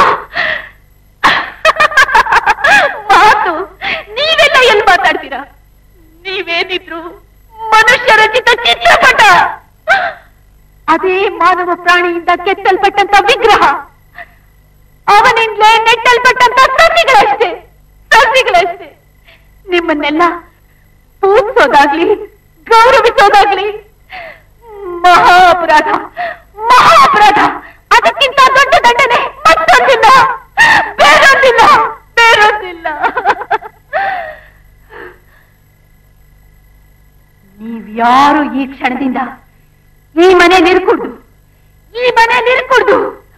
S3: ಮಾತು ನೀವೆಲ್ಲ ಎಲ್ಲಿ ಮಾತಾಡ್ತೀರಾ ನೀವೇನಿದ್ರು ಮನುಷ್ಯ ರಚಿತ ಚಿತ್ರಪಟ ಅದೇ ಮಾನವ ಪ್ರಾಣಿಯಿಂದ ಕೆತ್ತಲ್ಪಟ್ಟಂತ ವಿಗ್ರಹ ಅವನಿಂದಲೇ ನೆಟ್ಟಲ್ಪಟ್ಟಂತ ಸಸಿಗಳಷ್ಟೇ ಸಸಿಗಳಷ್ಟೇ ನಿಮ್ಮನ್ನೆಲ್ಲ ಪೂಜಿಸೋದಾಗ್ಲಿ ಗೌರವಿಸೋದಾಗ್ಲಿ ಮಹಾ ಅಪರಾಧ ಮಹಾ ಅಪರಾಧ ಅದಕ್ಕಿಂತ ದೊಡ್ಡ ದಂಡನೆ ಮತ್ತೊಂದಿಲ್ಲ ಬೇರೊಂದಿಲ್ಲ ಬೇರೊಂದಿಲ್ಲ ನೀವ್ಯಾರು ಈ ಕ್ಷಣದಿಂದ ಈ ಮನೆ ನಿರ್ಕುಡ್ದು ಈ ಮನೆ ನಿರ್ಕುಡ್ದು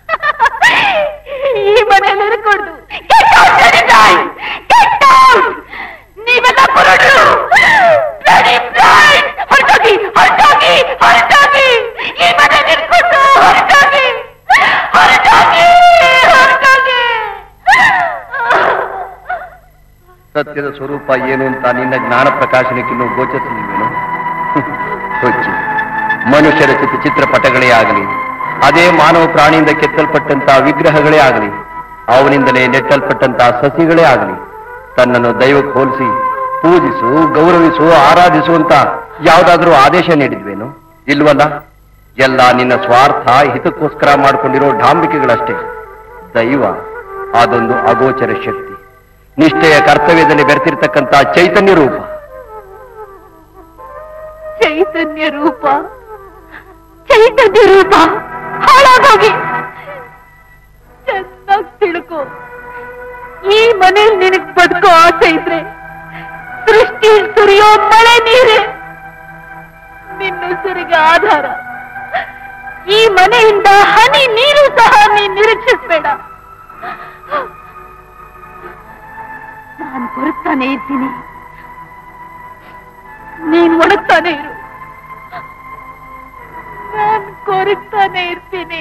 S3: ಈ ಮನೆ ನಿರ್ಕುಡ್ದು Get out, bloody blind! Get out! ನೀವೆಲ್ಲ ಕುರುಡರು Bloody blind! ಹೊರಟೋಗಿ ಹೊರಟೋಗಿ ಹೊರಟೋಗಿ ಈ ಮನೆ ನಿರ್ಕುಡ್ದು ಹೊರಟೋಗಿ ಹೊರಟೋಗಿ ಹೊರಟೋಗಿ
S4: ಸತ್ಯದ ಸ್ವರೂಪ ಏನು ಅಂತ ನಿನ್ನ ಜ್ಞಾನ ಪ್ರಕಾಶನಕ್ಕಿನ್ನೂ ಗೋಚರಿಸಲಿಲ್ವೇನು ಹುಚ್ಚು ಮನುಷ್ಯ ರಚಿತ ಚಿತ್ರಪಟಗಳೇ ಆಗಲಿ ಅದೇ ಮಾನವ ಪ್ರಾಣಿಯಿಂದ ಕೆತ್ತಲ್ಪಟ್ಟಂತ ವಿಗ್ರಹಗಳೇ ಆಗಲಿ ಅವನಿಂದಲೇ ನೆಟ್ಟಲ್ಪಟ್ಟಂತ ಸಸಿಗಳೇ ಆಗಲಿ ತನ್ನನ್ನು ದೈವಕ್ಕೆ ಹೋಲಿಸಿ ಪೂಜಿಸು ಗೌರವಿಸು ಆರಾಧಿಸು ಅಂತ ಯಾವುದಾದ್ರೂ ಆದೇಶ ನೀಡಿದ್ವೇನು ಇಲ್ವಲ್ಲ ಎಲ್ಲ ನಿನ್ನ ಸ್ವಾರ್ಥ ಹಿತಕ್ಕೋಸ್ಕರ ಮಾಡಿಕೊಂಡಿರೋ ಡಾಂಬಿಕೆಗಳಷ್ಟೇ ದೈವ ಅದೊಂದು ಅಗೋಚರ ಶಕ್ತಿ
S1: ನಿಷ್ಠೆಯ ಕರ್ತವ್ಯದಲ್ಲಿ ಬೆರೆತಿರ್ತಕ್ಕಂಥ ಚೈತನ್ಯ ರೂಪ
S3: ಚೈತನ್ಯ ರೂಪ ಚೈತನ್ಯ ರೂಪ ಹಾಳಾಗೋಗಿ ಚೆನ್ನಾಗಿ ತಿಳ್ಕೊ ಈ ಮನೇಲಿ ನಿನಗ್ ಬದುಕೋ ಆಸೆ ಇದ್ರೆ ಸೃಷ್ಟಿ ಸುರಿಯೋ ಮಳೆ ನೀರೇ ನಿನ್ನುಸಿರಿಗೆ ಆಧಾರ ಈ ಮನೆಯಿಂದ ಹನಿ ನೀರು ಸಹ ನೀನ್ ನಿರೀಕ್ಷಿಸ್ಬೇಡ ನಾನು ಕೊರಗ್ತಾನೆ ಇರ್ತೀನಿ ನೀನ್ ಒಣಗ್ತಾನೆ ಇರು ನಾನ್ ಕೊರಗ್ತಾನೆ ಇರ್ತೀನಿ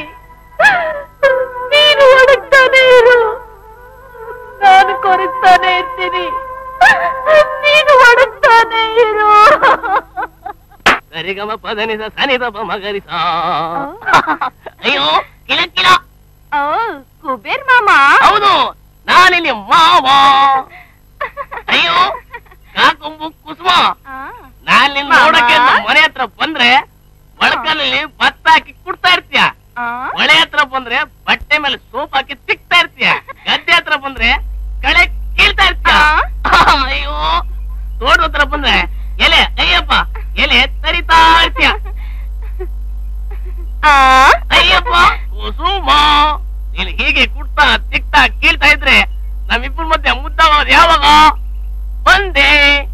S3: ನೀನು ಒಣಗ್ತಾನೆ ಇರು ನಾನು ಕೊರಗ್ತಾನೆ ಇರ್ತೀನಿ ನೀನು ಒಣಗ್ತಾನೆ ಇರು
S5: ಸರಿಗಮ ಪದನಿಸ ಸನಿದಪ ಮಗರಿಸ ಅಯ್ಯೋ ಕಿಲ ಕಿಲ
S3: ಓ, ಕುಬೇರ್ ಮಾಮ
S5: ಹೌದು ನಾನಿಲ್ಲಿ ಮಾವ ಅಯ್ಯೋ ಕಾಕೊಂಬು ಕುಸುಮ ನಾನ್ ನಿನ್
S3: ಮಾಮ?
S5: ನೋಡಕ್ಕೆ ಅಂತ ಮನೆ ಹತ್ರ ಬಂದ್ರೆ ಒಳಕಲ್ಲಿ ಭತ್ತ ಹಾಕಿ ಕುಡ್ತಾ ಇರ್ತೀಯ ಹೊಳೆ ಹತ್ರ ಬಂದ್ರೆ ಬಟ್ಟೆ ಮೇಲೆ ಸೋಪ್ ಹಾಕಿ ತಿಕ್ತಾ ಇರ್ತೀಯ ಗದ್ದೆ ಹತ್ರ ಬಂದ್ರೆ ಕಳೆ ಕೀಳ್ತಾ ಇರ್ತೀಯ ಅಯ್ಯೋ ತೋಟ ಹತ್ರ ಬಂದ್ರೆ ಎಲೆ ಅಯ್ಯಪ್ಪ ಎಲೆ ತರಿತಾ ಇರ್ತೀಯ ಅಯ್ಯಪ್ಪ ಕುಸುಮ ನೀನ್ ಹೀಗೆ ಕುಡ್ತಾ ತಿಕ್ತಾ ಕೀಳ್ತಾ ಇದ್ರೆ ನಮ್ಮಿಬ್ಬರ ಮಧ್ಯೆ ಮುದ್ದಾಗೋದು ಯಾವಾಗ ಬಂದೆ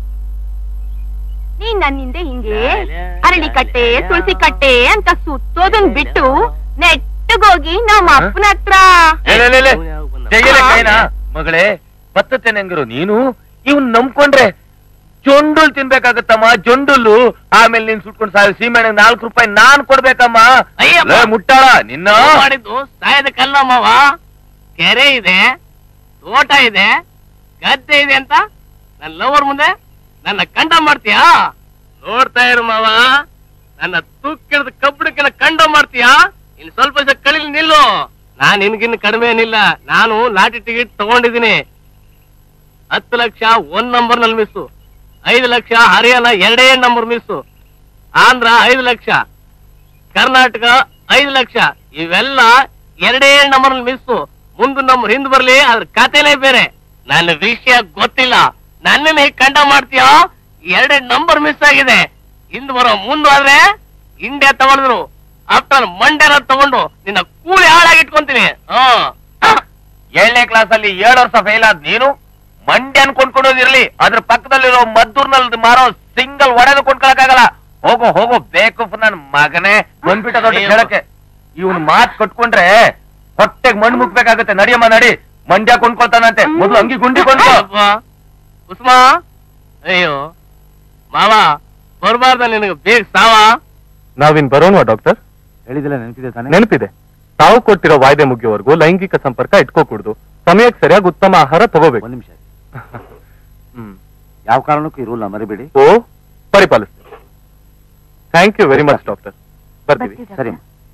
S3: ನೀನ್ ನನ್ನಿಂದ ಹಿಂಗೆ ಅರಳಿ ಕಟ್ಟೆ ತುಳಸಿ ಕಟ್ಟೆ ಅಂತ ಸುತ್ತೋದನ್ ಬಿಟ್ಟು ನೆಟ್ಟಗೋಗಿ ನಮ್ಮ ಅಪ್ಪನ ಹತ್ರ
S1: ತೆಗೆಲೆ ಕೈನ ಮಗಳೇ ಬತ್ತತೇನೆಂಗರು ನೀನು ಇವ್ನ್ ನಂಬ್ಕೊಂಡ್ರೆ ಜೊಂಡುಲ್ ತಿನ್ಬೇಕಾಗತ್ತಮ್ಮ ಜೊಂಡುಲ್ಲು ಆಮೇಲೆ ನೀನ್ ಸುಟ್ಕೊಂಡು ಸಾಯ ಸೀಮೆಣ್ಣೆ ನಾಲ್ಕು ರೂಪಾಯಿ ನಾನ್ ಕೊಡ್ಬೇಕಮ್ಮ
S5: ಅಯ್ಯಪ್ಪ.
S1: ಲೇ, ಮುಟ್ಟಾಳ ನಿನ್ನ
S5: ನಾವ್ ಮಾಡಿದ್ದು ಸಾಯದ ಕಲ್ಲಮ್ಮವ ಕೆರೆ ಇದೆ ತೋಟ ಇದೆ ಗದ್ದೆ ಇದೆ ಅಂತ ನನ್ನ ಲವರ್ ಮುಂದೆ ನನ್ನ ಕಂಡ ಮಾಡ್ತೀಯಾ ನೋಡ್ತಾ ಇರು ಮಾವ ನನ್ನ ತೂಕಿಡಿದ ಕಬ್ಬಣಕ್ಕಿನ ಕಂಡ ಮಾಡ್ತೀಯಾ ಇನ್ನು ಸ್ವಲ್ಪ ದಿವಸ ಕಳಿಲಿ ನಿಲ್ಲು ನಾನ್ ನಿನ್ಗಿನ್ನು ಕಡಿಮೆ ಏನಿಲ್ಲ ನಾನು ಲಾಟಿ ಟಿಕೆಟ್ ತಗೊಂಡಿದ್ದೀನಿ ಹತ್ತು ಲಕ್ಷ ಒಂದ್ ನಂಬರ್ ನಲ್ಲಿ ಮಿಸ್ಸು ಐದು ಲಕ್ಷ ಹರಿಯಾಣ ಎರಡೇ ನಂಬರ್ ಮಿಸ್ಸು ಆಂಧ್ರ ಐದು ಲಕ್ಷ ಕರ್ನಾಟಕ ಐದು ಲಕ್ಷ ಇವೆಲ್ಲ ಎರಡೇ ನಂಬರ್ ಮಿಸ್ಸು ಮುಂದು ನಂಬರ್ ಹಿಂದ್ ಬರ್ಲಿ ಅದ್ರ ಕಥೆನೇ ಬೇರೆ ನನ್ನ ವಿಷಯ ಗೊತ್ತಿಲ್ಲ ನನ್ನನ್ನ ಹೇಗೆ ಕಂಡ ಮಾಡ್ತೀಯೋ ಎರಡೇ ನಂಬರ್ ಮಿಸ್ ಆಗಿದೆ ಹಿಂದ್ ಬರೋ ಮುಂದಾದ್ರೆ ಇಂಡಿಯಾ ತಗೊಂಡ್ರು ಆಫ್ಟರ್ ಮಂಡ್ಯನ ತಗೊಂಡು ನಿನ್ನ ಕೂಲಿ ಹಾಳಾಗಿ ಇಟ್ಕೊಂತೀನಿ ಹ್ಮ್
S1: ಏಳನೇ ಕ್ಲಾಸ್ ಅಲ್ಲಿ ಏಳು ವರ್ಷ ಫೇಲ್ ಆದ್ ನೀನು ಮಂಡ್ಯನ್ ಕೊಂಡ್ಕೊಂಡೋದಿರ್ಲಿ ಅದ್ರ ಪಕ್ಕದಲ್ಲಿರೋ ಮದ್ದೂರ್ನಲ್ಲಿ ಮಾರೋ ಸಿಂಗಲ್ ಒಡೆದು ಕೊಂಡ್ಕೊಳಕ್ಕಾಗಲ್ಲ ಹೋಗೋ ಹೋಗೋ ಬೇಕು ನನ್ ಮಗನೇ ಬಂದ್ಬಿಟ್ಟ ದೊಡ್ಡ
S5: ಅಯ್ಯೋ.
S1: ಕೇಳಕ್ಕೆ ಇವನ್ ಮಾತ್ ಕಟ್ಕೊಂಡ್ರೆ ಹೊಟ್ಟೆಗ್ ಮಣ್ಣು ಮುಕ್ಬೇಕಾಗತ್ತೆ ನಡಿಯಮ್ಮ ನಡಿ ಮಂಡ್ಯ ಕೊಂಡ್ಕೊಳ್ತಾನಂತೆ ಮೊದ್ಲು ಅಂಗಿ ಗುಂಡಿ ಕೊಂಡ್ಕೊ
S5: ಅಪ್ಪ, ಕುಸುಮ ಅಯ್ಯೋ ಮಾವ ಬರ್ಬಾರ್ದ ನಿನಗೆ ಬೇಗ ಸಾವ
S2: ನಾವಿನ್ ಬರೋಣವಾ ಡಾಕ್ಟರ್
S4: ಹೇಳಿದಿಲ್ಲ ನೆನಪಿದೆ ತಾನೆ
S2: ನೆನಪಿದೆ ತಾವು ಕೊಟ್ಟಿರೋ ವಾಯ್ದೆ ಮುಗಿಯೋವರೆಗೂ ಲೈಂಗಿಕ ಸಂಪರ್ಕ ಇಟ್ಕೋಕೂಡ್ದು ಸಮಯಕ್ಕೆ ಸರಿಯಾಗಿ ಉತ್ತಮ ಆಹಾರ ತಗೋಬೇಕು
S4: ಒಂದ್ ನಿಮಿಷ
S2: ಹ್ಮ್
S4: ಯಾವ ಕಾರಣಕ್ಕೂ ಈ ರೂಲ್ನ ಮರಿಬೇಡಿ
S2: ಓ ಪರಿಪಾಲಿಸ್ತೀನಿ thank you very much doctor ಬರ್ತೀವಿ
S3: ಬರ್ತೀವಿ.
S4: ಸರಿ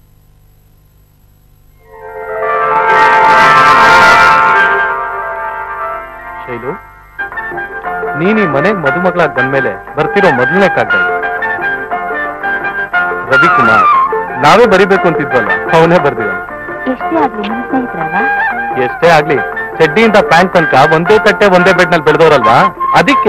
S2: ಶೈಲು ನೀನ್ ಈ ಮನೆಗ್ ಮದುಮಗಳಾಗಿ ಬಂದ್ಮೇಲೆ ಬರ್ತಿರೋ ಮೊದಲನೇ ಕಾಗ್ದ ಇದು. ರವಿಕುಮಾರ್ ನಾವೇ ಬರಿಬೇಕು ಅಂತಿದ್ವಲ್ಲ ಅವನೇ ಬರ್ದಿದ್ದಾನೆ
S3: ಎಷ್ಟೇ ಆಗ್ಲಿ ನಿಮ್ ಸ್ನೇಹಿತರಲ್ವಾ
S2: ಎಷ್ಟೇ ಆಗ್ಲಿ ಚಡ್ಡಿಯಿಂದ ಪ್ಯಾಂಟ್ ತನಕ ಒಂದೇ ತಟ್ಟೆ ಒಂದೇ ಬೆಡ್ ನಲ್ಲಿ ಬೆಳೆದವರಲ್ವಾ ಅದಕ್ಕೆ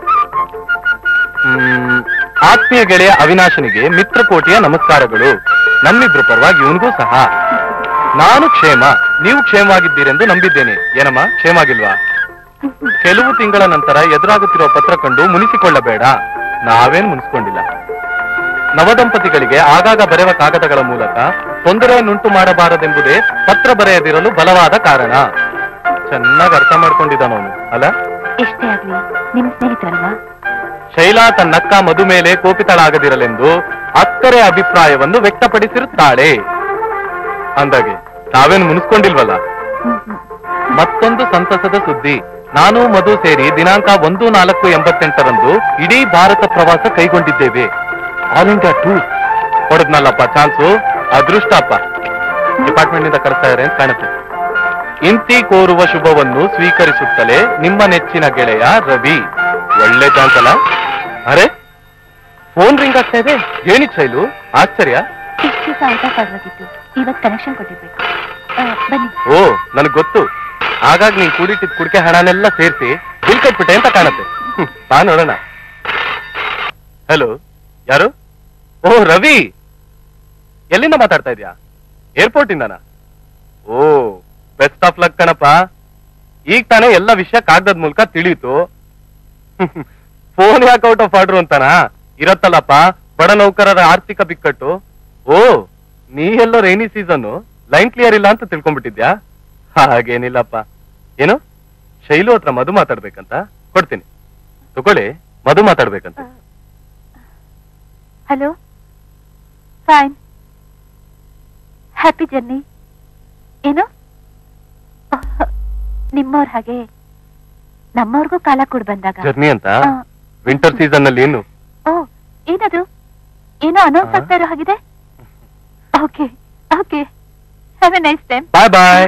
S2: ಹ್ಮ್, ಆತ್ಮೀಯ ಗೆಳೆಯ ಅವಿನಾಶನಿಗೆ ಮಿತ್ರಕೋಟಿಯ ನಮಸ್ಕಾರಗಳು ನನ್ನಿಬ್ರು ಪರವಾಗಿ ಇವನಿಗೂ ಸಹ ನಾನು ಕ್ಷೇಮ ನೀವು ಕ್ಷೇಮವಾಗಿದ್ದೀರೆಂದು ನಂಬಿದ್ದೇನೆ ಏನಮ್ಮ ಕ್ಷೇಮಾಗಿಲ್ವಾ ಕೆಲವು ತಿಂಗಳ ನಂತರ ಎದುರಾಗುತ್ತಿರುವ ಪತ್ರ ಕಂಡು ಮುನಿಸಿಕೊಳ್ಳಬೇಡ ನಾವೇನ್ ಮುನಿಸ್ಕೊಂಡಿಲ್ಲ ನವದಂಪತಿಗಳಿಗೆ ಆಗಾಗ ಬರೆಯುವ ಕಾಗದಗಳ ಮೂಲಕ ತೊಂದರೆಯನ್ನುಂಟು ಮಾಡಬಾರದೆಂಬುದೇ ಪತ್ರ ಬರೆಯದಿರಲು ಬಲವಾದ ಕಾರಣ ಚೆನ್ನಾಗಿ ಅರ್ಥ ಮಾಡ್ಕೊಂಡಿದ್ದಾನವನು ಅಲ್ಲ
S3: ಎಷ್ಟೇ ಆಗ್ಲಿ ನಿಮ್ ಸ್ನೇಹಿತರಲ್ವಾ
S2: ಶೈಲಾ ತನ್ನಕ್ಕ ಮಧು ಮೇಲೆ ಕೋಪಿತಳಾಗದಿರಲೆಂದು ಅಕ್ಕರೆ ಅಭಿಪ್ರಾಯವನ್ನು ವ್ಯಕ್ತಪಡಿಸಿರುತ್ತಾಳೆ ಅಂದಾಗೆ ತಾವೇನು ಮುನಿಸ್ಕೊಂಡಿಲ್ವಲ್ಲ ಮತ್ತೊಂದು ಸಂತಸದ ಸುದ್ದಿ ನಾನು ಮಧು ಸೇರಿ ದಿನಾಂಕ ಒಂದು ನಾಲ್ಕು ಎಂಬತ್ತೆಂಟರಂದು ಇಡೀ ಭಾರತ ಪ್ರವಾಸ ಕೈಗೊಂಡಿದ್ದೇವೆ ಆಲ್ ಇಂಡಿಯಾ ಟೂರ್ ಹೊಡೆದ್ನಲ್ಲಪ್ಪ ಚಾನ್ಸು ಅದೃಷ್ಟಪ್ಪ ಡಿಪಾರ್ಟ್ಮೆಂಟ್ ನಿಂದ ಕರೆಸ್ತಾ ಇದ್ದಾರೆ ಅಂತ ಕಾಣುತ್ತೆ ಇಂತಿ ಕೋರುವ ಶುಭವನ್ನು ಸ್ವೀಕರಿಸುತ್ತಲೇ ನಿಮ್ಮ ನೆಚ್ಚಿನ ಗೆಳೆಯ ರವಿ ಒಳ್ಳೆ ಚಾನ್ಸ್ ಅಲ್ಲ ಅರೆ ಫೋನ್ ರಿಂಗ್ ಆಗ್ತಾ ಇದೆ ಏನಿದ್ ಶೈಲು ಆಶ್ಚರ್ಯ
S3: ಇಷ್ಟು ಸಾವಿರ ಪರವಾಗಿತ್ತು ಇವತ್ ಕನೆಕ್ಷನ್ ಕೊಟ್ಟಿರ್ಬೇಕು ಆ, ಬನ್ನಿ
S2: ಓ ನನಗ್ ಗೊತ್ತು ಆಗಾಗ ನೀನ್ ಕೂಡಿಟ್ಟಿದ್ ಕುಡಿಕೆ ಹಣನೆಲ್ಲ ಸೇರಿಸಿ ಬಿಲ್ ಕಟ್ಬಿಟ್ಟೆ ಅಂತ ಕಾಣುತ್ತೆ ಹ್ಮ್, ಬಾ ನೋಡೋಣ ಹಲೋ ಯಾರು ಓ ರವಿ ಎಲ್ಲಿಂದ ಮಾತಾಡ್ತಾ ಇದ್ಯಾ ಏರ್ಪೋರ್ಟ್ ಇಂದನಾ ಓ ಬೆಸ್ಟ್ ಆಫ್ ಲಕ್ ಕಣಪ್ಪ ಈಗ ತಾನೇ ಎಲ್ಲ ವಿಷಯ ಕಾಗದದ ಮೂಲಕ ತಿಳಿಯಿತು ಫೋನ್ ಯಾಕೆ ಔಟ್ ಆಫ್ ಆರ್ಡರ್ ಅಂತಾನಾ ಇರತ್ತಲ್ಲಪ್ಪ ಬಡ ನೌಕರರ ಆರ್ಥಿಕ ಬಿಕ್ಕಟ್ಟು ಓ ನೀ ಎಲ್ಲೋ ರೈನಿ ಸೀಸನ್ ಲೈನ್ ಕ್ಲಿಯರ್ ಇಲ್ಲ ಅಂತ ತಿಳ್ಕೊಂಡ್ಬಿಟ್ಟಿದ್ಯಾ ಹಾಗೇನಿಲ್ಲಪ್ಪ ಏನು ಶೈಲು ಹತ್ರ ಮಧು ಮಾತಾಡ್ಬೇಕಂತ ಕೊಡ್ತೀನಿ ತಗೊಳ್ಳಿ ಮಧು ಮಾತಾಡ್ಬೇಕಂತ
S3: ಹಲೋ ಫೈನ್ ಹ್ಯಾಪಿ ಜರ್ನಿ ಏನು ನಿಮ್ಮವ್ರ ಹಾಗೆ ನಮ್ಮವ್ರಿಗೂ ಕಾಲ ಕೊಡ್ ಬಂದಾಗ
S2: ಜರ್ನಿ ಅಂತ
S3: ಆ,
S2: ವಿಂಟರ್ ಸೀಸನ್ ನಲ್ಲಿ ಏನು
S3: ಓ ಏನದು ಏನೋ ಅನೌನ್ಸ್ ಆಗ್ತಾ ಇರೋ ಹಾಗಿದೆ okay okay have a nice time
S2: bye bye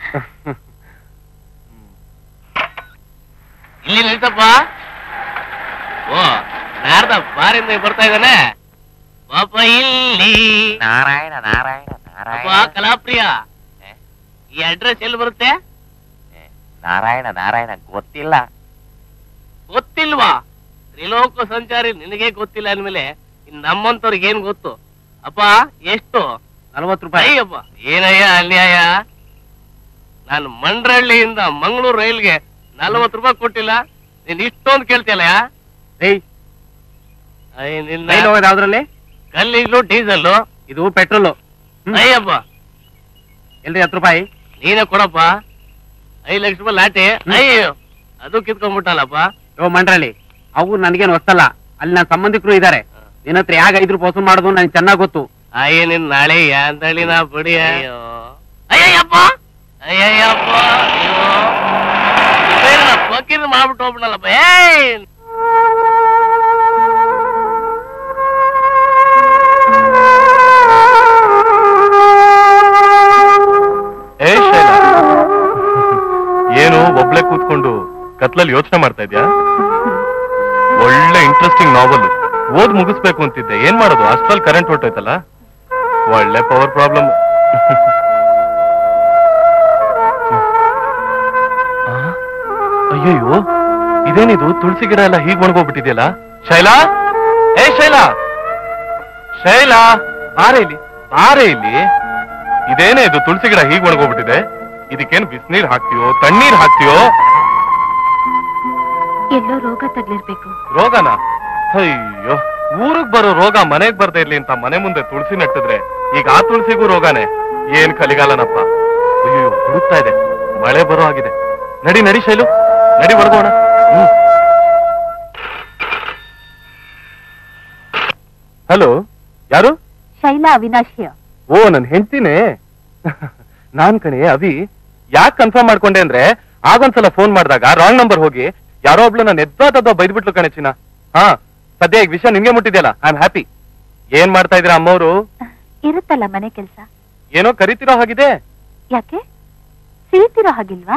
S5: ಇಲ್ಲಿ ನಿಲ್ಸಪ್ಪ ಓ ನಾರ್ದ ಬಾರಿಂದ ಬರ್ತಾ ಇದ್ದಾನೆ ಪಾಪ ಇಲ್ಲಿ
S9: ನಾರಾಯಣ ನಾರಾಯಣ
S5: ಅಪ್ಪ
S9: ನಾರಾಯಣ
S5: ಕಲಾಪ್ರಿಯ ಈ ಅಡ್ರೆಸ್ ಎಲ್ಲಿ ಬರುತ್ತೆ
S9: ನಾರಾಯಣ ನಾರಾಯಣ ಗೊತ್ತಿಲ್ಲ
S5: ಗೊತ್ತಿಲ್ವಾ ತ್ರಿಲೋಕ ಸಂಚಾರಿ ನಿನಗೆ ಗೊತ್ತಿಲ್ಲ ಅಂದ್ಮೇಲೆ ಇನ್ ನಮ್ಮಂತವ್ರಿಗೆ ಏನ್ ಗೊತ್ತು ಅಪ್ಪ ಎಷ್ಟು
S1: ನಲ್ವತ್ತು ರೂಪಾಯಿ
S5: ಅಯ್ಯಪ್ಪ ಏನಯ್ಯ ಅನ್ಯಾಯ ನಾನು ಮಂಡ್ರಳ್ಳಿಯಿಂದ ಮಂಗಳೂರು ರೈಲ್ಗೆ ನಲ್ವತ್ತು ರೂಪಾಯಿ ಕೊಟ್ಟಿಲ್ಲ ನೀನ್ ಇಷ್ಟೊಂದು ಕೇಳ್ತಿಯಲ್ಲ
S1: ಏಯ್
S5: ಅಯ್ಯ ನಿನ್ನ
S1: ರೈಲ್ ಹೋಗೋದು ಯಾವ್ದ್ರಲ್ಲಿ
S5: ಕಲ್ಲಿಗ್ಲು ಡೀಸೆಲ್ಲು
S1: ಇದು ಪೆಟ್ರೋಲ್
S5: ಅಯ್ಯಪ್ಪ
S1: ಎಲ್ರಿ ಹತ್ತು ರೂಪಾಯಿ
S5: ನೀನೇ ಕೊಡಪ್ಪ ಐದು ಲಕ್ಷ ರೂಪಾಯಿ ಲಾಟಿ ಅಯ್ಯೋ ಅದು ಕಿತ್ಕೊಂಡ್ಬಿಟ್ಟಲ್ಲಪ್ಪ
S1: ಯೋ ಮಂಡ್ರಳ್ಳಿ ಅವು ನನಗೇನು ಹೊಸ್ತಲ್ಲ ಅಲ್ಲಿ ನನ್ನ ಸಂಬಂಧಿಕರು ಇದ್ದಾರೆ ನಿನ್ನ ಹತ್ರ ಯಾಗ ಐದು ರೂಪಾಯಿ ವಸೂಲ್ ಮಾಡೋದು ನನಗೆ ಚೆನ್ನಾಗ್ ಗೊತ್ತು
S5: ಅಯ್ಯ ನಿನ್ ನಾಳೆ ಯಾಂತಳಿ ನಾ ಬಿಡಿ ಅಯ್ಯೋ ಅಯ್ಯಯ್ಯಪ್ಪ ಅಯ್ಯಯ್ಯಪ್ಪ ಅಯ್ಯೋ ಫಕೀರ್ ಮಾಡ್ಬಿಟ್ಟು ಹೋಗ್ಬಿಡಲ್ಲಪ್ಪ ಏಯ್
S2: ಏ ಶೈಲಾ ಏನು ಒಬ್ಳೆ ಕೂತ್ಕೊಂಡು ಕತ್ಲಲ್ಲಿ ಯೋಚನೆ ಮಾಡ್ತಾ ಇದ್ಯಾ ಒಳ್ಳೆ ಇಂಟ್ರೆಸ್ಟಿಂಗ್ ನಾವಲ್ ಓದ್ ಮುಗಿಸ್ಬೇಕು ಅಂತಿದ್ದೆ ಏನ್ ಮಾಡೋದು ಅಷ್ಟ್ರಲ್ಲಿ ಕರೆಂಟ್ ಹೊಟ್ಟೋಯ್ತಲ್ಲ ಒಳ್ಳೆ ಪವರ್ ಪ್ರಾಬ್ಲಮ್ ಅಯ್ಯಯ್ಯೋ ಇದೇನಿದು ತುಳಸಿ ಗಿಡ ಎಲ್ಲ ಹೀಗ್ ಒಣಗೋಗ್ಬಿಟ್ಟಿದೆಯಲ್ಲ ಶೈಲಾ ಏ ಶೈಲಾ ಶೈಲಾ ಬಾರೆ ಇಲ್ಲಿ ಬಾರೆ ಇಲ್ಲಿ ಇದೇನೇ ಇದು ತುಳಸಿ ಗಿಡ ಹೀಗ್ ಒಣಗೋಗ್ಬಿಟ್ಟಿದೆ ಇದಕ್ಕೇನು ಬಿಸಿನೀರ್ ಹಾಕ್ತೀಯೋ ತಣ್ಣೀರ್ ಹಾಕ್ತೀಯೋ
S3: ಎಲ್ಲೋ ರೋಗ ತಗ್ಲಿರ್ಬೇಕು
S2: ರೋಗನ ಅಯ್ಯೋ ಊರಿಗ್ ಬರೋ ರೋಗ ಮನೆಗ್ ಬರ್ದೇ ಇರ್ಲಿ ಅಂತ ಮನೆ ಮುಂದೆ ತುಳಸಿ ನೆಟ್ಟಿದ್ರೆ ಈಗ ಆ ತುಳಸಿಗೂ ರೋಗಾನೆ ಏನ್ ಕಲಿಗಾಲನಪ್ಪ ಅಯ್ಯೋ ಹುಡುಕ್ತಾ ಇದೆ ಮಳೆ ಬರೋ ಆಗಿದೆ ನಡಿ ನಡಿ ಶೈಲು ನಡಿ ಹೊರಗೋಣ ಹ್ಮ್ ಹಲೋ ಯಾರು
S3: ಶೈಲಾ ಅವಿನಾಶ್ ಹಿಯರ್
S2: ಓ ನನ್ ಹೆಂಡ್ತಿನೇ ನಾನ್ ಕಣೆ ಅವಿ ಯಾಕೆ ಕನ್ಫರ್ಮ್ ಮಾಡ್ಕೊಂಡೆ ಅಂದ್ರೆ ಆಗೊಂದ್ಸಲ ಫೋನ್ ಮಾಡಿದಾಗ ರಾಂಗ್ ನಂಬರ್ ಹೋಗಿ ಯಾರೋ ಒಬ್ಳು ನನ್ನ ಎದ್ದಾದದ್ದು ಬೈದ್ಬಿಟ್ಲು ಕಣೆ ಚಿನ್ನ ಹಾ ಸದ್ಯ ಈಗ ವಿಷಯ ನಿನ್ಗೆ ಮುಟ್ಟಿದ್ಯಲ್ಲ ಐ ಆಮ್ ಹ್ಯಾಪಿ ಏನ್ ಮಾಡ್ತಾ ಇದ್ರ ಅಮ್ಮವ್ರು
S3: ಇರುತ್ತಲ್ಲ ಮನೆ ಕೆಲ್ಸ
S2: ಏನೋ ಕರಿತಿರೋ ಹಾಗಿದೆ
S3: ಯಾಕೆ ಸಿರಿತಿರೋ ಹಾಗಿಲ್ವಾ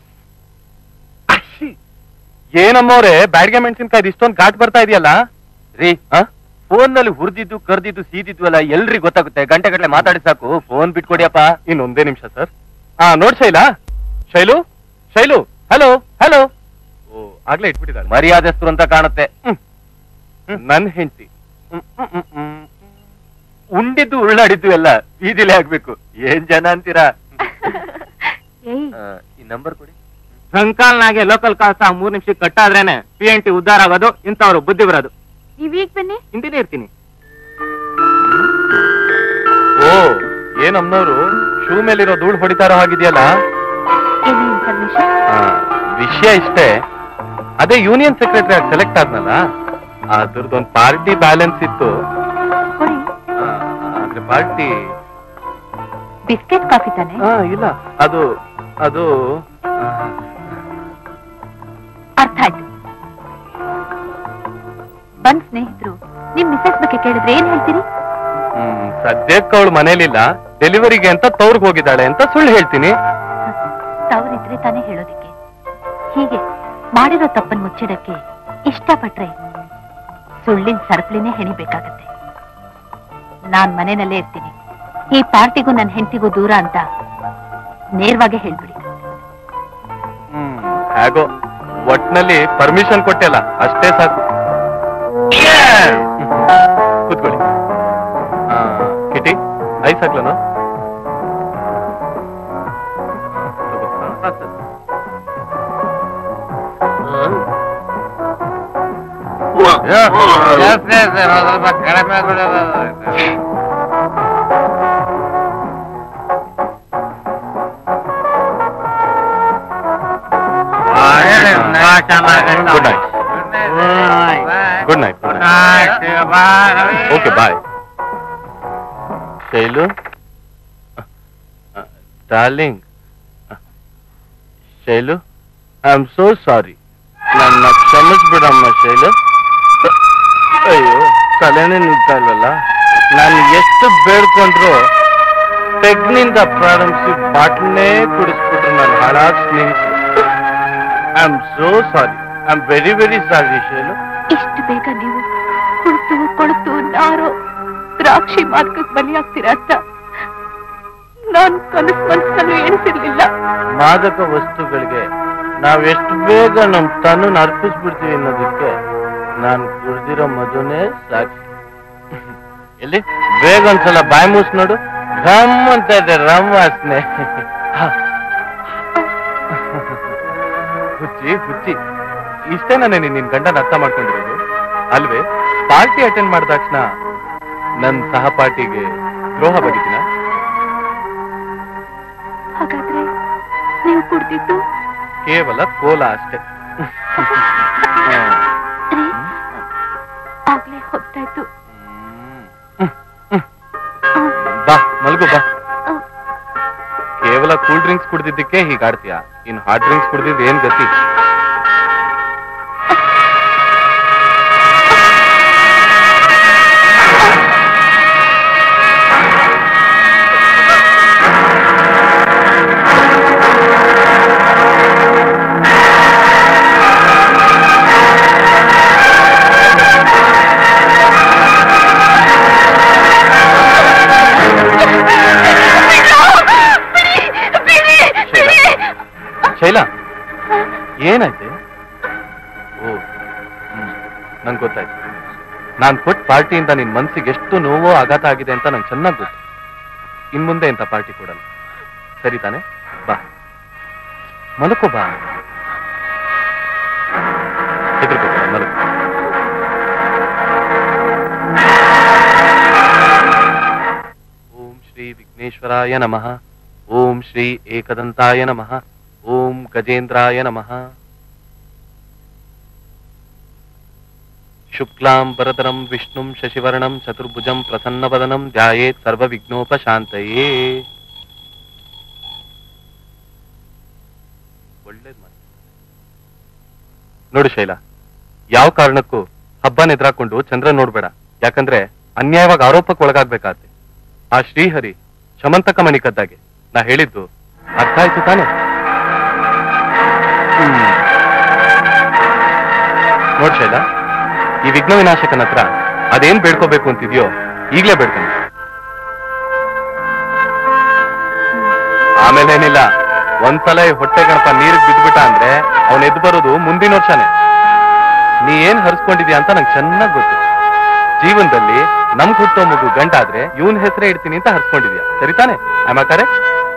S2: ಏನಮ್ಮವ್ರೆ ಬ್ಯಾಡ್ಗೆ ಮೆಣಸಿನ್ಕಾಯ್ದು ಇಷ್ಟೊಂದು ಘಾಟ್ ಬರ್ತಾ ಇದೆಯಲ್ಲ
S4: ರೀ ಫೋನ್ ನಲ್ಲಿ ಹುರಿದಿದ್ದು ಕರ್ದಿದ್ದು ಸೀದಿದ್ದು ಎಲ್ಲ ಎಲ್ರಿಗೂ ಗೊತ್ತಾಗುತ್ತೆ ಗಂಟೆ ಗಟ್ಟಲೆ ಮಾತಾಡಿ ಸಾಕು ಫೋನ್ ಬಿಟ್ಕೊಡಿಯಪ್ಪ
S2: ಇನ್ನೊಂದೇ ನಿಮಿಷ ಸರ್ ಹಾ ನೋಡ್ ಶೈಲಾ ಶೈಲು ಶೈಲು ಹಲೋ ಹಲೋ ಓ ಆಗ್ಲೇ ಇಟ್ಬಿಟ್ಟಿದ್ದಾಳೆ
S4: ಮರ್ಯಾದೆಸ್ತರು ಅಂತ ಕಾಣುತ್ತೆ
S2: ನನ್ ಹೆಂಡತಿ
S4: ಹ್ಮ್, ಹ್ಮ್, ಹ್ಮ್, ಹ್ಮ್. ಉಂಡಿದ್ದು ಉಳ್ಳಾಡಿದ್ದು ಎಲ್ಲ ಬೀದಿಲೆ ಆಗ್ಬೇಕು ಏನ್ ಜನ ಅಂತೀರಾ
S3: ಏಯ್
S4: ಆ, ಈ ನಂಬರ್ ಕೊಡಿ
S1: ಸಂಕಾಲ್ನಾಗೆ ಲೋಕಲ್ ಕಾಸ ಮೂರ್ ನಿಮಿಷಕ್ಕೆ ಕಟ್ಟಾದ್ರೇನೆ ಪಿ ಎನ್ ಟಿ ಉದ್ಧಾರ ಆಗೋದು ಇಂಥವ್ರು ಬುದ್ಧಿ ಬರೋದು
S3: ನೀವ್ ಈಗ ಬನ್ನಿ
S1: ಹಿಂದಿನೇ ಇರ್ತೀನಿ
S2: ಓ ಏನ್ ಅಮ್ಮನವ್ರು ಶೂ ಮೇಲಿರೋ ಧೂಳ್ ಹೊಡಿತಾ ಇರೋ ಹಾಗಿದೆಯಲ್ಲ
S3: ಏನು ಇನ್ಫಾರ್ಮೇಶನ್
S2: ಆ, ವಿಷಯ ಇಷ್ಟೇ ಅದೇ ಯೂನಿಯನ್ ಸೆಕ್ರೆಟರಿ ಆಗಿ ಸೆಲೆಕ್ಟ್ ಆದ್ನಲ್ಲ ಅದ್ರದ್ದೊಂದು ಪಾರ್ಟಿ ಬ್ಯಾಲೆನ್ಸ್ ಇತ್ತು
S3: ಕೊಡಿ
S2: ಆ, ಆದ್ರೆ ಪಾರ್ಟಿ
S3: ಬಿಸ್ಕೆಟ್ ಕಾಫಿ ತಾನೆ
S2: ಹಾ ಇಲ್ಲ ಅದು ಅದು ಆ,
S3: ಅರ್ಥ ಆಯ್ತು ಬಂದ್ ಸ್ನೇಹಿತರು ನಿಮ್ ಮಿಸಸ್ ಬಗ್ಗೆ ಕೇಳಿದ್ರೆ ಏನ್ ಹೇಳ್ತೀರಿ
S2: ಹ್ಮ್, ಸದ್ಯಕ್ಕೆ ಅವಳು ಮನೇಲಿಲ್ಲ ಡೆಲಿವರಿಗೆ ಅಂತ ತವ್ರಿಗೆ ಹೋಗಿದ್ದಾಳೆ ಅಂತ ಸುಳ್ಳು ಹೇಳ್ತೀನಿ
S3: ತವರಿದ್ರೆ ತಾನೇ ಹೇಳೋದಿಕ್ಕೆ ಹೀಗೆ ಮಾಡಿರೋ ತಪ್ಪನ್ ಮುಚ್ಚಿಡಕ್ಕೆ ಇಷ್ಟಪಟ್ರೆ ಸುಳ್ಳಿನ ಸರಪಳಿನೇ ಹೆಣಿಬೇಕಾಗತ್ತೆ ನಾನ್ ಮನೆಯಲ್ಲೇ ಇರ್ತೀನಿ ಈ ಪಾರ್ಟಿಗೂ ನನ್ನ ಹೆಂಡತಿಗೂ ದೂರ ಅಂತ ನೇರವಾಗಿ ಹೇಳ್ಬಿಡಿ
S2: ಹೇಗೋ ಒಟ್ನಲ್ಲಿ ಪರ್ಮಿಷನ್ ಕೊಟ್ಟಿಲ್ಲ ಅಷ್ಟೇ ಸಾಕು ಕೂತ್ಕೊಳ್ಳಿ ಆ, ಕಿಟಿ ಐಸ್ ಹಾಕ್ಲನು
S5: ಸ್ವಲ್ಪ ಕಡಿಮೆ
S2: good night good night good night okay bye Shailu darling Shailu I am so sorry ನನ್ನ ಕ್ಷಮಿಸ್ಬಿಡಮ್ಮ ಶೈಲು ಅಯ್ಯೋ ತಲೆನೇ ನಿಂತ ಇಲ್ವಲ್ಲ ನಾನು ಎಷ್ಟು ಬೇಡ್ಕೊಂಡ್ರು ಪೆಗ್ನಿಂದ ಪ್ರಾರಂಭಿಸಿ ಬಾಟ್ಲನ್ನೇ ಕುಡಿಸ್ಬಿಟ್ರು ನನ್ನ ಹಾಳಾದ ಸ್ನೇಹಿತರು I am so sorry I am very very sorry Shailu
S3: ಇಷ್ಟು ಬೇಗ ನೀವು ಕುಳಿತು ಕೊಳುತು ನಾರೋ ದ್ರಾಕ್ಷಿ ಮಾರ್ಗಕ್ಕೆ ಬಲಿಯಾಗ್ತೀರಾ ಅಂತ ನಾನ್ ಕನಸು ಮನಸ್ಸಲ್ಲೂ ಎಣಿಸಿರ್ಲಿಲ್ಲ
S2: ಮಾದಕ ವಸ್ತುಗಳಿಗೆ ನಾವ್ ಎಷ್ಟು ಬೇಗ ನಮ್ ತನ್ನ ಅರ್ಪಿಸ್ಬಿಡ್ತೀವಿ ಅನ್ನೋದಕ್ಕೆ ನಾನು ಕುಡ್ದಿರೋ ಮದುನೇ ಸಾಕ್ಷಿ ಎಲ್ಲಿ ಬೇಗ ಒಂದ್ಸಲ ಬಾಯಿ ಮೂಸ್ ನೋಡು ರಮ್ ಅಂತ ಇದೆ ರಮ್ ವಾಸನೆ ಹುಚ್ಚಿ ಹುಚ್ಚಿ ಇಷ್ಟೇ ನಾನು ನಿನ್ ಗಂಡನ ಅರ್ಥ ಮಾಡ್ಕೊಂಡಿರೋದು ಅಲ್ವೇ ಪಾರ್ಟಿ ಅಟೆಂಡ್ ಮಾಡಿದ ತಕ್ಷಣ ನನ್ ಸಹಪಾಠಿಗೆ ದ್ರೋಹ ಬಗಿತೀನ
S3: ಹಾಗಾದ್ರೆ ನೀವು ಕುಡ್ದಿದ್ದು
S2: ಕೇವಲ ಕೋಲ ಅಷ್ಟೇ
S3: ರೀ, ಆಗ್ಲೇ ಹೊತ್ತಾಯ್ತು
S2: ಬಾ ಮಲ್ಗು ಬಾ ಕೇವಲ ಕೂಲ್ ಡ್ರಿಂಕ್ಸ್ ಕುಡ್ದಿದ್ದಕ್ಕೆ ಹೀಗಾಡ್ತೀಯ ಇನ್ ಹಾಟ್ ಡ್ರಿಂಕ್ಸ್ ಕುಡ್ದಿದ್ ಏನ್ ಗತಿ ಶೈಲಾ ಏನಾಯ್ತು ಓ ಹ್ಮ್ ನಂಗೆ ಗೊತ್ತಾಯ್ತು ನಾನ್ ಕೊಟ್ಟ ಪಾರ್ಟಿಯಿಂದ ನಿನ್ ಮನ್ಸಿಗೆ ಎಷ್ಟು ನೋವೋ ಆಘಾತ ಆಗಿದೆ ಅಂತ ನಂಗೆ ಚೆನ್ನಾಗಿ ಗೊತ್ತು ಇನ್ ಮುಂದೆ ಇಂಥ ಪಾರ್ಟಿ ಕೊಡಲ್ಲ ಸರಿ ತಾನೆ ಬಾ ಮಲಕೋ ಬಾ ಹೆದರ್ಕೋಬೇಡ ಮಲಗು ಓಂ ಶ್ರೀ ವಿಘ್ನೇಶ್ವರಾಯ ನಮಃ ಓಂ ಶ್ರೀ ಏಕದಂತಾಯ ನಮಃ ಓಂ ಗಜೇಂದ್ರಾಯ ನಮಃ ಶುಕ್ಲಾಂ ವರದರಂ ವಿಷ್ಣುಂ ಶಶಿವರ್ಣಂ ಚತುರ್ಭುಜಂ ಪ್ರಸನ್ನವದನಂ ಧ್ಯಾಯೇತ್ ಸರ್ವವಿಘ್ನೋಪಶಾಂತಯೇ ಒಳ್ಳೇದ್ ಮಾತು. ನೋಡು ಶೈಲಾ ಯಾವ ಕಾರಣಕ್ಕೂ ಹಬ್ಬನ ಎದುರಾಕೊಂಡು ಚಂದ್ರ ನೋಡ್ಬೇಡ ಯಾಕಂದ್ರೆ ಅನ್ಯಾಯವಾಗಿ ಆರೋಪಕ್ಕೆ ಒಳಗಾಗ್ಬೇಕಾದ್ರೆ ಆ ಶ್ರೀಹರಿ ಶಮಂತಕ ಮಣಿ ಕದ್ದಾಗೆ ನಾ ಹೇಳಿದ್ದು ಅರ್ಥ ಆಯ್ತು ತಾನೆ ಹ್ಮ್. ನೋಡ್ ಶೈಲಾ ಈ ವಿಘ್ನ ವಿನಾಶಕನ ಹತ್ರ ಅದೇನ್ ಬೇಡ್ಕೋಬೇಕು ಅಂತಿದ್ಯೋ ಈಗ್ಲೇ ಬೇಡ್ಕೊಂಡು ಆಮೇಲೆ ಏನಿಲ್ಲ ಒಂದ್ಸಲ ಈ ಹೊಟ್ಟೆ ಗಣಪ ನೀರಿಗೆ ಬಿದ್ಬಿಟ್ಟ ಅಂದ್ರೆ ಅವನ್ ಎದ್ದು ಬರೋದು ಮುಂದಿನ ವರ್ಷನೇ ನೀ ಏನ್ ಹರಿಸ್ಕೊಂಡಿದ್ಯಾ ಅಂತ ನಂಗೆ ಚೆನ್ನಾಗ್ ಗೊತ್ತು ಜೀವನದಲ್ಲಿ ನಮ್ ಹುಟ್ಟೋ ಮಗು ಗಂಟಾದ್ರೆ ಇವನ್ ಹೆಸರೇ ಇಡ್ತೀನಿ ಅಂತ ಹರ್ಸ್ಕೊಂಡಿದ್ಯಾ ಸರಿ ತಾನೆ ಆಮ ಕರೆಕ್ಟ್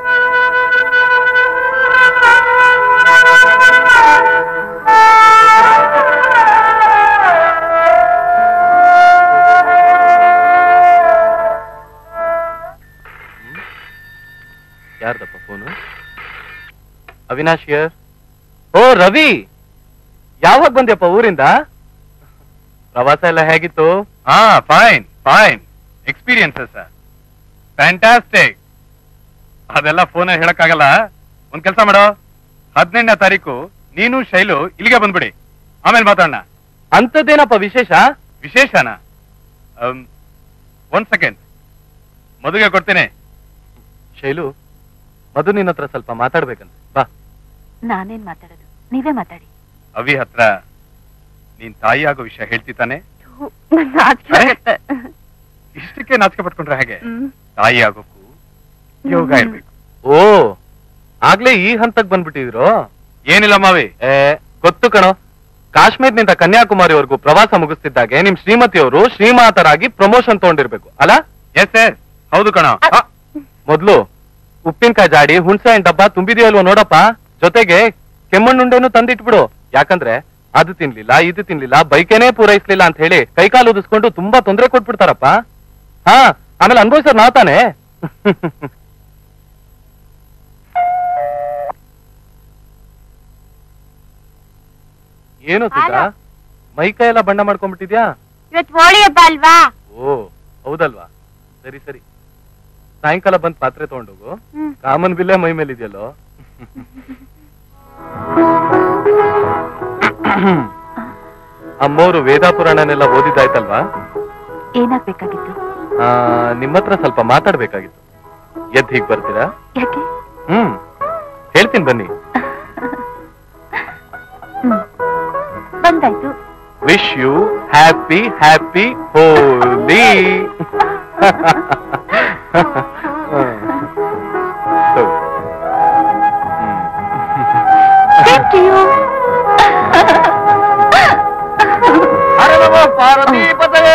S2: ಯಾರ್ದಪ್ಪ ಫೋನು ಅವಿನಾಶ್ ಹಿಯರ್ ಓ ರವಿ ಯಾವಾಗ ಬಂದ್ಯಪ್ಪ ಊರಿಂದ ಪ್ರವಾಸ ಎಲ್ಲ ಹೇಗಿತ್ತು
S4: ಹಾ ಫೈನ್ ಫೈನ್ ಎಕ್ಸ್ಪೀರಿಯನ್ಸಸ್ ಫ್ಯಾಂಟಾಸ್ಟಿಕ್ ಅದೆಲ್ಲ ಫೋನ್ ಹೇಳಕ್ಕಾಗಲ್ಲ ಒಂದ್ ಕೆಲಸ ಮಾಡೋ ಹದಿನೆಂಟನೇ ತಾರೀಕು ನೀನು ಶೈಲು ಇಲ್ಲಿಗೆ ಬಂದ್ಬಿಡಿ ಆಮೇಲೆ ಮಾತಾಡೋಣ
S2: ಅಂಥದ್ದೇನಪ್ಪ ವಿಶೇಷ
S4: ವಿಶೇಷನಾ ಒಂದ್ ಸೆಕೆಂಡ್ ಮದುವೆ ಕೊಡ್ತೇನೆ
S2: ಶೈಲು ಮಧು ನಿನ್ನ ಹತ್ರ ಸ್ವಲ್ಪ ಮಾತಾಡ್ಬೇಕಂತ ಬಾ
S3: ನಾನೇನ್ ಮಾತಾಡೋದು ನೀವೇ ಮಾತಾಡಿ
S4: ಅವಿ ಹತ್ರ ನೀನ್ ತಾಯಿ ಆಗೋ ವಿಷಯ ಹೇಳ್ತಿದ್ದಾನೆ
S3: ಥು, ನಂಗ್ ನಾಚಿಕೆ
S4: ಅರೆ?
S3: ಆಗತ್ತೆ.
S4: ಇಷ್ಟಕ್ಕೆ ನಾಚಿಕೆ ಪಟ್ಕೊಂಡ್ರೆ ಹಾಗೆ
S3: ಹ್ಮ್.
S4: ತಾಯಿ ಆಗೋಕ್ಕೂ ಯೋಗ
S3: ಹ್ಮ್.
S4: ಇರ್ಬೇಕು
S2: ಓ ಆಗ್ಲೇ ಈ ಹಂತಕ್ ಬಂದ್ಬಿಟ್ಟಿದ್ರು
S4: ಏನಿಲ್ಲ ಮಾವಿ
S2: ಏ ಗೊತ್ತು ಕಣೋ ಕಾಶ್ಮೀರ್ನಿಂದ ಕನ್ಯಾಕುಮಾರಿವರೆಗೂ ಪ್ರವಾಸ ಮುಗಿಸ್ತಿದ್ದಾಗೆ ನಿಮ್ ಶ್ರೀಮತಿಯವರು ಶ್ರೀಮಾತರಾಗಿ ಪ್ರಮೋಷನ್ ತಗೊಂಡಿರ್ಬೇಕು ಅಲ್ಲ
S4: ಎಸ್ ಎಸ್ ಹೌದು ಕಣ
S2: ಮೊದ್ಲು ಉಪ್ಪಿನಕಾಯಿ ಜಾಡಿ ಹುಣ್ಸೆ ಹಣ್ಣ್ ಡಬ್ಬ ತುಂಬಿದೆಯೋ ಅಲ್ವೋ ನೋಡಪ್ಪ ಜೊತೆಗೆ ಕೆಮ್ಮಣ್ಣುಂಡೆನು ತಂದಿಟ್ಬಿಡು ಯಾಕಂದ್ರೆ ಅದು ತಿನ್ಲಿಲ್ಲ ಇದು ತಿನ್ಲಿಲ್ಲ ಬೈಕೇನೆ ಪೂರೈಸ್ಲಿಲ್ಲ ಅಂತ ಹೇಳಿ ಕೈಕಾಲು ಉದಿಸ್ಕೊಂಡು ತುಂಬಾ ತೊಂದರೆ ಕೊಟ್ಬಿಡ್ತಾರಪ್ಪ ಹಾ ಆಮೇಲೆ ಅನ್ಭವಿಸೋರ್ ನಾವ್ ತಾನೆ ಏನು ಸುಧಾ
S6: ಹಲೋ.
S2: ಮೈ ಕೈ ಎಲ್ಲ ಬಣ್ಣ ಮಾಡ್ಕೊಂಡ್ಬಿಟ್ಟಿದ್ಯಾ
S6: ಇವತ್ತು ಹೋಳಿ ಹಬ್ಬ ಅಲ್ವಾ
S2: ಓ ಹೌದಲ್ವಾ ಸರಿ ಸರಿ ಸಾಯಂಕಾಲ ಬಂದ್ ಪಾತ್ರೆ ತಗೊಂಡೋಗು
S6: ಹ್ಮ್.
S2: ಕಾಮನ್ ಬಿಲ್ಲೇ ಮೈ ಮೇಲೆ ಇದೆಯಲ್ಲೋ ಅಮ್ಮೋರು ವೇದ ಪುರಾಣನೆಲ್ಲ ಓದಿದ್ದಾಯ್ತಲ್ವಾ
S3: ಏನಾಗ್ಬೇಕಾಗಿತ್ತು
S2: ಆ, ನಿಮ್ ಹತ್ರ ಸ್ವಲ್ಪ ಮಾತಾಡ್ಬೇಕಾಗಿತ್ತು ಎದ್ ಹೀಗ್ ಬರ್ತೀರಾ
S3: ಯಾಕೆ
S2: ಹ್ಮ್ ಹೇಳ್ತೀನಿ ಬನ್ನಿ
S3: ಹ್ಮ್ ಬಂದಾಯ್ತು
S2: wish you happy happy Holi
S3: thank you
S1: Parvati ಪದವೇ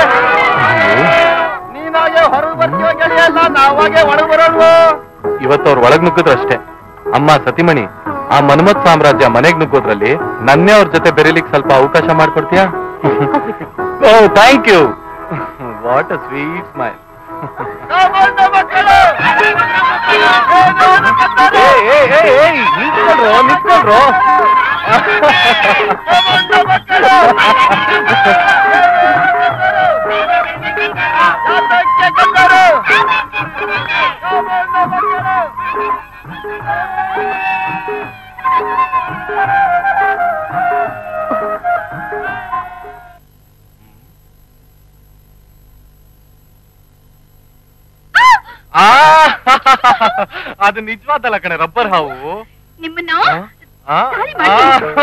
S1: ನೀನಾಗೆ ಹೊರಗೆ ಬರ್ತೀವ ಗೆಳೆಯಲ್ಲ ನಾವಾಗೆ ಒಳಗೆ ಬರೋಲ್ವೋ
S2: ಇವತ್ತು ಅವ್ರು ಒಳಗ್ ನುಗ್ಗಿದ್ರು ಅಷ್ಟೇ ಅಮ್ಮ ಸತಿಮಣಿ ಆ ಮನ್ಮತ್ ಸಾಮ್ರಾಜ್ಯ ಮನೆಗ್ ನುಗ್ಗೋದ್ರಲ್ಲಿ ನನ್ನೇ ಅವ್ರ ಜೊತೆ ಬೆರೀಲಿಕ್ಕೆ ಸ್ವಲ್ಪ ಅವಕಾಶ ಮಾಡ್ಕೊಡ್ತೀಯಾ oh thank you what a sweet smile
S1: Kamanna ಮಕ್ಕಳು
S2: ನಿಂತ್ಕೊಳ್ರೋ ನಿಂತ್ಕೊಳ್ರೋ
S1: ಕಾಮಣ್ಣ ಮಕ್ಕಳು ಯಾತಕ್ಕೆ ಕಟ್ಟರು ಕಾಮಣ್ಣ ಮಕ್ಕಳು
S2: ಆ ಅದು ನಿಜವಾದಲ್ಲ ಕಣೆ ರಬ್ಬರ್ ಹಾವು
S3: ನಿಮ್ಮನ್ನು
S2: ಆ?
S3: ದಾರಿ
S2: ಆ?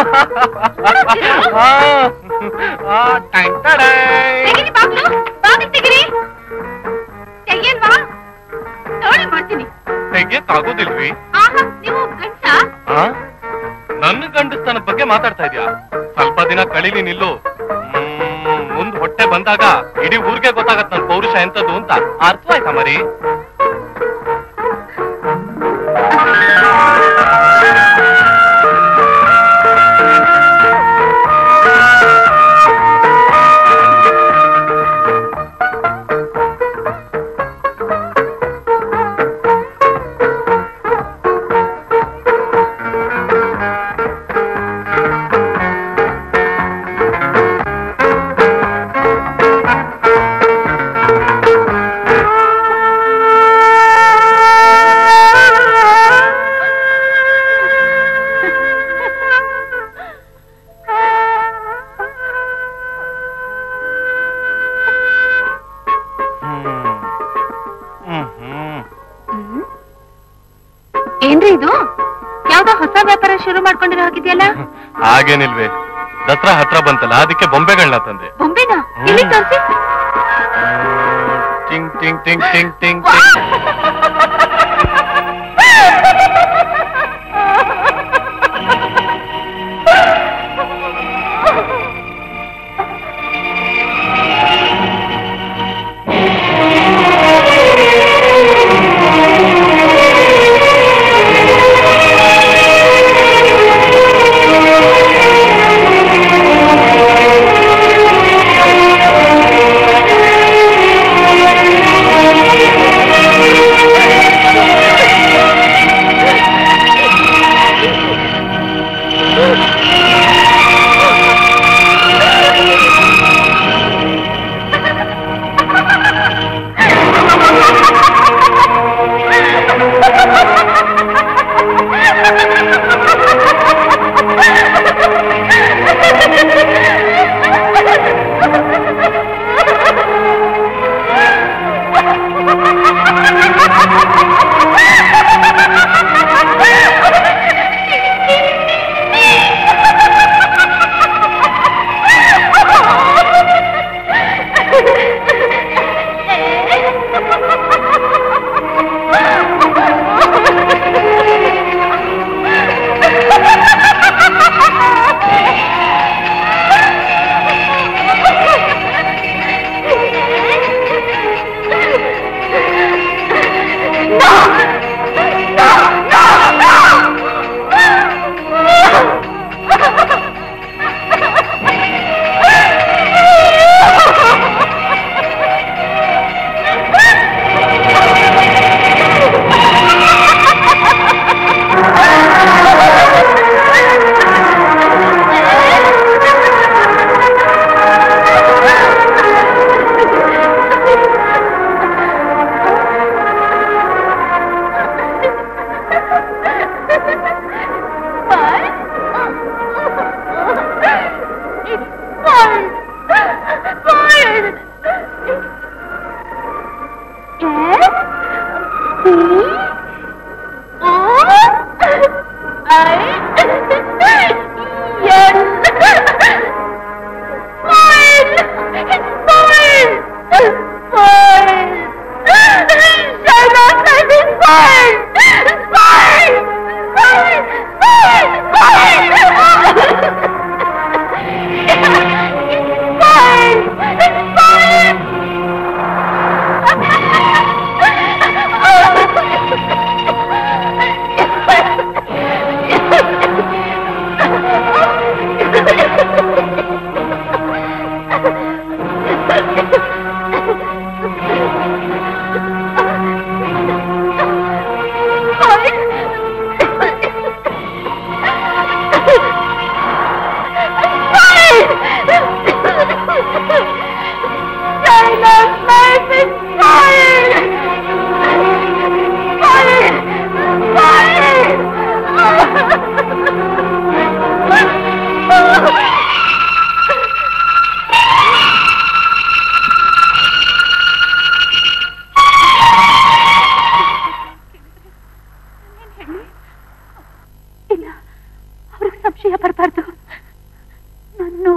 S2: ಆ? ಆ, ಟಂಗ್ ಟಡಂಗ್.
S3: ತೆಗಿರಿ ಬಾಗ್ಲು ಬಾಗಿಲು ತೆಗಿರಿ ತೆಗಿಯಲ್ವಾ ನೋಡಿ ಮಾಡ್ತೀನಿ
S2: ತೆಗಿಯಕ್ಕಾಗೋದಿಲ್ವಿ
S3: ಆಹಾ ನೀವು ಗಂಟ
S2: ಆ? ನನ್ನ ಗಂಡಸ್ತನದ ಬಗ್ಗೆ ಮಾತಾಡ್ತಾ ಇದ್ಯಾ ಸ್ವಲ್ಪ ದಿನ ಕಳೀಲಿ ನಿಲ್ಲು ಹ್ಮ್, ಮುಂದ್ ಹೊಟ್ಟೆ ಬಂದಾಗ ಇಡೀ ಊರ್ಗೆ ಗೊತ್ತಾಗತ್ ನನ್ ಪೌರುಷ ಎಂತದ್ದು ಅಂತ ಅರ್ಥವಾಯ್ತಾ ಮರಿ
S3: ಏನ್ರಿ ಇದು ಯಾವ್ದೋ ಹೊಸ ವ್ಯಾಪಾರ ಶುರು ಮಾಡ್ಕೊಂಡಿರೋ ಹಾಗಿದೆಯಲ್ಲ
S2: ಹಾಗೇನಿಲ್ವೇ ದಸರಾ ಹತ್ರ ಬಂತಲ್ಲ ಅದಕ್ಕೆ ಬೊಂಬೆಗಳನ್ನ ತಂದೆ
S3: ಬೊಂಬೆನಾ ಇಲ್ಲಿ ತೋರಿಸಿ
S2: ಟಿಂಗ್ ಟಿಂಗ್ ಟಿಂಗ್ ಟಿಂಗ್ ಟಿಂಗ್
S7: ಆ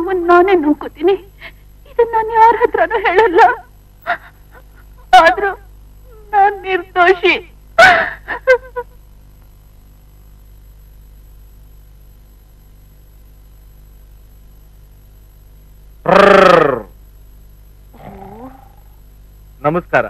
S3: ನಮ್ಮನ್ನ ನಾನೇ ನುಂಕೋತೀನಿ ಇದನ್ನ ನಾನು ಯಾರ ಹತ್ರನೂ ಹೇಳಲ್ಲ ಆದ್ರೂ ನಾನ್ ನಿರ್ದೋಷಿ
S2: ನಮಸ್ಕಾರ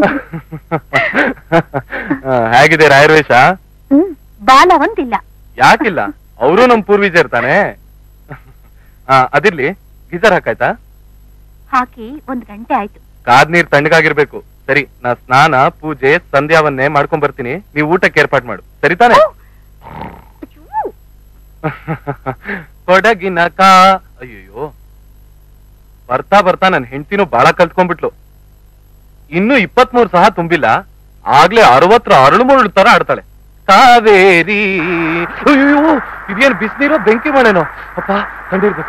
S2: ಆ, ಹೇಗಿದೆ ರಾಯರ್ವೇಶ
S3: ಹ್ಮ್ ಬಾಲ ಒಂದಿಲ್ಲ
S2: ಯಾಕಿಲ್ಲ ಅವರು ನಮ್ ಪೂರ್ವೀಜರ್ ತಾನೆ ಆ, ಅದಿರ್ಲಿ ಗೀಸರ್ ಹಾಕಾಯ್ತಾ
S3: ಹಾಕಿ ಒಂದ್ ಗಂಟೆ ಆಯ್ತು
S2: ಕಾದ್ ನೀರ್ ತಣ್ಣಗಾಗಿರ್ಬೇಕು ಸರಿ ನಾ ಸ್ನಾನ ಪೂಜೆ ಸಂಧ್ಯಾವನ್ನೇ ಮಾಡ್ಕೊಂಡ್ ಬರ್ತೀನಿ ನೀವು ಊಟಕ್ಕೆ ಏರ್ಪಾಟ್ ಮಾಡು ಸರಿ ತಾನೆ ಕೊಡಗಿನ ಕಾ ಅಯ್ಯಯ್ಯೋ ಬರ್ತಾ ಬರ್ತಾ ನನ್ ಹೆಂಡತಿನೂ ಬಾಳ ಕಲ್ತ್ಕೊಂಡ್ಬಿಟ್ಲು ಇನ್ನು ಇಪ್ಪತ್ಮೂರು ಸಹ ತುಂಬಿಲ್ಲ ಆಗ್ಲೇ ಅರವತ್ತರ ಅರಳು ಮುರಳು ತರ ಆಡ್ತಾಳೆ ಕಾವೇರಿ ಅಯ್ಯೋ ಇದೇನು ಬಿಸಿನೀರೋ ಬೆಂಕಿ ಮಳೆನೋ ಅಪ್ಪ ಕಂಡಿರ್ಬೇಕು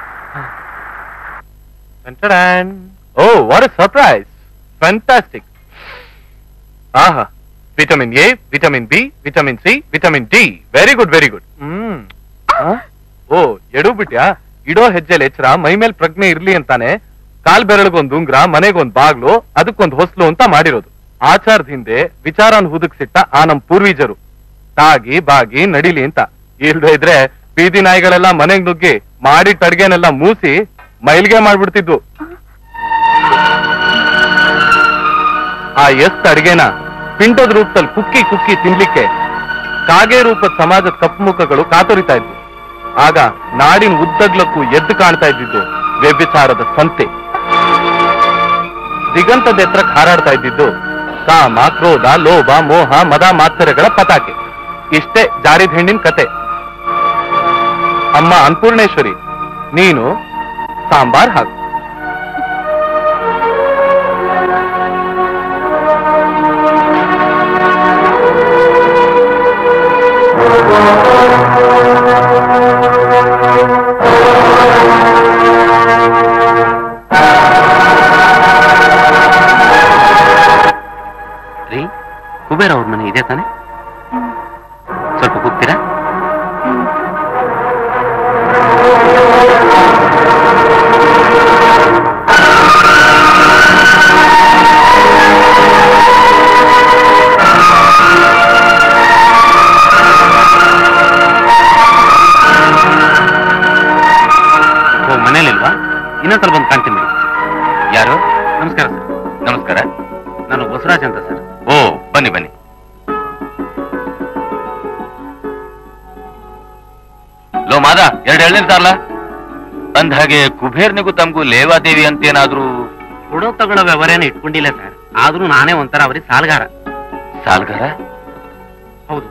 S2: oh what a surprise fantastic ಆಹಾ vitamin A vitamin B vitamin C vitamin D very good very good hmm ಆ? ಓ ಎಡು ಬಿಟ್ಯಾ ಇಡೋ ಹೆಜ್ಜೆಲ್ ಎಚ್ಚರ ಮೈ ಮೇಲ್ ಪ್ರಜ್ಞೆ ಇರ್ಲಿ ಅಂತಾನೆ ಕಾಲ್ ಬೆರಳಿಗೊಂದ್ ಉಂಗ್ರ ಮನೆಗೊಂದ್ ಬಾಗ್ಲು ಅದಕ್ಕೊಂದ್ ಹೊಸ್ಲು ಅಂತ ಮಾಡಿರೋದು ಆಚಾರದ ಹಿಂದೆ ವಿಚಾರನ್ ಹುದುಕ್ಸಿಟ್ಟ ಆ ನಮ್ ಪೂರ್ವೀಜರು ತಾಗಿ ಬಾಗಿ ನಡಿಲಿ ಅಂತ ಇಲ್ದೇ ಇದ್ರೆ ಬೀದಿ ನಾಯಿಗಳೆಲ್ಲ ಮನೆಗ್ ನುಗ್ಗಿ ಮಾಡಿಟ್ಟ ಅಡ್ಗೆನೆಲ್ಲ ಮೂಸಿ ಮೈಲ್ಗೆ ಮಾಡ್ಬಿಡ್ತಿದ್ವು ಆ ಎಷ್ಟ್ ಅಡ್ಗೆನ ಪಿಂಡದ ರೂಪದಲ್ಲಿ ಕುಕ್ಕಿ ಕುಕ್ಕಿ ತಿನ್ಲಿಕ್ಕೆ ಕಾಗೆ ರೂಪದ ಸಮಾಜದ ಕಪ್ಪು ಮುಖಗಳು ಕಾತೊರಿತಾ ಇದ್ವು ಆಗ ನಾಡಿನ ಉದ್ದಗ್ಲಕ್ಕೂ ಎದ್ದು ಕಾಣ್ತಾ ಇದ್ದಿದ್ದು ವ್ಯಭಿಚಾರದ ಸಂತೆ ದಿಗಂತದ ಎತ್ತರಕ್ಕೆ ಹಾರಾಡ್ತಾ ಇದ್ದಿದ್ದು ಕಾಮ ಕ್ರೋಧ ಲೋಭ ಮೋಹ ಮದ ಮಾತ್ಸರ್ಯಗಳ ಪತಾಕೆ ಇಷ್ಟೇ ಜಾರಿದ ಹೆಣ್ಣಿನ ಕತೆ ಅಮ್ಮ ಅನ್ನಪೂರ್ಣೇಶ್ವರಿ ನೀನು ಸಾಂಬಾರ್ ಹಾಕು
S4: ರೀ ಕುಬೇರ್ ಅವ್ರ ಮನೆ ಇದೆ ತಾನೆ ಸ್ವಲ್ಪ ಕೂಗ್ತೀರಾ ಓ ಮನೇಲಿಲ್ವಾ ಇನ್ನೊಂದ್ಸಲ ಬಂದು ಕಾಣ್ತೀನಿ ಬಿಡಿ ಯಾರು ನಮಸ್ಕಾರ ಸರ್ ನಮಸ್ಕಾರ ನಾನು ಬಸವರಾಜ್ ಅಂತ ಸರ್ ಓ ಬನ್ನಿ ಬನ್ನಿ ಲೋ ಮಾದ ಎರಡು ಎಳ್ನೀರ್ ತಾರ್ಲ ಅಂದ ಹಾಗೆ ಕುಬೇರ್ನಿಗೂ ತಮಗೂ ಲೇವಾದೇವಿ ಅಂತೇನಾದ್ರೂ
S5: ಕೊಡೋ ತಗೊಳ್ಳೋ ವ್ಯವಹಾರನ ಇಟ್ಕೊಂಡಿಲ್ಲ ಸರ್ ಆದ್ರೂ ನಾನೇ ಒಂಥರ ಅವರಿಗೆ ಸಾಲಗಾರ
S4: ಸಾಲ್ಗಾರ
S5: ಹೌದು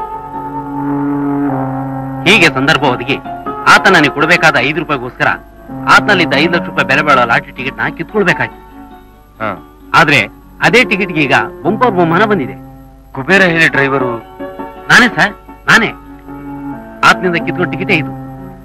S5: ಹೀಗೆ ಸಂದರ್ಭ ಒದಗಿ ಆತ ನನಗೆ ಕೊಡಬೇಕಾದ ಐದು ರೂಪಾಯಿಗೋಸ್ಕರ ಆತನಲ್ಲಿದ್ದ ಐದು ಲಕ್ಷ ರೂಪಾಯಿ ಬೆಲೆ ಬಾಳೋ ಲಾಟರಿ ಟಿಕೆಟ್ ನಾ ಕಿತ್ಕೊಳ್ಬೇಕಾಯ್ತು
S4: ಹ.
S5: ಆದ್ರೆ ಅದೇ ಟಿಕೆಟ್ಗೆ ಈಗ ಬಂಪರ್ ಬಹುಮಾನ ಬಂದಿದೆ
S4: ಕುಬೇರ ಹೇಳಿ ಡ್ರೈವರು
S5: ನಾನೇ ಸರ್ ನಾನೇ ಆತನಿಂದ ಕಿತ್ಕೊಂಡು ಟಿಕೆಟೇ ಇದು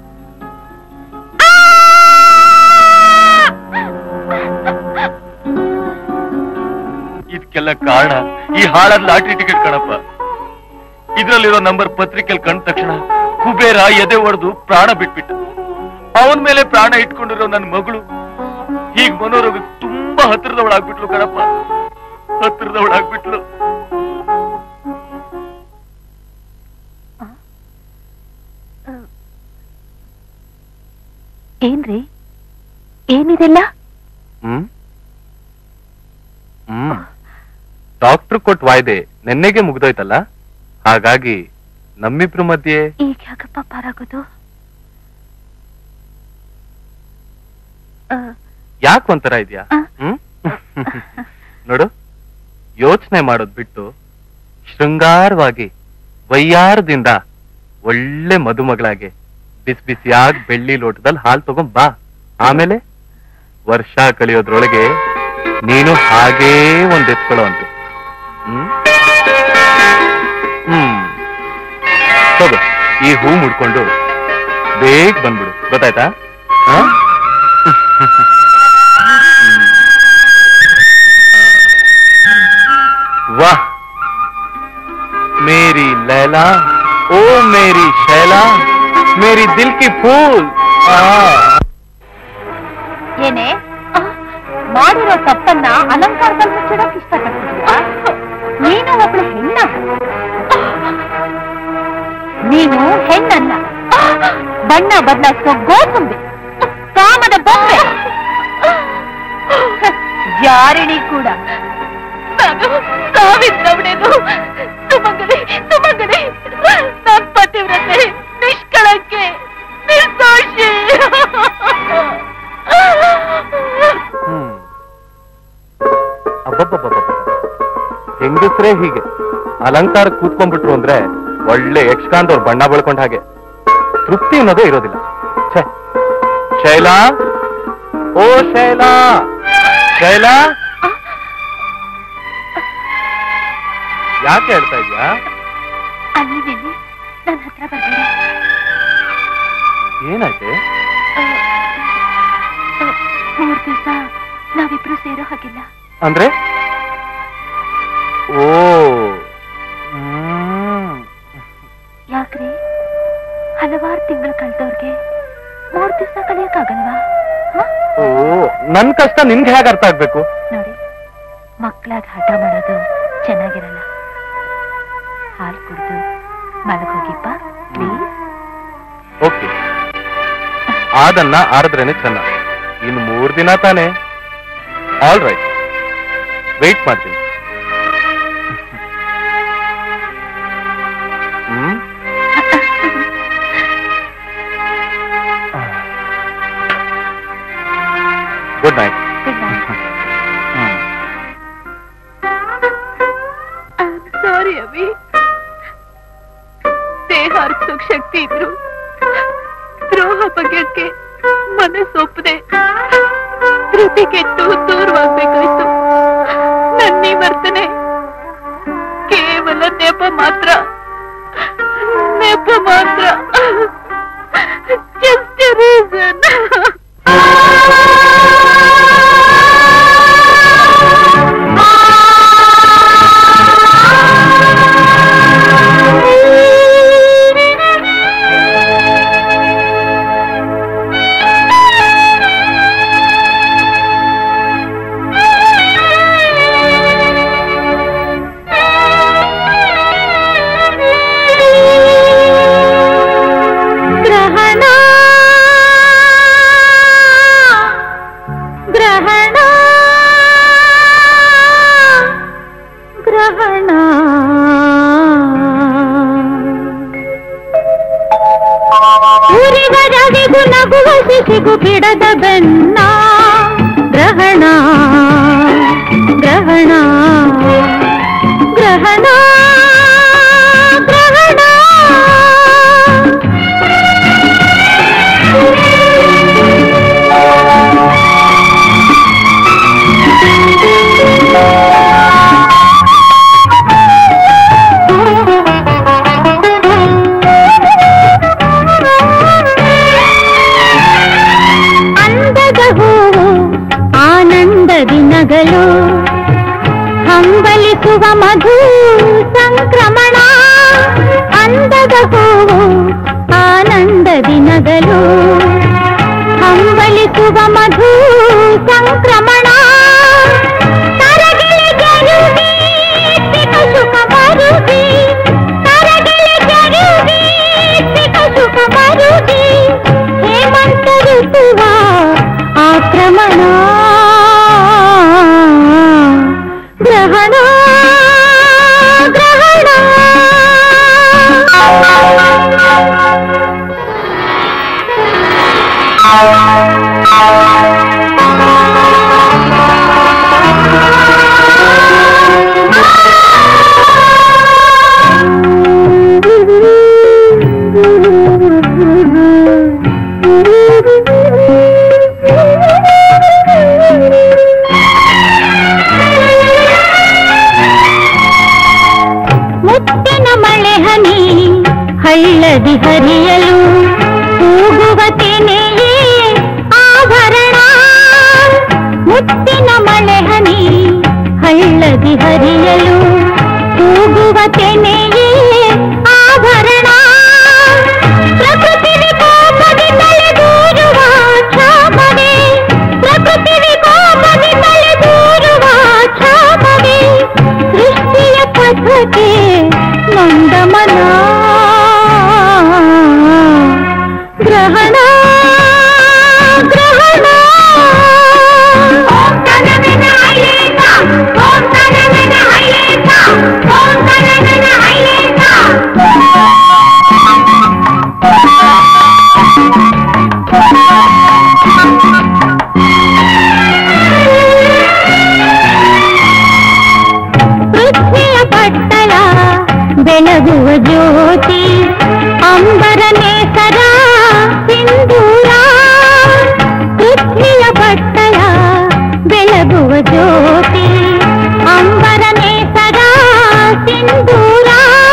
S4: ಇದಕ್ಕೆಲ್ಲ ಕಾರಣ ಈ ಹಾಳಾದ ಲಾಟ್ರಿ ಟಿಕೆಟ್ ಕಣಪ್ಪ ಇದ್ರಲ್ಲಿರೋ ನಂಬರ್ ಪತ್ರಿಕೆಲ್ ಕಂಡ ತಕ್ಷಣ ಕುಬೇರ ಎದೆ ಒಡೆದು ಪ್ರಾಣ ಬಿಟ್ಬಿಟ್ಟ ಅವನ ಮೇಲೆ ಪ್ರಾಣ ಇಟ್ಕೊಂಡಿರೋ ನನ್ನ ಮಗಳು ಈಗ ಮನೋರೋಗ ತುಂಬಾ ಹತ್ತಿರದವಳಾಗ್ಬಿಟ್ಲು ಕಣಪ್ಪ ಹತ್ತಿರದವಳಾಗ್ಬಿಟ್ಲು
S3: ಏನ್ರಿ ಏನಿದೆಲ್ಲ
S2: ಹ್ಮ್ ಹ್ಮ್ ಡಾಕ್ಟರ್ ಕೊಟ್ ವಾಯ್ದೆ ನೆನ್ನೆಗೆ ಮುಗ್ದೋಯ್ತಲ್ಲ ಹಾಗಾಗಿ ನಮ್ಮಿಬ್ರ ಮಧ್ಯೆ
S3: ಈಗ ಯಾಕಪ್ಪ ಪಾರಾಗೋದು ಆ,
S2: ಯಾಕೆ ಒಂಥರ ಇದೆಯಾ
S3: ಆ.
S2: ಹ್ಮ್ ನೋಡು ಯೋಚನೆ ಮಾಡೋದ್ ಬಿಟ್ಟು ಶೃಂಗಾರವಾಗಿ ವಯ್ಯಾರದಿಂದ ಒಳ್ಳೆ ಮದುಮಗಳಾಗಿ ಬಿಸಿ ಬಿಸಿಯಾಗಿ ಬೆಳ್ಳಿ ಲೋಟದಲ್ಲಿ ಹಾಲು ತಗೊಂಡ್ ಬಾ ಆಮೇಲೆ ವರ್ಷ ಕಳಿಯೋದ್ರೊಳಗೆ ನೀನು ಹಾಗೇ ಒಂದ್ ಎತ್ಕೊಳ್ಳೋ ಅಂತೆ ಹ್ಮ್ ಹ್ಮ್ ತಗೋ ಈ ಹೂ ಮುಡ್ಕೊಂಡು ಬೇಗ ಬಂದ್ಬಿಡು ಗೊತ್ತಾಯ್ತಾ ಹಾ वाह मेरी लैला ओ मेरी शैला मेरी दिल की फूल आ
S3: ಏನೇ ಮಾಡಿರೋ ತಪ್ಪನ್ನ ಅಲಂಕಾರದಲ್ಲಿ ಮುಚ್ಚಿಡೋಕ್ ಇಷ್ಟಪಡ್ತಿದ್ಯಾ ನೀನು ಒಬ್ಳು ಹೆಣ್ಣ ನೀನು ಹೆಣ್ಣಲ್ಲ ಬಣ್ಣ ಬದಲಾಯಿಸೋ ಗೋತುಂಬಿ ಕಾಮದ ಬೊಂಬೆ ಜಾರಿಣಿ ಕೂಡ ನಾನು ಸಾವಿದ್ದವನೇನು ಸುಮಂಗಲಿ ಸುಮಂಗಲಿ ನನ್ನ ಪತಿವ್ರತೆ ನಿಷ್ಕಳಂಕೆ ನಿರ್ದೋಷಿ
S2: ಹ್ಮ್ ಅಬ್ಬಬ್ಬಬ್ಬಬ್ಬ ಹೆಂಗಸ್ರೇ ಹೀಗೆ ಅಲಂಕಾರ ಕೂತ್ಕೊಂಡ್ಬಿಟ್ರು ಅಂದ್ರೆ ಒಳ್ಳೆ ಯಕ್ಷಗಾನದವ್ರು ಬಣ್ಣ ಬಳ್ಕೊಂಡ ಹಾಗೆ ತೃಪ್ತಿ ಅನ್ನೋದೇ ಇರೋದಿಲ್ಲ ಛೆ ಶೈಲಾ ಓ ಶೈಲಾ ಶೈಲಾ ಯಾಕೆ ಹೇಳ್ತಾ ಇದ್ಯಾ
S3: ಅಲ್ಲಿ ನಿನ್ನೆ ನನ್ನ ಹತ್ರ ಬರ್ಬೇಡಿ
S2: ಏನಾಯ್ತೆ
S3: ಮೂರ್ ದಿವಸ ನಾವಿಬ್ರು ಸೇರೋ ಹಾಗಿಲ್ಲ
S2: ಅಂದ್ರೆ ಓ ಹ್ಮ್.
S3: ಯಾಕ್ರಿ ಹಲವಾರು ತಿಂಗಳು ಕಳೆದವ್ರಿಗೆ ಮೂರ್ ದಿವಸ ಕಳಿಯಕ್ಕಾಗಲ್ವಾ ಹ?
S2: ಓ ನನ್ ಕಷ್ಟ ನಿನ್ಗೆ ಹೇಗೆ ಅರ್ಥ ಆಗ್ಬೇಕು
S3: ನೋಡಿ ಮಕ್ಕಳಾಗ ಹಠ ಮಾಡೋದು ಚೆನ್ನಾಗಿರಲ್ಲ ಹಾಲು ಕುಡಿದು ಮಲಗೋಗಿಪ್ಪ ಪ್ಲೀಸ್
S2: ಓಕೆ ಅದನ್ನ ಆರಿದ್ರೇನೆ ಚೆನ್ನ ಇನ್ನು ಮೂರ್ ದಿನ ತಾನೆ ಆಲ್ ರೈಟ್ ವೆಯ್ಟ್ ಮಾಡ್ತೀನಿ ಹ್ಮ್ ಗುಡ್ ನೈಟ್
S3: ಸಾರಿ ಅವಿ ದೇಹ ಅರ್ಸೋಕ್ ಶಕ್ತಿ ಇದ್ರು ದ್ರೋಹ ಬಗೆಯಕ್ಕೆ ಮನಸ್ಸೊಪ್ಪದೆ ಧೃತಿ ಕೆಟ್ಟು ದೂರವಾಗ್ಬೇಕಾಯ್ತು ನನ್ನೀ ವರ್ತನೆ ಕೇವಲ ನೆಪ ಮಾತ್ರ ನೆಪ ಮಾತ್ರ ಜಸ್ಟ್ ರೀಸನ್
S7: ಗ್ರಹಣ ಗ್ರಹಣ ಗ್ರಹಣ ಉರಿಗರಗಿಗು ನಗುವ ಶಿಶಿಗು ಬಿಡದ ಬೆನ್ನ ಗ್ರಹಣ ಗ್ರಹಣ ಗ್ರಹಣ ಗ್ರಹಣ ಅಂದದ ಹೂವು ಆನಂದ ದಿನಗಳು ಹಂಬಲಿಸುವ ಮಧು ಸಂಕ್ರಮಣ ಅಂದದ ಹೂವು ಆನಂದ ದಿನಗಳು ಹಂಬಲಿಸುವ ಮಧು ಸಂಕ್ರಮಣ ತರಗಿಳಿ ಜರುಗಿ ಸಿಕ ಸುಖ ಮರುಗಿ ತರಗಿಳಿ ಜರುಗಿ ಸಿಕ ಸುಖ ಮರುಗಿ ಹೇಮಂತ ಋತುವ ಆಕ್ರಮಣ ಗ್ರಹಣ ಗ್ರಹಣ ಮುತ್ತಿನ ಮಳೆ ಹನಿ ಹಳ್ಳದಿ ಹರಿಯಲು ಕೂಗುವ ತೆನೆಯೇ ಆಭರಣ ಗ್ರಹಣ ಪೃಥ್ವಿಯ ಪಟ್ಟಲ ಬೆಳಗುವ ಜ್ಯೋತಿ ಅಂಬರ ನೇಸರ ಸಿಂಧೂರ ಪೃಥ್ವಿಯ ಪಟ್ಟಲ ಬೆಳಗುವ ಜ್ಯೋತಿ ಅಂಬರ ನೇಸರ ಸಿಂಧೂರ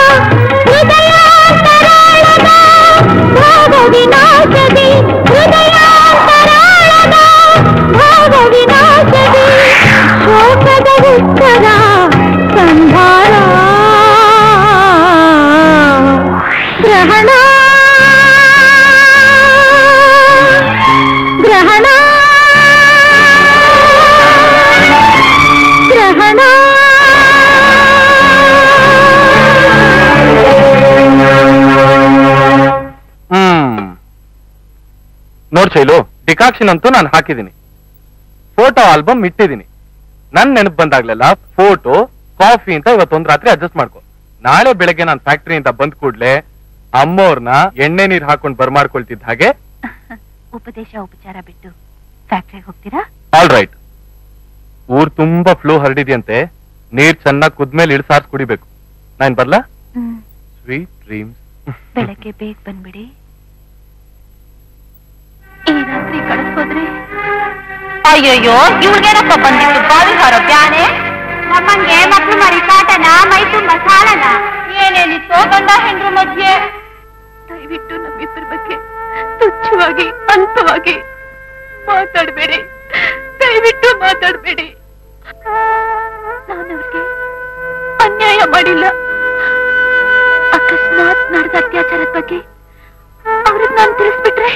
S7: ಹೃದಯಾಂತರಾಳದ ಭಾವ ವಿನಾಶದಿ ಹೃದಯಾಂತರಾಳದ ಭಾವ ವಿನಾಶದಿ ಶೋಕದ ಉತ್ತರ ಸಂಹಾರ ಗ್ರಹಣ ಗ್ರಹಣ ಗ್ರಹಣ
S4: ಹ್ಮ್ ನೋಡ್ ಶೈಲು ಡಿಕಾಕ್ಷನ್ ಅಂತೂ ನಾನು ಹಾಕಿದ್ದೀನಿ ಫೋಟೋ ಆಲ್ಬಮ್ ಇಟ್ಟಿದ್ದೀನಿ ನನ್ ನೆನಪು ಬಂದಾಗ್ಲೆಲ್ಲ ಫೋಟೋ ಕಾಫಿ ಅಂತ ಇವತ್ತೊಂದ್ ರಾತ್ರಿ ಅಡ್ಜಸ್ಟ್ ಮಾಡ್ಕೊ ನಾಳೆ ಬೆಳಗ್ಗೆ ನಾನು ಫ್ಯಾಕ್ಟರಿಯಿಂದ ಬಂದ್ ಕೂಡ್ಲೆ ಅಮ್ಮೋರ್ನ ಎಣ್ಣೆ ನೀರ್ ಹಾಕೊಂಡ್ ಬರ್ಮಾಡ್ಕೊಳ್ತಿದ್ದ ಹಾಗೆ
S3: ಉಪದೇಶ ಉಪಚಾರ ಬಿಟ್ಟು ಫ್ಯಾಕ್ಟ್ರಿಗೆ ಹೋಗ್ತೀರಾ
S4: ಆಲ್ ರೈಟ್ ಊರ್ ತುಂಬಾ ಫ್ಲೂ ಹರಡಿದ್ಯಂತೆ ನೀರ್ ಚೆನ್ನಾಗ್ ಕುದ್ಮೇಲೆ ಇಳ್ಸಾರ್ಸ್ ಕುಡಿಬೇಕು ನಾನ್ ಬರ್ಲಾ
S3: ಹ್ಮ್
S4: ಸ್ವೀಟ್ ಡ್ರೀಮ್ಸ್
S3: ಬೆಳಗ್ಗೆ ಬೇಗ ಬಂದ್ಬಿಡಿ ಈ ರಾತ್ರಿ ಕಳಿಸ್ಬೋದ್ರಿ
S6: ಅಯ್ಯಯ್ಯೋ ಇವ್ರಿಗೇನಪ್ಪ ಬಂದಿತ್ತು ಬಾವಿ ಹಾರೋ ಬ್ಯಾನೆ ನಮ್ಮಂಗೆ ಮಕ್ಳು ಮರಿ ಕಾಟನ ಮೈ ತುಂಬ ಸಾಲನ ಏನೇನಿತ್ತೋ ಗಂಡ ಹೆಂಡ್ರ ಮಧ್ಯೆ
S3: ದಯವಿಟ್ಟು ನಮ್ಮಿಬ್ಬರ ಬಗ್ಗೆ ತುಚ್ಛವಾಗಿ ಅಲ್ಪವಾಗಿ ಮಾತಾಡಬೇಡಿ ದಯವಿಟ್ಟು ಮಾತಾಡಬೇಡಿ ನಾನು ಅವ್ರಿಗೆ ಅನ್ಯಾಯ ಮಾಡಿಲ್ಲ ಅಕಸ್ಮಾತ್ ನಡೆದ ಅತ್ಯಾಚಾರದ ಬಗ್ಗೆ ಅವ್ರಿಗೆ ನಾನು ತಿಳಿಸ್ಬಿಟ್ರೆ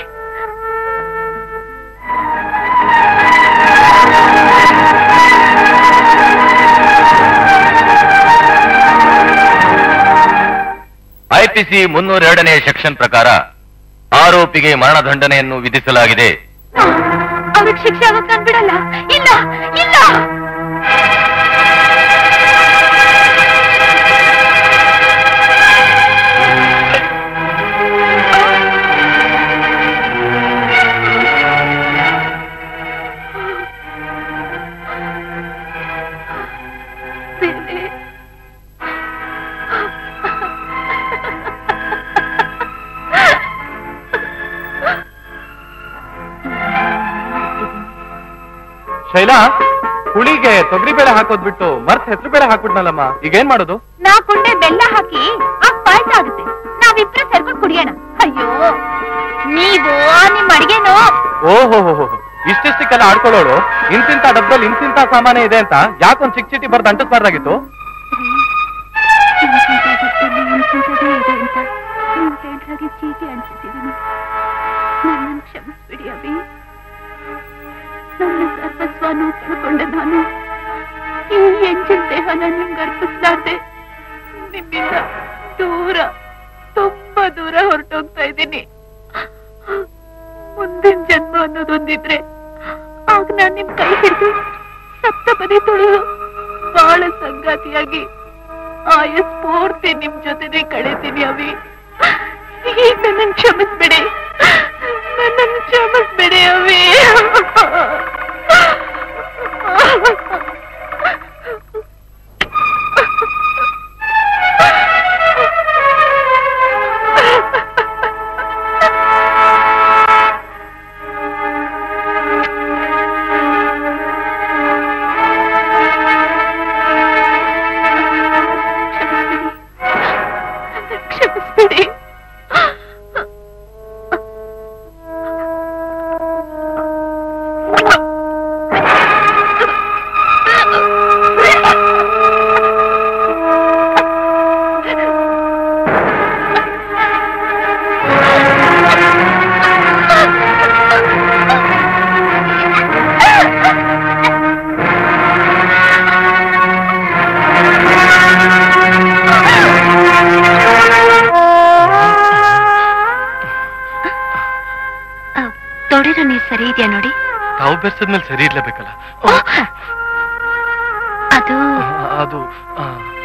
S2: ಐಪಿಸಿ ಮುನ್ನೂರೆರಡನೇ ಸೆಕ್ಷನ್ ಪ್ರಕಾರ ಆರೋಪಿಗೆ ಮರಣದಂಡನೆಯನ್ನು ವಿಧಿಸಲಾಗಿದೆ
S3: ಅವ್ರಿಗೆ ಶಿಕ್ಷೆ ಆಗೋಕ್ ನಾನ್ ಬಿಡಲ್ಲ ಇಲ್ಲ ಇಲ್ಲ ದೇವ್ರೇ.
S4: ಶೈಲಾ ಹುಳಿಗೆ ತೊಗರಿ ಬೇಳೆ ಹಾಕೋದ್ ಬಿಟ್ಟು ಮರ್ತ್ ಹೆಸರು ಬೇಳೆ ಹಾಕ್ಬಿಟ್ನಲ್ಲಮ್ಮ ಈಗ ಏನ್ ಮಾಡೋದು
S3: ನಾ ಕುಂಡೆ ಬೆಲ್ಲ ಹಾಕಿ ಆ ಪಾಯಸ ಆಗುತ್ತೆ ನಾವಿಬ್ರು ಸೇರ್ಕೊಂಡು ಕುಡಿಯೋಣ ಅಯ್ಯೋ ನೀವು ನಿಮ್ ಅಡಿಗೆನು
S4: ಓಹೋ ಇಷ್ಟಿಷ್ಟಕ್ಕೆಲ್ಲ ಆಡ್ಕೊಳ್ಳೋಳು ಇಂತಿಂತ ಡಬ್ಬಲ್ಲಿ ಇಂತಿಂತ ಸಾಮಾನ್ಯ ಇದೆ ಅಂತ ಯಾಕೊಂದ್ ಚಿಕ್ಕ ಚೀಟಿ ಬರ್ದು ಅಂಟಿಸ್ಬಾರ್ದಾಗಿತ್ತು
S3: ಇಂಥಿಂಥ ಹೊತ್ತಲ್ಲಿ ಇಂಥಿಂಥದೇ ಇದೆ ಅಂತ ನೀವು ಹೇಳ್ದಾಗೆ ಚೀಟಿ ಅಂಟಿಸಿದ್ದೀನಿ ನನ್ನನ್ನು ಕ್ಷಮಿಸ್ಬಿಡಿ ಅಭಿ ನನ್ನ ಸರ್ವಸ್ವನು ಕಳ್ಕೊಂಡೆ ನಾನು ಈ ಎಂಜಿನ್ ದೇಹನ ನಿಮ್ಗೆ ಅರ್ಪಿಸ್ಲಾರ್ದೆ ನಿಮ್ಮಿಂದ ದೂರ ತುಂಬಾ ದೂರ ಹೊರಟೋಗ್ತಾ ಇದ್ದೀನಿ ಮುಂದಿನ ಜನ್ಮ ಅನ್ನೋದೊಂದಿದ್ರೆ ಆಗ ನಾನ್ ನಿಮ್ ಕೈ ಹಿಡಿದು ಸಪ್ತಪದಿ ತುಳಿದು ಬಾಳ ಸಂಗಾತಿಯಾಗಿ ಆಯಸ್ ಪೂರ್ತಿ ನಿಮ್ ಜೊತೆನೆ ಕಳೀತೀನಿ ಅವಿ ಈಗ ನನ್ನನ್ನು ಕ್ಷಮಿಸ್ಬಿಡಿ ನನ್ನನ್ನು ಕ್ಷಮಿಸ್ಬಿಡಿ ಅವಿ ಕ್ಷಮಿಸ್ಬಿಡಿ ತೊಡಿರೋ ನೀರ್ ಸರಿ ಇದೆಯಾ ನೋಡಿ
S2: ತಾವು ಬೆರ್ಸದ್ಮೇಲೆ ಸರಿ ಇರ್ಲೇಬೇಕಲ್ಲ
S3: ಅದು
S2: ಅದು ಆ,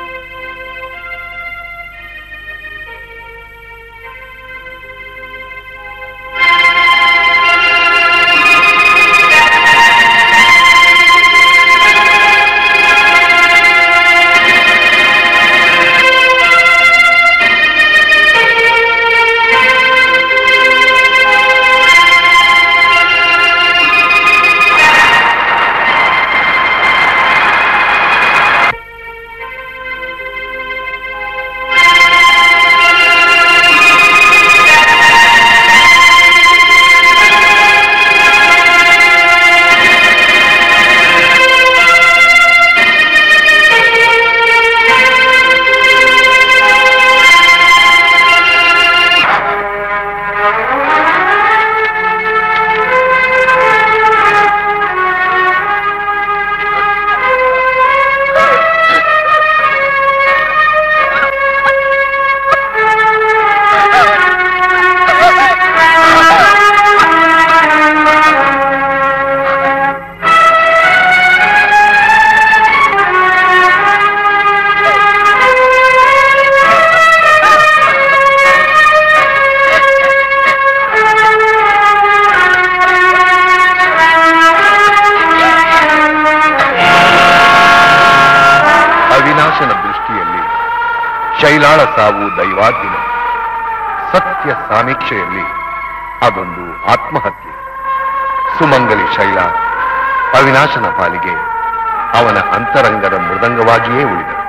S1: ಅವಿನಾಶನ ದೃಷ್ಟಿಯಲ್ಲಿ ಶೈಲಾಳ ಸಾವು ದೈವಾಧೀನ ಸತ್ಯ ಸಮೀಕ್ಷೆಯಲ್ಲಿ ಅದೊಂದು ಆತ್ಮಹತ್ಯೆ ಸುಮಂಗಲಿ ಶೈಲ ಅವಿನಾಶನ ಪಾಲಿಗೆ ಅವನ ಅಂತರಂಗದ ಮೃದಂಗವಾಗಿಯೇ ಉಳಿದರು